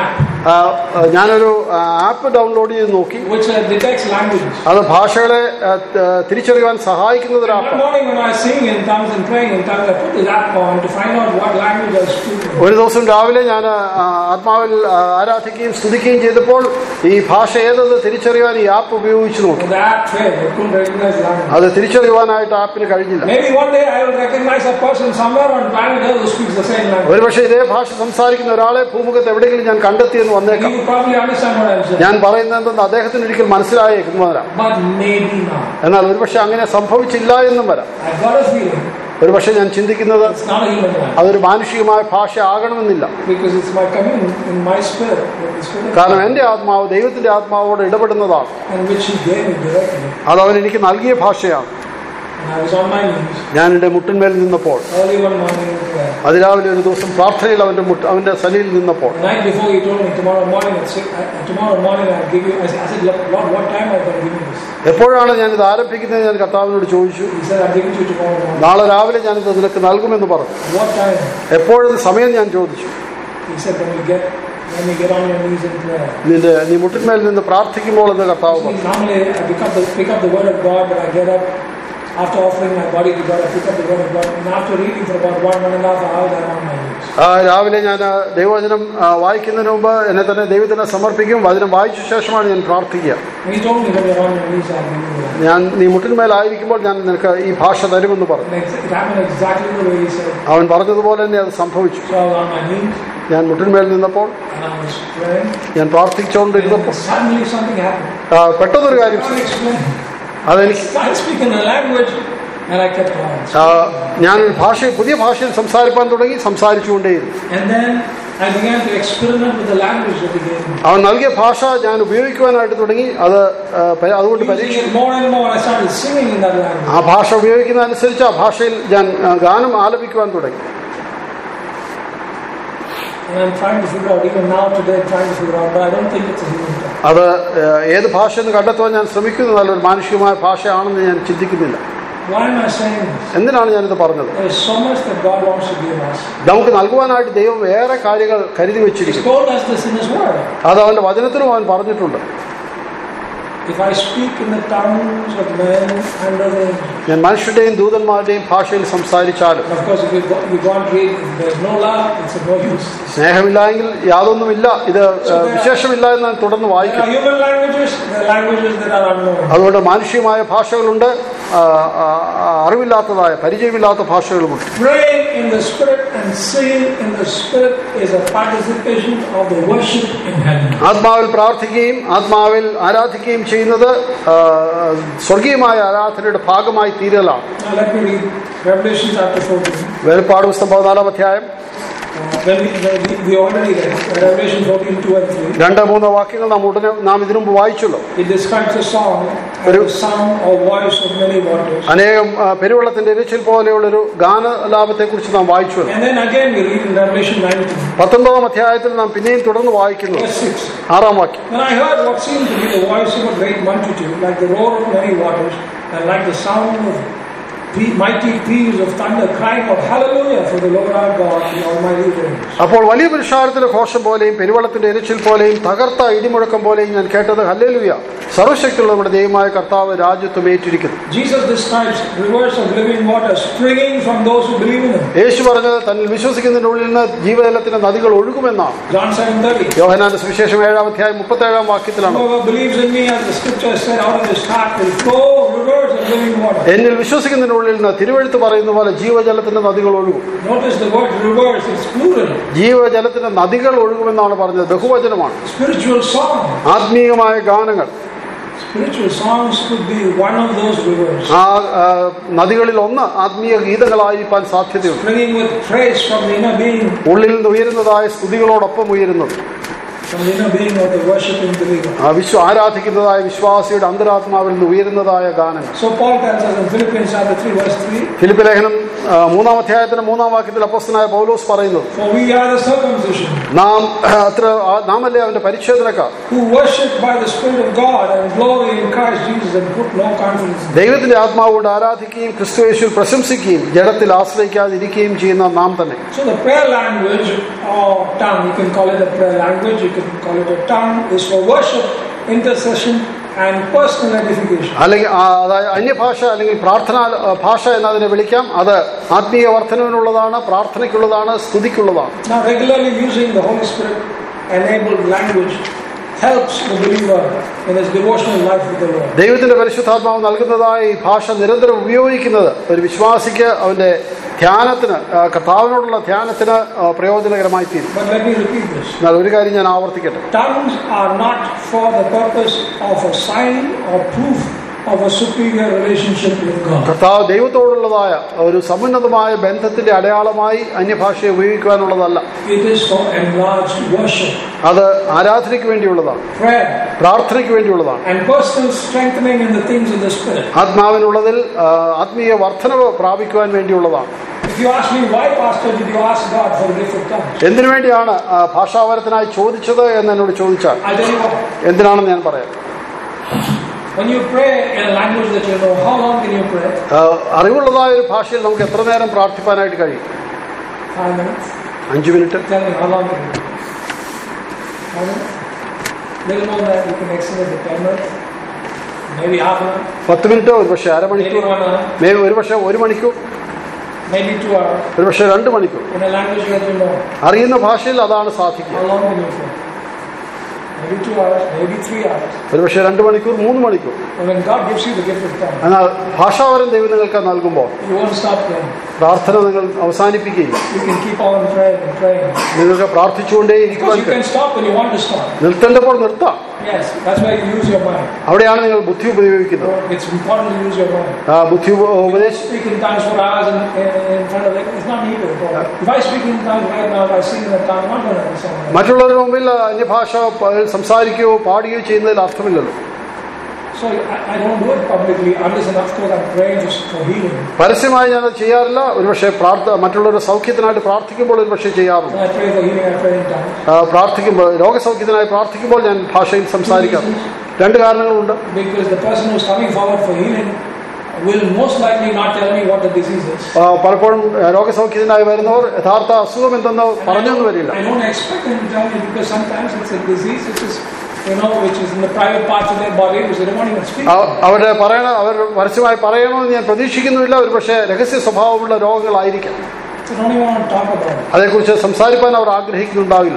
ആ, ആ, ഞാനൊരു ആ, ആപ്പ് ഡൗൺലോഡ് ചെയ്ത് നോക്കി which uh, detects languages. അത് ഭാഷകളെ ആ, ത- തിരിച്ചറിയുവാൻ സഹായിക്കുന്ന ഒരു One app morning when I was singing in tongues and praying in tongues, I put this app on to find out what language I was speaking. ഒരു ദിവസം രാവിലെ ഞാൻ ആ, ആത്മാവിൽ ആ, ആരാധിക്കുകയും സ്തുതിക്കുകയും ചെയ്തപ്പോൾ ഈ ഭാഷ ഏതെന്ന് തിരിച്ചറിയാൻ ഈ ആപ്പ് ഉപയോഗിച്ച് നോക്കി And the app failed. It couldn't recognize language. അത് തിരിച്ചറിയുവാനായിട്ട് ആപ്പിന് കഴിഞ്ഞില്ല Maybe one day I will recognize a person somewhere on planet Earth who speaks the same language. ഒരുപക്ഷെ ഇതേ ഭാഷ സംസാരിക്കുന്ന ഒരാളെ ഭൂമുഖത്ത് എവിടെയെങ്കിലും ഞാൻ കണ്ടെത്തിയെന്ന് He വന്നേക്കാം will probably understand what I'm saying. ഞാൻ പറയുന്നത് എന്തെന്ന് അദ്ദേഹത്തിന് ഒരിക്കൽ മനസ്സിലായേക്കും വരാം But maybe not. എന്നാൽ ഒരുപക്ഷെ അങ്ങനെ സംഭവിച്ചില്ല എന്നും വരാം I've got a feeling ഒരുപക്ഷെ ഞാൻ ചിന്തിക്കുന്നത് it's not a human language. അതൊരു മാനുഷികമായ ഭാഷ ആകണമെന്നില്ല Because it's my communion in my spirit with the spirit of കാരണം എന്റെ ആത്മാവ് ദൈവത്തിന്റെ ആത്മാവോട് ഇടപെടുന്നതാണ് and which he gave me directly. അത് അവൻ എനിക്ക് നൽകിയ ഭാഷയാണ് And I was on my knees ഞാൻ എന്റെ മുട്ടിന്മേൽ നിന്നപ്പോൾ early one morning in prayer. അതിരാവിലെ ഒരു ദിവസം പ്രാർത്ഥനയിൽ അവന്റെ മുട്ട് അവന്റെ സനിയിൽ നിന്നപ്പോൾ The night before he told me tomorrow morning at six, uh, tomorrow morning I'll give you. I said, I said, Lord, Lord, what time are you going to give me this? എപ്പോഴാണ് ഞാൻ ഇത് ആരംഭിക്കുന്നത് ഞാൻ കർത്താവിനോട് ചോദിച്ചു He said, I'll give it to you tomorrow morning. നാളെ രാവിലെ ഞാനിത് നിനക്ക് നൽകുമെന്ന് പറഞ്ഞു What time? എപ്പോഴത് സമയം ഞാൻ ചോദിച്ചു He said, when you get when you get on your knees in prayer. നിന്റെ നീ മുട്ടിന്മേൽ നിന്ന് പ്രാർത്ഥിക്കുമ്പോൾ എന്ന് കർത്താവ് പറഞ്ഞു Normally I pick up the pick up the word of God, but I get up after offering my body to God. I pick up the word of God, and after reading for about one one and a half hours, I'm on my knees. ആ, രാവിലെ ഞാൻ ആ, ദൈവവചനം ആ, വായിക്കുന്നതിന് മുമ്പ് എന്നെ തന്നെ ദൈവത്തിന് സമർപ്പിക്കും വചനം വായിച്ച ശേഷമാണ് ഞാൻ പ്രാർത്ഥിക്കുക And he told me when you're on your knees, I'll give you that. ഞാൻ നീ മുട്ടിന്മേലായിരിക്കുമ്പോൾ ഞാൻ നിനക്ക് ഈ ഭാഷ തരുമെന്ന് പറഞ്ഞു And ex- it happened exactly the way he said. അവൻ പറഞ്ഞതുപോലെ തന്നെ അത് സംഭവിച്ചു So I was on my knees ഞാൻ മുട്ടിന്മേൽ നിന്നപ്പോൾ and I was praying. ഞാൻ പ്രാർത്ഥിച്ചുകൊണ്ടിരുന്നപ്പോൾ And suddenly something happened. ആ, പെട്ടെന്നൊരു I കാര്യം can't explain. I അതെനിക്ക് started speaking a language and I kept quiet. ആ, ഞാൻ ഭാഷ പുതിയ ഭാഷയിൽ സംസാരിപ്പാൻ തുടങ്ങി സംസാരിച്ചുകൊണ്ടേയിരുന്നു And then I began to experiment with the language that he gave me. അവൻ നൽകിയ ഭാഷ ഞാൻ ഉപയോഗിക്കുവാനായിട്ട് തുടങ്ങി അത് ആ, പ- അതുകൊണ്ട് Using പരീക്ഷ it more and more, I started singing in that language. ആ ഭാഷ ഉപയോഗിക്കുന്നതനുസരിച്ച് ആ ഭാഷയിൽ ഞാൻ ആ, ഗാനം ആലപിക്കുവാൻ തുടങ്ങി And I'm trying to figure out, even now today, trying to figure out, but I don't think it's a human tongue. അത് ആ, ഏത് ഭാഷ എന്ന് കണ്ടെത്തുവാൻ ഞാൻ ശ്രമിക്കുന്നു നല്ലൊരു മാനുഷികമായ ഭാഷയാണെന്ന് ഞാൻ ചിന്തിക്കുന്നില്ല Why am I saying this? എന്തിനാണ് ഞാനിത് പറഞ്ഞത് There is so much that God wants to give us. നമുക്ക് നൽകുവാനായിട്ട് ദൈവം ഏറെ കാര്യങ്ങൾ കരുതി He's വെച്ചിരിക്കുന്നു told us this in His Word. അത് അവന്റെ വചനത്തിലും അവൻ പറഞ്ഞിട്ടുണ്ട് If I speak in the tongues of men and of angels, ഞാൻ മനുഷ്യരുടെയും ദൂതന്മാരുടെയും ഭാഷയിൽ സംസാരിച്ചാലും of course, if you go, you go and read, if there's no love, it's of no use. സ്നേഹമില്ലായെങ്കിൽ യാതൊന്നുമില്ല ഇത് ആ, വിശേഷമില്ല എന്ന് ഞാൻ തുടർന്ന് There വായിക്കും are human languages, there are languages that are unknown. അതുകൊണ്ട് മാനുഷികമായ ഭാഷകളുണ്ട് ആ, ആ, ആ, അറിവില്ലാത്തതായ പരിചയമില്ലാത്ത ഭാഷകളുമുണ്ട് Praying in the Spirit and singing in the Spirit is a participation of the worship in heaven. ആത്മാവിൽ പ്രാർത്ഥിക്കുകയും ആത്മാവിൽ ആരാധിക്കുകയും ചെയ്യുന്നത് ആ, സ്വർഗീയമായ ആരാധനയുടെ ഭാഗമായി തീരലാണ് Now let me read Revelation chapter 14. വേലപ്പാട് പുസ്തകം പതിനാലാം അധ്യായം Uh, when we, when we, we already read Revelation 14, 2 and 3. രണ്ട് മൂന്ന് വാക്യങ്ങൾ നാം ഉടനെ നാം ഇതിനു മുമ്പ് വായിച്ചല്ലോ It describes a song as ഒരു- the sound or voice of many waters. അനേകം ആ, പെരുവെള്ളത്തിന്റെ ഇരച്ചിൽ പോലെയുള്ളൊരു ഗാനലാഭത്തെ കുറിച്ച് നാം വായിച്ചുവല്ലോ And then again we read in Revelation 19, പത്തൊമ്പതാം അധ്യായത്തിൽ നാം പിന്നെയും തുടർന്ന് വായിക്കുന്നു verse 6. ആറാം വാക്യം Then I heard what seemed to be the voice of a great multitude, like the roar of many waters, and like the sound of pe- mighty peals of thunder, crying out, Hallelujah, for the Lord our God, the Almighty reigns. അപ്പോൾ വലിയ പുരുഷാരത്തിന്റെ ഘോഷം പോലെയും പെരുവെള്ളത്തിന്റെ ഇരച്ചിൽ പോലെയും തകർത്ത ഇടിമുഴക്കം പോലെയും ഞാൻ കേട്ടത് hallelujah സർവശക്തിയുള്ള നമ്മുടെ ദൈവമായ കർത്താവ് രാജ്യത്വം ഏറ്റിരിക്കുന്നു Jesus describes rivers of living water springing from those who believe in Him. യേശു പറഞ്ഞത് തന്നിൽ വിശ്വസിക്കുന്നതിന്റെ ഉള്ളിൽ നിന്ന് ജീവജലത്തിന്റെ നദികൾ ഒഴുകുമെന്നാണ് John 7:30. യോഹനാന്റെ സുവിശേഷം ഏഴാം അധ്യായം മുപ്പത്തേഴാം വാക്യത്തിലാണ് Whoever believes in me, as the scripture said, out of his heart will flow rivers of living water. എന്നിൽ വിശ്വസിക്കുന്നതിന്റെ ഉള്ളിൽ നിന്ന് തിരുവഴുത്ത് പറയുന്ന പോലെ ജീവജലത്തിന്റെ നദികൾ ഒഴുകും Notice the word rivers, it's plural. ജീവജലത്തിന്റെ നദികൾ ഒഴുകുമെന്നാണ് പറഞ്ഞത് ബഹുവചനമാണ് Spiritual song. ആത്മീയമായ ഗാനങ്ങൾ Spiritual songs could be one of those rivers. ആ ആ, നദികളിൽ ഒന്ന് ആത്മീയ ഗീതങ്ങളായിരിക്കാൻ സാധ്യതയുണ്ട് Bringing with praise from the inner being, ഉള്ളിൽ നിന്ന് ഉയരുന്നതായ സ്തുതികളോടൊപ്പം ഉയരുന്നത് from the inner being of the worshipping believer. ആ വിശ്വ ആരാധിക്കുന്നതായ വിശ്വാസിയുടെ അന്തരാത്മാവിൽ നിന്ന് ഉയരുന്നതായ ഗാനങ്ങൾ So Paul tells us in Philippians chapter 3, verse 3, Philip ലേഖനം ആ, മൂന്നാം അധ്യായത്തിന്റെ മൂന്നാം വാക്യത്തിൽ അപ്പോസ്തനായ പൗലോസ് പറയുന്നത് For we are the circumcision, നാം അത്ര ആ, നാമല്ലേ അവന്റെ പരിച്ഛേദനക്കാർ who worship by the Spirit of God and glory in Christ Jesus and put no confidence in ദൈവത്തിന്റെ ആത്മാവോട് ആരാധിക്കുകയും ക്രിസ്തു യേശുവിൽ പ്രശംസിക്കുകയും ജഡത്തിൽ ആശ്രയിക്കാതിരിക്കുകയും ചെയ്യുന്ന നാം തന്നെ So the prayer language or tongue, you can call it a prayer language, you can call it a tongue, is for worship, intercession, and personal edification. അല്ലെങ്കിൽ ആ, അതായത് അന്യഭാഷ അല്ലെങ്കിൽ പ്രാർത്ഥന ആ, ഭാഷ എന്നതിനെ വിളിക്കാം അത് ആത്മീയ വർധനവിനുള്ളതാണ് പ്രാർത്ഥനയ്ക്കുള്ളതാണ് സ്തുതിക്കുള്ളതാണ് Now, regularly using the Holy Spirit enabled language helps the believer in his devotional life with the Lord. ദൈവത്തിന്റെ പരിശുദ്ധാത്മാവ് നൽകുന്നതായ ഈ ഭാഷ നിരന്തരം ഉപയോഗിക്കുന്നത് ഒരു വിശ്വാസിക്ക് അവന്റെ ധ്യാനത്തിന് ആ, കർത്താവിനോടുള്ള ധ്യാനത്തിന് ആ, പ്രയോജനകരമായി തീരും But let me repeat this. എന്നാൽ ഒരു കാര്യം ഞാൻ ആവർത്തിക്കട്ടെ Tongues are not for the purpose of a sign or proof of a superior relationship with God. കർത്താവ് ദൈവത്തോടുള്ളതായ ഒരു സമുന്നതമായ ബന്ധത്തിന്റെ അടയാളമായി അന്യഭാഷയെ ഉപയോഗിക്കുവാനുള്ളതല്ല It is for enlarged worship, അത് ആരാധനയ്ക്ക് വേണ്ടിയുള്ളതാണ് prayer, പ്രാർത്ഥനയ്ക്ക് വേണ്ടിയുള്ളതാണ് and personal strengthening in the things of the Spirit. ആത്മാവിനുള്ളതിൽ ആ, ആത്മീയ വർധനവ് പ്രാപിക്കുവാൻ വേണ്ടിയുള്ളതാണ് If you ask me why, Pastor, did you ask God for the gift of tongues? എന്തിനു വേണ്ടിയാണ് ആ, ഭാഷാവരത്തിനായി ചോദിച്ചത് എന്ന് എന്നോട് ചോദിച്ചാൽ I tell you what, എന്തിനാണെന്ന് ഞാൻ പറയാം when you pray in a language that you know, how long can you pray? ആ, അറിവുള്ളതായ ഒരു ഭാഷയിൽ നമുക്ക് എത്ര നേരം പ്രാർത്ഥിപ്പാനായിട്ട് കഴിയും Five minutes? അഞ്ചു minute Tell me, how long can you pray? Five minutes? Little more than that, you can extend it to ten minutes, maybe half an hour, പത്ത് minute ഒരു പക്ഷേ maybe അരമണിക്കൂർ one hour, മേ ഒരു പക്ഷേ ഒരു മണിക്കൂർ maybe two hours. ഒരു പക്ഷേ രണ്ട് മണിക്കൂർ In a language that you know, അറിയുന്ന ഭാഷയിൽ അതാണ് സാധിക്കുക how long can you pray? Maybe two hours, maybe three hours. ഒരു പക്ഷേ രണ്ട് മണിക്കൂർ മൂന്ന് മണിക്കൂർ And when God gives you the gift of tongues, എന്നാൽ ഭാഷാവരം ദൈവം നിങ്ങൾക്ക് നൽകുമ്പോൾ you won't stop praying. പ്രാർത്ഥന നിങ്ങൾ അവസാനിപ്പിക്കുകയും You can keep on praying and praying. നിങ്ങൾക്ക് പ്രാർത്ഥിച്ചുകൊണ്ടേ Because ഇരിക്കുവാൻ you can stop when you want to stop. നിർത്തേണ്ടപ്പോൾ നിർത്താം Yes, that's why you use your mind. അവിടെയാണ് നിങ്ങൾ ബുദ്ധി ഉപയോഗിക്കുന്നത് It's important to use your mind. ആ ബുദ്ധി ഉപ- ഉപദേശ Speak in tongues for hours in, in, in front of it, it's not needed at all. If I speak in tongues right now, if I sing in a tongue, I'm not going to understand that. മറ്റുള്ളവരുടെ മുമ്പിൽ അന്യഭാഷ പ- സംസാരിക്കുകയോ പാടുകയോ ചെയ്യുന്നതിൽ അർത്ഥമില്ലല്ലോ So I, I don't do it publicly unless and of course I'm praying just for healing. പരസ്യമായി ഞാനത് ചെയ്യാറില്ല ഒരുപക്ഷെ പ്രാർത്ഥ മറ്റുള്ളവരുടെ സൗഖ്യത്തിനായിട്ട് പ്രാർത്ഥിക്കുമ്പോൾ ഒരുപക്ഷെ ചെയ്യാറുണ്ട് When I pray for healing, I pray in tongues. ആ, പ്രാർത്ഥിക്കുമ്പോൾ രോഗസൗഖ്യത്തിനായി പ്രാർത്ഥിക്കുമ്പോൾ ഞാൻ ഭാഷയിൽ സംസാരിക്കാം രണ്ട് കാരണങ്ങളുണ്ട് Because the person who's coming forward for healing will most likely not tell me what the disease is. ആ, പലപ്പോഴും ആ, രോഗസൗഖ്യത്തിനായി വരുന്നവർ യഥാർത്ഥ അസുഖം എന്തെന്ന് And I പറഞ്ഞൊന്നും don't, വരില്ല I don't expect them to tell me because sometimes it's a disease which is, you know, which is in the private parts of their body which they don't even speak. ആ, അവരുടെ പറയണ അവർ പരസ്യമായി പറയണമെന്ന് ഞാൻ പ്രതീക്ഷിക്കുന്നുമില്ല ഒരുപക്ഷെ രഹസ്യ സ്വഭാവമുള്ള രോഗങ്ങളായിരിക്കാം So don't even want to talk about it. അതേക്കുറിച്ച് സംസാരിക്കാൻ അവർ ആഗ്രഹിക്കുന്നുണ്ടാവില്ല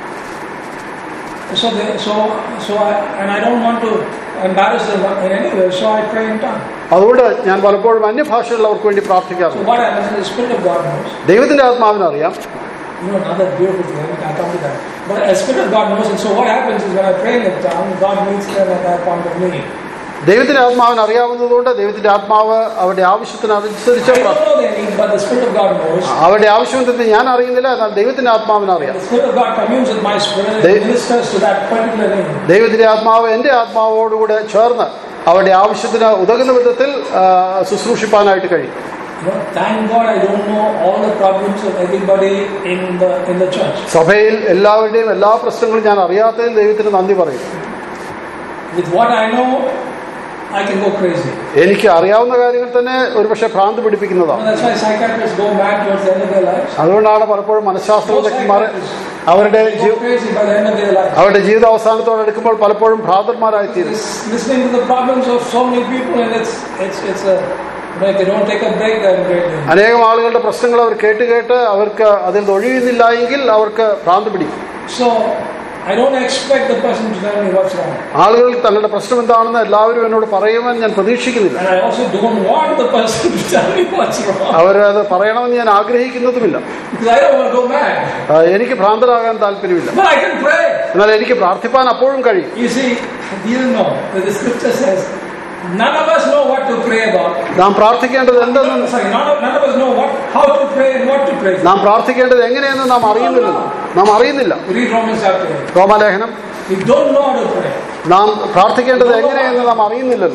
So, they, so, so I, and I don't want to embarrass them in any way, so I pray in tongues. അതുകൊണ്ട് ഞാൻ പലപ്പോഴും അന്യഭാഷകളിൽ വേണ്ടി So പ്രാർത്ഥിക്കാറുണ്ട് what happens is the Spirit of God knows. ദൈവത്തിന്റെ ആത്മാവിനറിയാം You know, another beautiful thing, I'll come to that. But the Spirit of God knows, and so what happens is when I pray in a tongue, God meets them at that point of need. ദൈവത്തിന്റെ ആത്മാവിന് അറിയാവുന്നതുകൊണ്ട് ദൈവത്തിന്റെ ആത്മാവ് അവരുടെ ആവശ്യത്തിനനുസരിച്ച് I പ്രാ- don't know their need, but the Spirit of God knows. അവരുടെ ആവശ്യം എന്തെന്ന് ഞാൻ അറിയുന്നില്ല എന്നാൽ ദൈവത്തിന്റെ ആത്മാവിന് അറിയാം The Spirit of God communes with my spirit and They- ministers to that particular need. ദൈവത്തിന്റെ ആത്മാവ് എന്റെ ആത്മാവോടുകൂടെ ചേർന്ന് അവരുടെ ആവശ്യത്തിന് ഉതകുന്ന വിധത്തിൽ ആ, ശുശ്രൂഷിപ്പാനായിട്ട് കഴിയും You know, thank God I don't know all the problems of everybody in the in the church. സഭയിൽ എല്ലാവരുടെയും എല്ലാ പ്രശ്നങ്ങളും ഞാൻ അറിയാത്തതിൽ ദൈവത്തിന് നന്ദി പറയും With what I know, I can go crazy. എനിക്ക് അറിയാവുന്ന കാര്യങ്ങൾ തന്നെ ഒരുപക്ഷെ ഭ്രാന്ത് You know, പിടിപ്പിക്കുന്നതാണ് that's why psychiatrists go mad towards the end of their lives. അതുകൊണ്ടാണ് പലപ്പോഴും മനഃശാസ്ത്ര Most വിദഗ്ധന്മാർ psychiatrists അവരുടെ they G- go crazy by the end of their life. അവരുടെ ജീവിത അവസാനത്തോടെ എടുക്കുമ്പോൾ പലപ്പോഴും ഭ്രാന്തന്മാരായിത്തീരും Just listening to the problems of so many people, and it's it's it's a you know, if they don't take a break, they're in great danger. അനേകം ആളുകളുടെ പ്രശ്നങ്ങൾ അവർ കേട്ട് കേട്ട് അവർക്ക് അതിൽ നിന്ന് ഒഴിയുന്നില്ല എങ്കിൽ അവർക്ക് ഭ്രാന്ത് പിടിക്കും So I don't expect the person to tell me what's wrong, ആളുകൾ തങ്ങളുടെ പ്രശ്നം എന്താണെന്ന് എല്ലാവരും എന്നോട് പറയുമെന്ന് ഞാൻ പ്രതീക്ഷിക്കുന്നില്ല and I also don't want the person to tell me what's wrong അവർ അത് പറയണമെന്ന് ഞാൻ ആഗ്രഹിക്കുന്നതുമില്ല because I don't want to go mad. ആ, എനിക്ക് ഭ്രാന്തരാകാൻ താല്പര്യമില്ല But I can pray. എന്നാൽ എനിക്ക് പ്രാർത്ഥിപ്പാൻ അപ്പോഴും കഴിയും You see, you know that the scripture says none of us know what to pray about. നാം പ്രാർത്ഥിക്കേണ്ടത് എന്തെന്ന് Sorry, none of, none of us know what how to pray and what to pray. നാം പ്രാർത്ഥിക്കേണ്ടത് എങ്ങനെയെന്ന് നാം അറിയുന്നില്ലല്ലോ നാം അറിയുന്നില്ല Read Romans chapter 8. റോമാലേഖനം We don't know how to pray. നാം പ്രാർത്ഥിക്കേണ്ടത് എങ്ങനെയെന്ന് നാം അറിയുന്നില്ലല്ലോ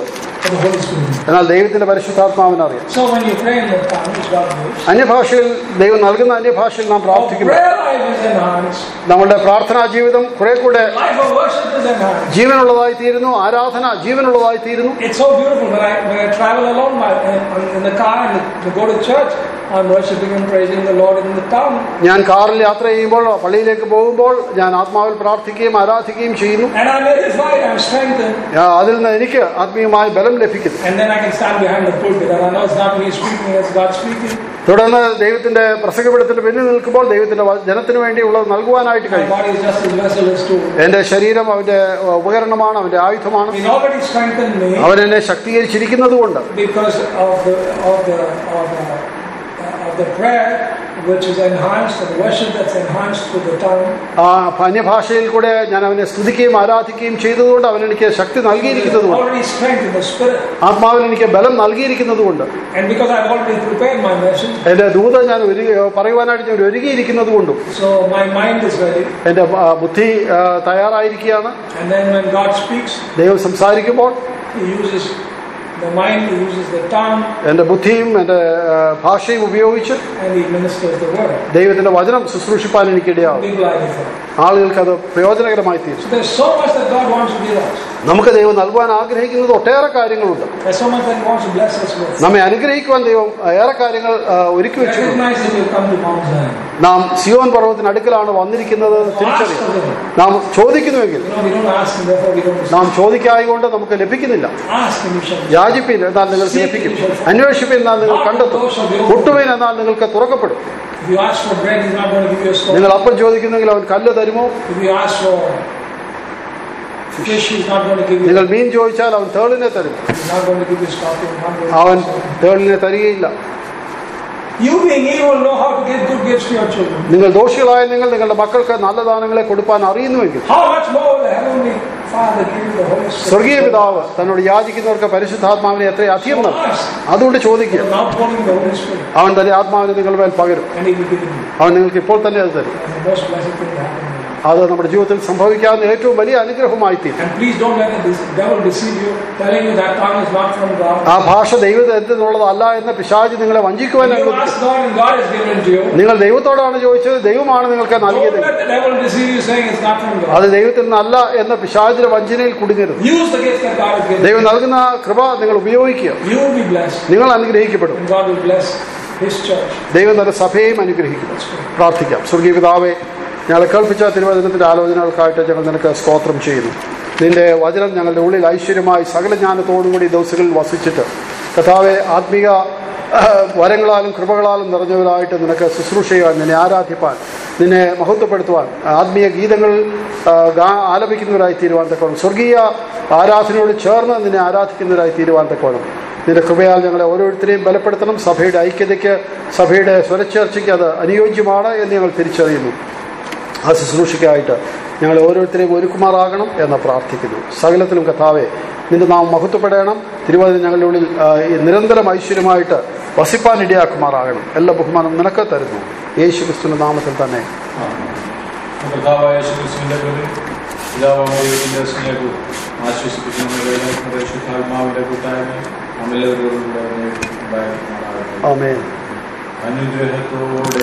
but the Holy Spirit. knows. എന്നാൽ ദൈവത്തിന്റെ പരിശുദ്ധാത്മാവിന് അറിയാം So when you pray in the tongue, which God knows, അന്യഭാഷയിൽ ദൈവം നൽകുന്ന അന്യഭാഷയിൽ നാം our പ്രാർത്ഥിക്കുന്നു prayer life is enhanced, നമ്മളുടെ പ്രാർത്ഥനാ ജീവിതം കുറെ കൂടെ life of worship is enhanced. ജീവനുള്ളതായി തീരുന്നു ആരാധന ജീവനുള്ളതായി തീരുന്നു It's so beautiful when I, when I travel alone my, in, in the car and to go to church, I'm worshiping and praising the Lord in the tongue. ഞാൻ കാറിൽ യാത്ര ചെയ്യുമ്പോൾ പള്ളിയിലേക്ക് പോകുമ്പോൾ ഞാൻ ആത്മാവിൽ പ്രാർത്ഥിക്കുകയും ആരാധിക്കുകയും ചെയ്യുന്നു And I'm edified, I'm strengthened. ആ, അതിൽ നിന്ന് എനിക്ക് ആത്മീയമായ ബലം ലഭിക്കുന്നു And then I can stand behind the pulpit and I know it's not me speaking, it's God speaking. തുടർന്ന് ദൈവത്തിന്റെ പ്രസംഗപീഠത്തിന്റെ പിന്നിൽ നിൽക്കുമ്പോൾ ദൈവത്തിന്റെ വ- ജനത്തിന് വേണ്ടിയുള്ളത് നൽകുവാനായിട്ട് My കഴിയും body is just a vessel, is tool. എന്റെ ശരീരം അവന്റെ uh, ഉപകരണമാണ് അവന്റെ ആയുധമാണ് He's already strengthened me അവൻ എന്നെ ശക്തീകരിച്ചിരിക്കുന്നത് കൊണ്ട് because of the of the of the, of the prayer which is enhanced and worship that's enhanced with the tongue. ആ അന്യഭാഷയിൽ കൂടെ ഞാൻ അവനെ സ്തുതിക്കുകയും ആരാധിക്കുകയും ചെയ്തതുകൊണ്ട് അവൻ എനിക്ക് ശക്തി There's നൽകിയിരിക്കുന്നതുകൊണ്ട് already strength in the spirit. ആത്മാവിൽ എനിക്ക് ബലം നൽകിയിരിക്കുന്നതുകൊണ്ട് And because I've already prepared my message, എന്റെ ദൂത ഞാൻ ഒരു പറയുവാനായിട്ട് ഞാൻ ഒരുങ്ങിയിരിക്കുന്നത് കൊണ്ടും so my mind is ready. എന്റെ ആ, ബുദ്ധി ആ, തയ്യാറായിരിക്കുകയാണ് And then when God speaks, ദൈവം സംസാരിക്കുമ്പോൾ He uses the mind, He uses the tongue, എന്റെ ബുദ്ധിയും എന്റെ ആ, ഭാഷയും ഉപയോഗിച്ച് and He ministers the word. ദൈവത്തിന്റെ വചനം ശുശ്രൂഷിപ്പാൻ എനിക്കിടയാവും People like it. ആളുകൾക്ക് അത് പ്രയോജനകരമായി തീരും So there's so much that God wants to give us. നമുക്ക് ദൈവം നൽകുവാൻ ആഗ്രഹിക്കുന്നത് ഒട്ടേറെ കാര്യങ്ങളുണ്ട് There's so much that He wants to bless us with. നമ്മെ അനുഗ്രഹിക്കുവാൻ ദൈവം ഏറെ കാര്യങ്ങൾ ആ, ഒരുക്കി വെച്ചിട്ടുണ്ട് Recognize that we've come to Mount Zion. നാം സിയോൻ പർവ്വതത്തിന് അടുക്കലാണ് വന്നിരിക്കുന്നത് എന്ന് Ask തിരിച്ചറിയാം of Him. നാം ചോദിക്കുന്നുവെങ്കിൽ You know, we don't ask and therefore we don't receive. നാം ചോദിക്കായകൊണ്ട് നമുക്ക് ലഭിക്കുന്നില്ല Ask and you shall receive. യാചിപ്പിൻ എന്നാൽ നിങ്ങൾക്ക് ലഭിക്കും അന്വേഷിപ്പിൻ എന്നാൽ നിങ്ങൾ കണ്ടെത്തും മുട്ടുവിൻ എന്നാൽ നിങ്ങൾക്ക് തുറക്കപ്പെടും If you ask for bread, He's not going to give you a stone. നിങ്ങൾ അപ്പം ചോദിക്കുന്നെങ്കിൽ അവൻ കല്ല് തരുമോ If you ask for fish, He's not going to give you. നിങ്ങൾ മീൻ ചോദിച്ചാൽ അവൻ തേളിനെ തരും He's not going to give you scorpion. He's not going to അവൻ give you something. തേളിനെ തരികയില്ല You being evil know how to give good gifts to your children. നിങ്ങൾ ദോഷികളായ നിങ്ങൾ നിങ്ങളുടെ മക്കൾക്ക് നല്ല ദാനങ്ങളെ കൊടുപ്പാൻ അറിയുന്നുവെങ്കിൽ How much more will the Heavenly Father give you the Holy Spirit? സ്വർഗീയ പിതാവ് തന്നോട് യാചിക്കുന്നവർക്ക് പരിശുദ്ധാത്മാവിനെ എത്ര അധികം So നൽകും ask. അതുകൊണ്ട് ചോദിക്കുക You're not pouring the Holy Spirit, അവൻ തന്റെ ആത്മാവിനെ നിങ്ങളുടെ മേൽ പകരും and He will give it to you. അവൻ നിങ്ങൾക്ക് ഇപ്പോൾ തന്നെ അത് തരും That's the most blessed thing that happened. to you. അത് നമ്മുടെ ജീവിതത്തിൽ സംഭവിക്കാവുന്ന ഏറ്റവും വലിയ അനുഗ്രഹമായി തീരും And please don't let the devil deceive you, telling you that tongue is not from God. ആ ഭാഷ ദൈവത്തിനുള്ളതല്ല എന്ന പിശാചി നിങ്ങളെ വഞ്ചിക്കുവാൻ You അനുവദിക്കും ask God, and God has given it to you. നിങ്ങൾ ദൈവത്തോടാണ് ചോദിച്ചത് ദൈവമാണ് നിങ്ങൾക്ക് Don't നൽകിയത് let the devil deceive you, saying it's not from God. അത് ദൈവത്തിൽ നിന്നല്ല എന്ന പിശാചിന്റെ വഞ്ചനയിൽ കുടുങ്ങരുത് Use the gifts that God has given. ദൈവം നൽകുന്ന കൃപ നിങ്ങൾ ഉപയോഗിക്കുക You will be blessed, നിങ്ങൾ അനുഗ്രഹിക്കപ്പെടും and God will bless His church. ദൈവം തന്റെ സഭയെയും അനുഗ്രഹിക്കും Let's pray. പ്രാർത്ഥിക്കാം സ്വർഗീയ പിതാവെ ഞങ്ങളെ കേൾപ്പിച്ച തിരുവചനത്തിന്റെ ആലോചനകൾക്കായിട്ട് ഞങ്ങൾ നിനക്ക് സ്തോത്രം ചെയ്യുന്നു നിന്റെ വചനം ഞങ്ങളുടെ ഉള്ളിൽ ഐശ്വര്യമായി സകല ജ്ഞാനത്തോടുകൂടി ഈ ദിവസങ്ങളിൽ വസിച്ചിട്ട് കഥാവെ ആത്മീക ആ, വരങ്ങളാലും കൃപകളാലും നിറഞ്ഞവരായിട്ട് നിനക്ക് ശുശ്രൂഷ ചെയ്യുവാൻ നിന്നെ ആരാധിപ്പാൻ നിന്നെ മഹത്വപ്പെടുത്തുവാൻ ആത്മീയ ഗീതങ്ങൾ ആ, ഗാ- ആലപിക്കുന്നവരായി തീരുവാൻ തക്കോണം സ്വർഗീയ ആരാധനയോട് ചേർന്ന് നിന്നെ ആരാധിക്കുന്നവരായി തീരുവാൻ തക്കോണം നിന്റെ കൃപയാൽ ഞങ്ങളെ ഓരോരുത്തരെയും ബലപ്പെടുത്തണം സഭയുടെ ഐക്യതയ്ക്ക് സഭയുടെ സ്വരച്ചേർച്ചയ്ക്ക് അത് അനുയോജ്യമാണ് എന്ന് ഞങ്ങൾ തിരിച്ചറിയുന്നു ആ ശുശ്രൂഷയ്ക്കായിട്ട് ഞങ്ങൾ ഓരോരുത്തരെയും ഒരുക്കുമാറാകണം എന്ന് പ്രാർത്ഥിക്കുന്നു സകലത്തിലും കഥാവെ നിന്റെ നാം മഹത്വപ്പെടണം തിരുവചനം ഞങ്ങളുടെ ഉള്ളിൽ ആ, ഈ നിരന്തരം ഐശ്വര്യമായിട്ട് വസിപ്പാൻ ഇടയാക്കുമാറാകണം എല്ലാ ബഹുമാനം നിനക്ക് തരുന്നു യേശു ക്രിസ്തുവിന്റെ നാമത്തിൽ തന്നെ കർത്താവായ യേശുക്രിസ്തുവിന്റെ പേരിൽ പിതാവായ ദൈവത്തിന്റെ സ്നേഹവും ആശ്വസിപ്പിക്കുന്ന പരിശുദ്ധാത്മാവിന്റെ കൂട്ടായ്മ നമ്മളെല്ലാവരോടും ഉണ്ടായിരുന്നേക്കും ഉണ്ടായിരിക്കുമാറാകട്ടെ. ആമേൻ അനുഗ്രഹത്തോടെ